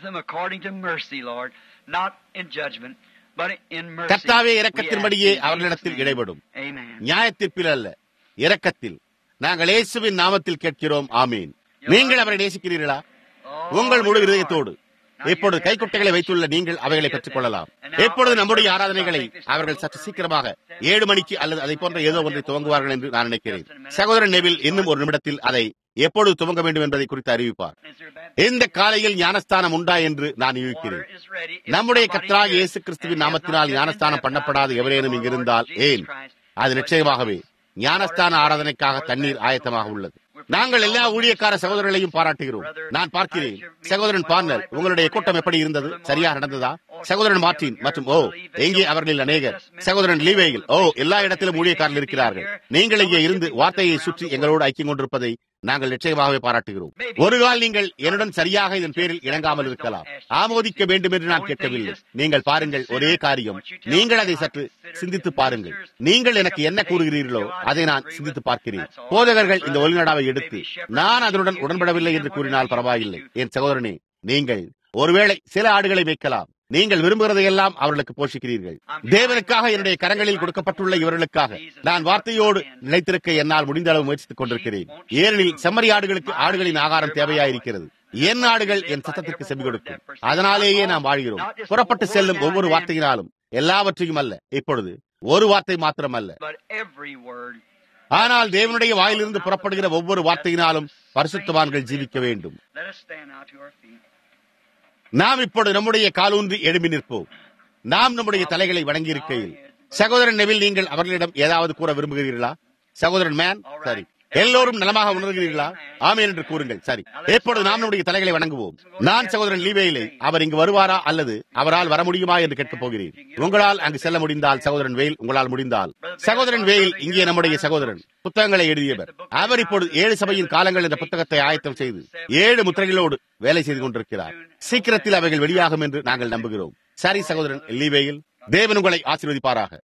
B: கர்த்தாவே இரக்கத்தின்படியே அவர்களிடத்தில் இடைபடும் நியாயத்திற்பில் அல்ல இரக்கத்தில் நாங்கள் இயேசுவின் நாமத்தில் கேட்கிறோம் ஆமீன் நீங்கள் அவரை நேசிக்கிறீர்களா உங்கள் முழு இருதயத்தோடு இப்பொழுது கைக்குட்டைகளை வைத்துள்ள நீங்கள் அவைகளை பெற்றுக் கொள்ளலாம் எப்பொழுது நம்முடைய ஆராதனைகளை அவர்கள் சற்று சீக்கிரமாக ஏழு மணிக்கு அல்லது அதை போன்ற ஏதோ ஒன்றை துவங்குவார்கள் என்று நான் நினைக்கிறேன் சகோதரன் நெவில் இன்னும் ஒரு நிமிடத்தில் அதை எப்பொழுது துவங்க வேண்டும் என்பதை குறித்து அறிவிப்பார் இந்த காலையில் ஞானஸ்தானம் உண்டா என்று நான் யூகிக்கிறேன் நம்முடைய கத்ராக இயேசு கிறிஸ்துவின் நாமத்தினால் ஞானஸ்தானம் பண்ணப்படாத எவரேனும் இங்கிருந்தால் ஏன் அது நிச்சயமாகவே ஞானஸ்தான ஆராதனைக்காக தண்ணீர் ஆயத்தமாக உள்ளது நாங்கள் எல்லா ஊழியக்கார சகோதரர்களையும் பாராட்டுகிறோம் நான் பார்க்கிறேன் சகோதரன் பார்னர் உங்களுடைய கூட்டம் எப்படி இருந்தது சரியா நடந்ததா சகோதரன் மார்டின் மற்றும் ஓ எங்கே அவர்களில் அநேகர் சகோதரன் லீவேயில் ஓ எல்லா இடத்திலும் ஊழியக்காரர்கள் இருக்கிறார்கள் நீங்கள் இங்கே இருந்து வார்த்தையை சுற்றி எங்களோடு ஐக்கியம் கொண்டிருப்பதை நாங்கள் நிச்சயமாகவே பாராட்டுகிறோம் ஒரு கால் நீங்கள் என்னுடன் சரியாக இதன் பேரில் இணங்காமல் இருக்கலாம் ஆமோதிக்க வேண்டும் என்று நான் கேட்கவில்லை நீங்கள் பாருங்கள் ஒரே காரியம் நீங்கள் அதை சற்று சிந்தித்து பாருங்கள் நீங்கள் எனக்கு என்ன கூறுகிறீர்களோ அதை நான் சிந்தித்து பார்க்கிறேன் போதகர்கள் இந்த ஒலிநடாவை எடுத்து நான் அதனுடன் உடன்படவில்லை என்று கூறினால் பரவாயில்லை என் சகோதரனே நீங்கள் ஒருவேளை சில ஆடுகளை வைக்கலாம் நீங்கள் விரும்புகிறதையெல்லாம் அவர்களுக்கு போஷிக்கிறீர்கள் தேவனுக்காக என்னுடைய கரங்களில் கொடுக்கப்பட்டுள்ள இவர்களுக்காக நான் வார்த்தையோடு நிலைத்திருக்க என்னால் முடிந்த அளவு முயற்சித்துக் கொண்டிருக்கிறேன் ஏனெனில் செம்மறி ஆடுகளுக்கு ஆடுகளின் ஆகாரம் தேவையாயிருக்கிறது என் ஆடுகள் என் சத்தத்திற்கு செவி கொடுக்கும் அதனாலேயே நாம் வாழ்கிறோம் புறப்பட்டு செல்லும் ஒவ்வொரு வார்த்தையினாலும் எல்லாவற்றையும் அல்ல இப்பொழுது ஒரு வார்த்தை மாத்திரம் அல்ல ஆனால் தேவனுடைய வாயிலிருந்து புறப்படுகிற ஒவ்வொரு வார்த்தையினாலும் பரிசுத்தவான்கள் ஜீவிக்க வேண்டும் நாம் இப்பொழுது நம்முடைய காலூன்றி எழுப்பி நிற்போம் நாம் நம்முடைய தலைகளை வணங்கி இருக்கையில் சகோதரன் நெவில் நீங்கள் அவர்களிடம் ஏதாவது கூற விரும்புகிறீர்களா சகோதரன் மேன் சரி எல்லோரும் நலமாக உணர்கிறீர்களா ஆமேன் என்று கூறுங்கள் சரி எப்பொழுது நாம் நம்முடைய தலைகளை வணங்குவோம் நான் சகோதரன் லீவேயிலே அவர் இங்கு வருவாரா அல்லது அவரால் வர முடியுமா என்று கேட்கப் போகிறேன் உங்களால் அங்கு செல்ல முடிந்தால் சகோதரன் வெயில் உங்களால் முடிந்தால் சகோதரன் வெயில் இங்கே நம்முடைய சகோதரன் புத்தகங்களை எழுதியவர் அவர் இப்பொழுது ஏழு சபையின் காலங்கள் என்ற புத்தகத்தை ஆயத்தம் செய்து ஏழு முத்திரைகளோடு வேலை செய்து கொண்டிருக்கிறார் சீக்கிரத்தில் அவைகள் வெளியாகும் என்று நாங்கள் நம்புகிறோம் சரி சகோதரன் லீவேயில் தேவன் உங்களை ஆசீர்வதிப்பாராக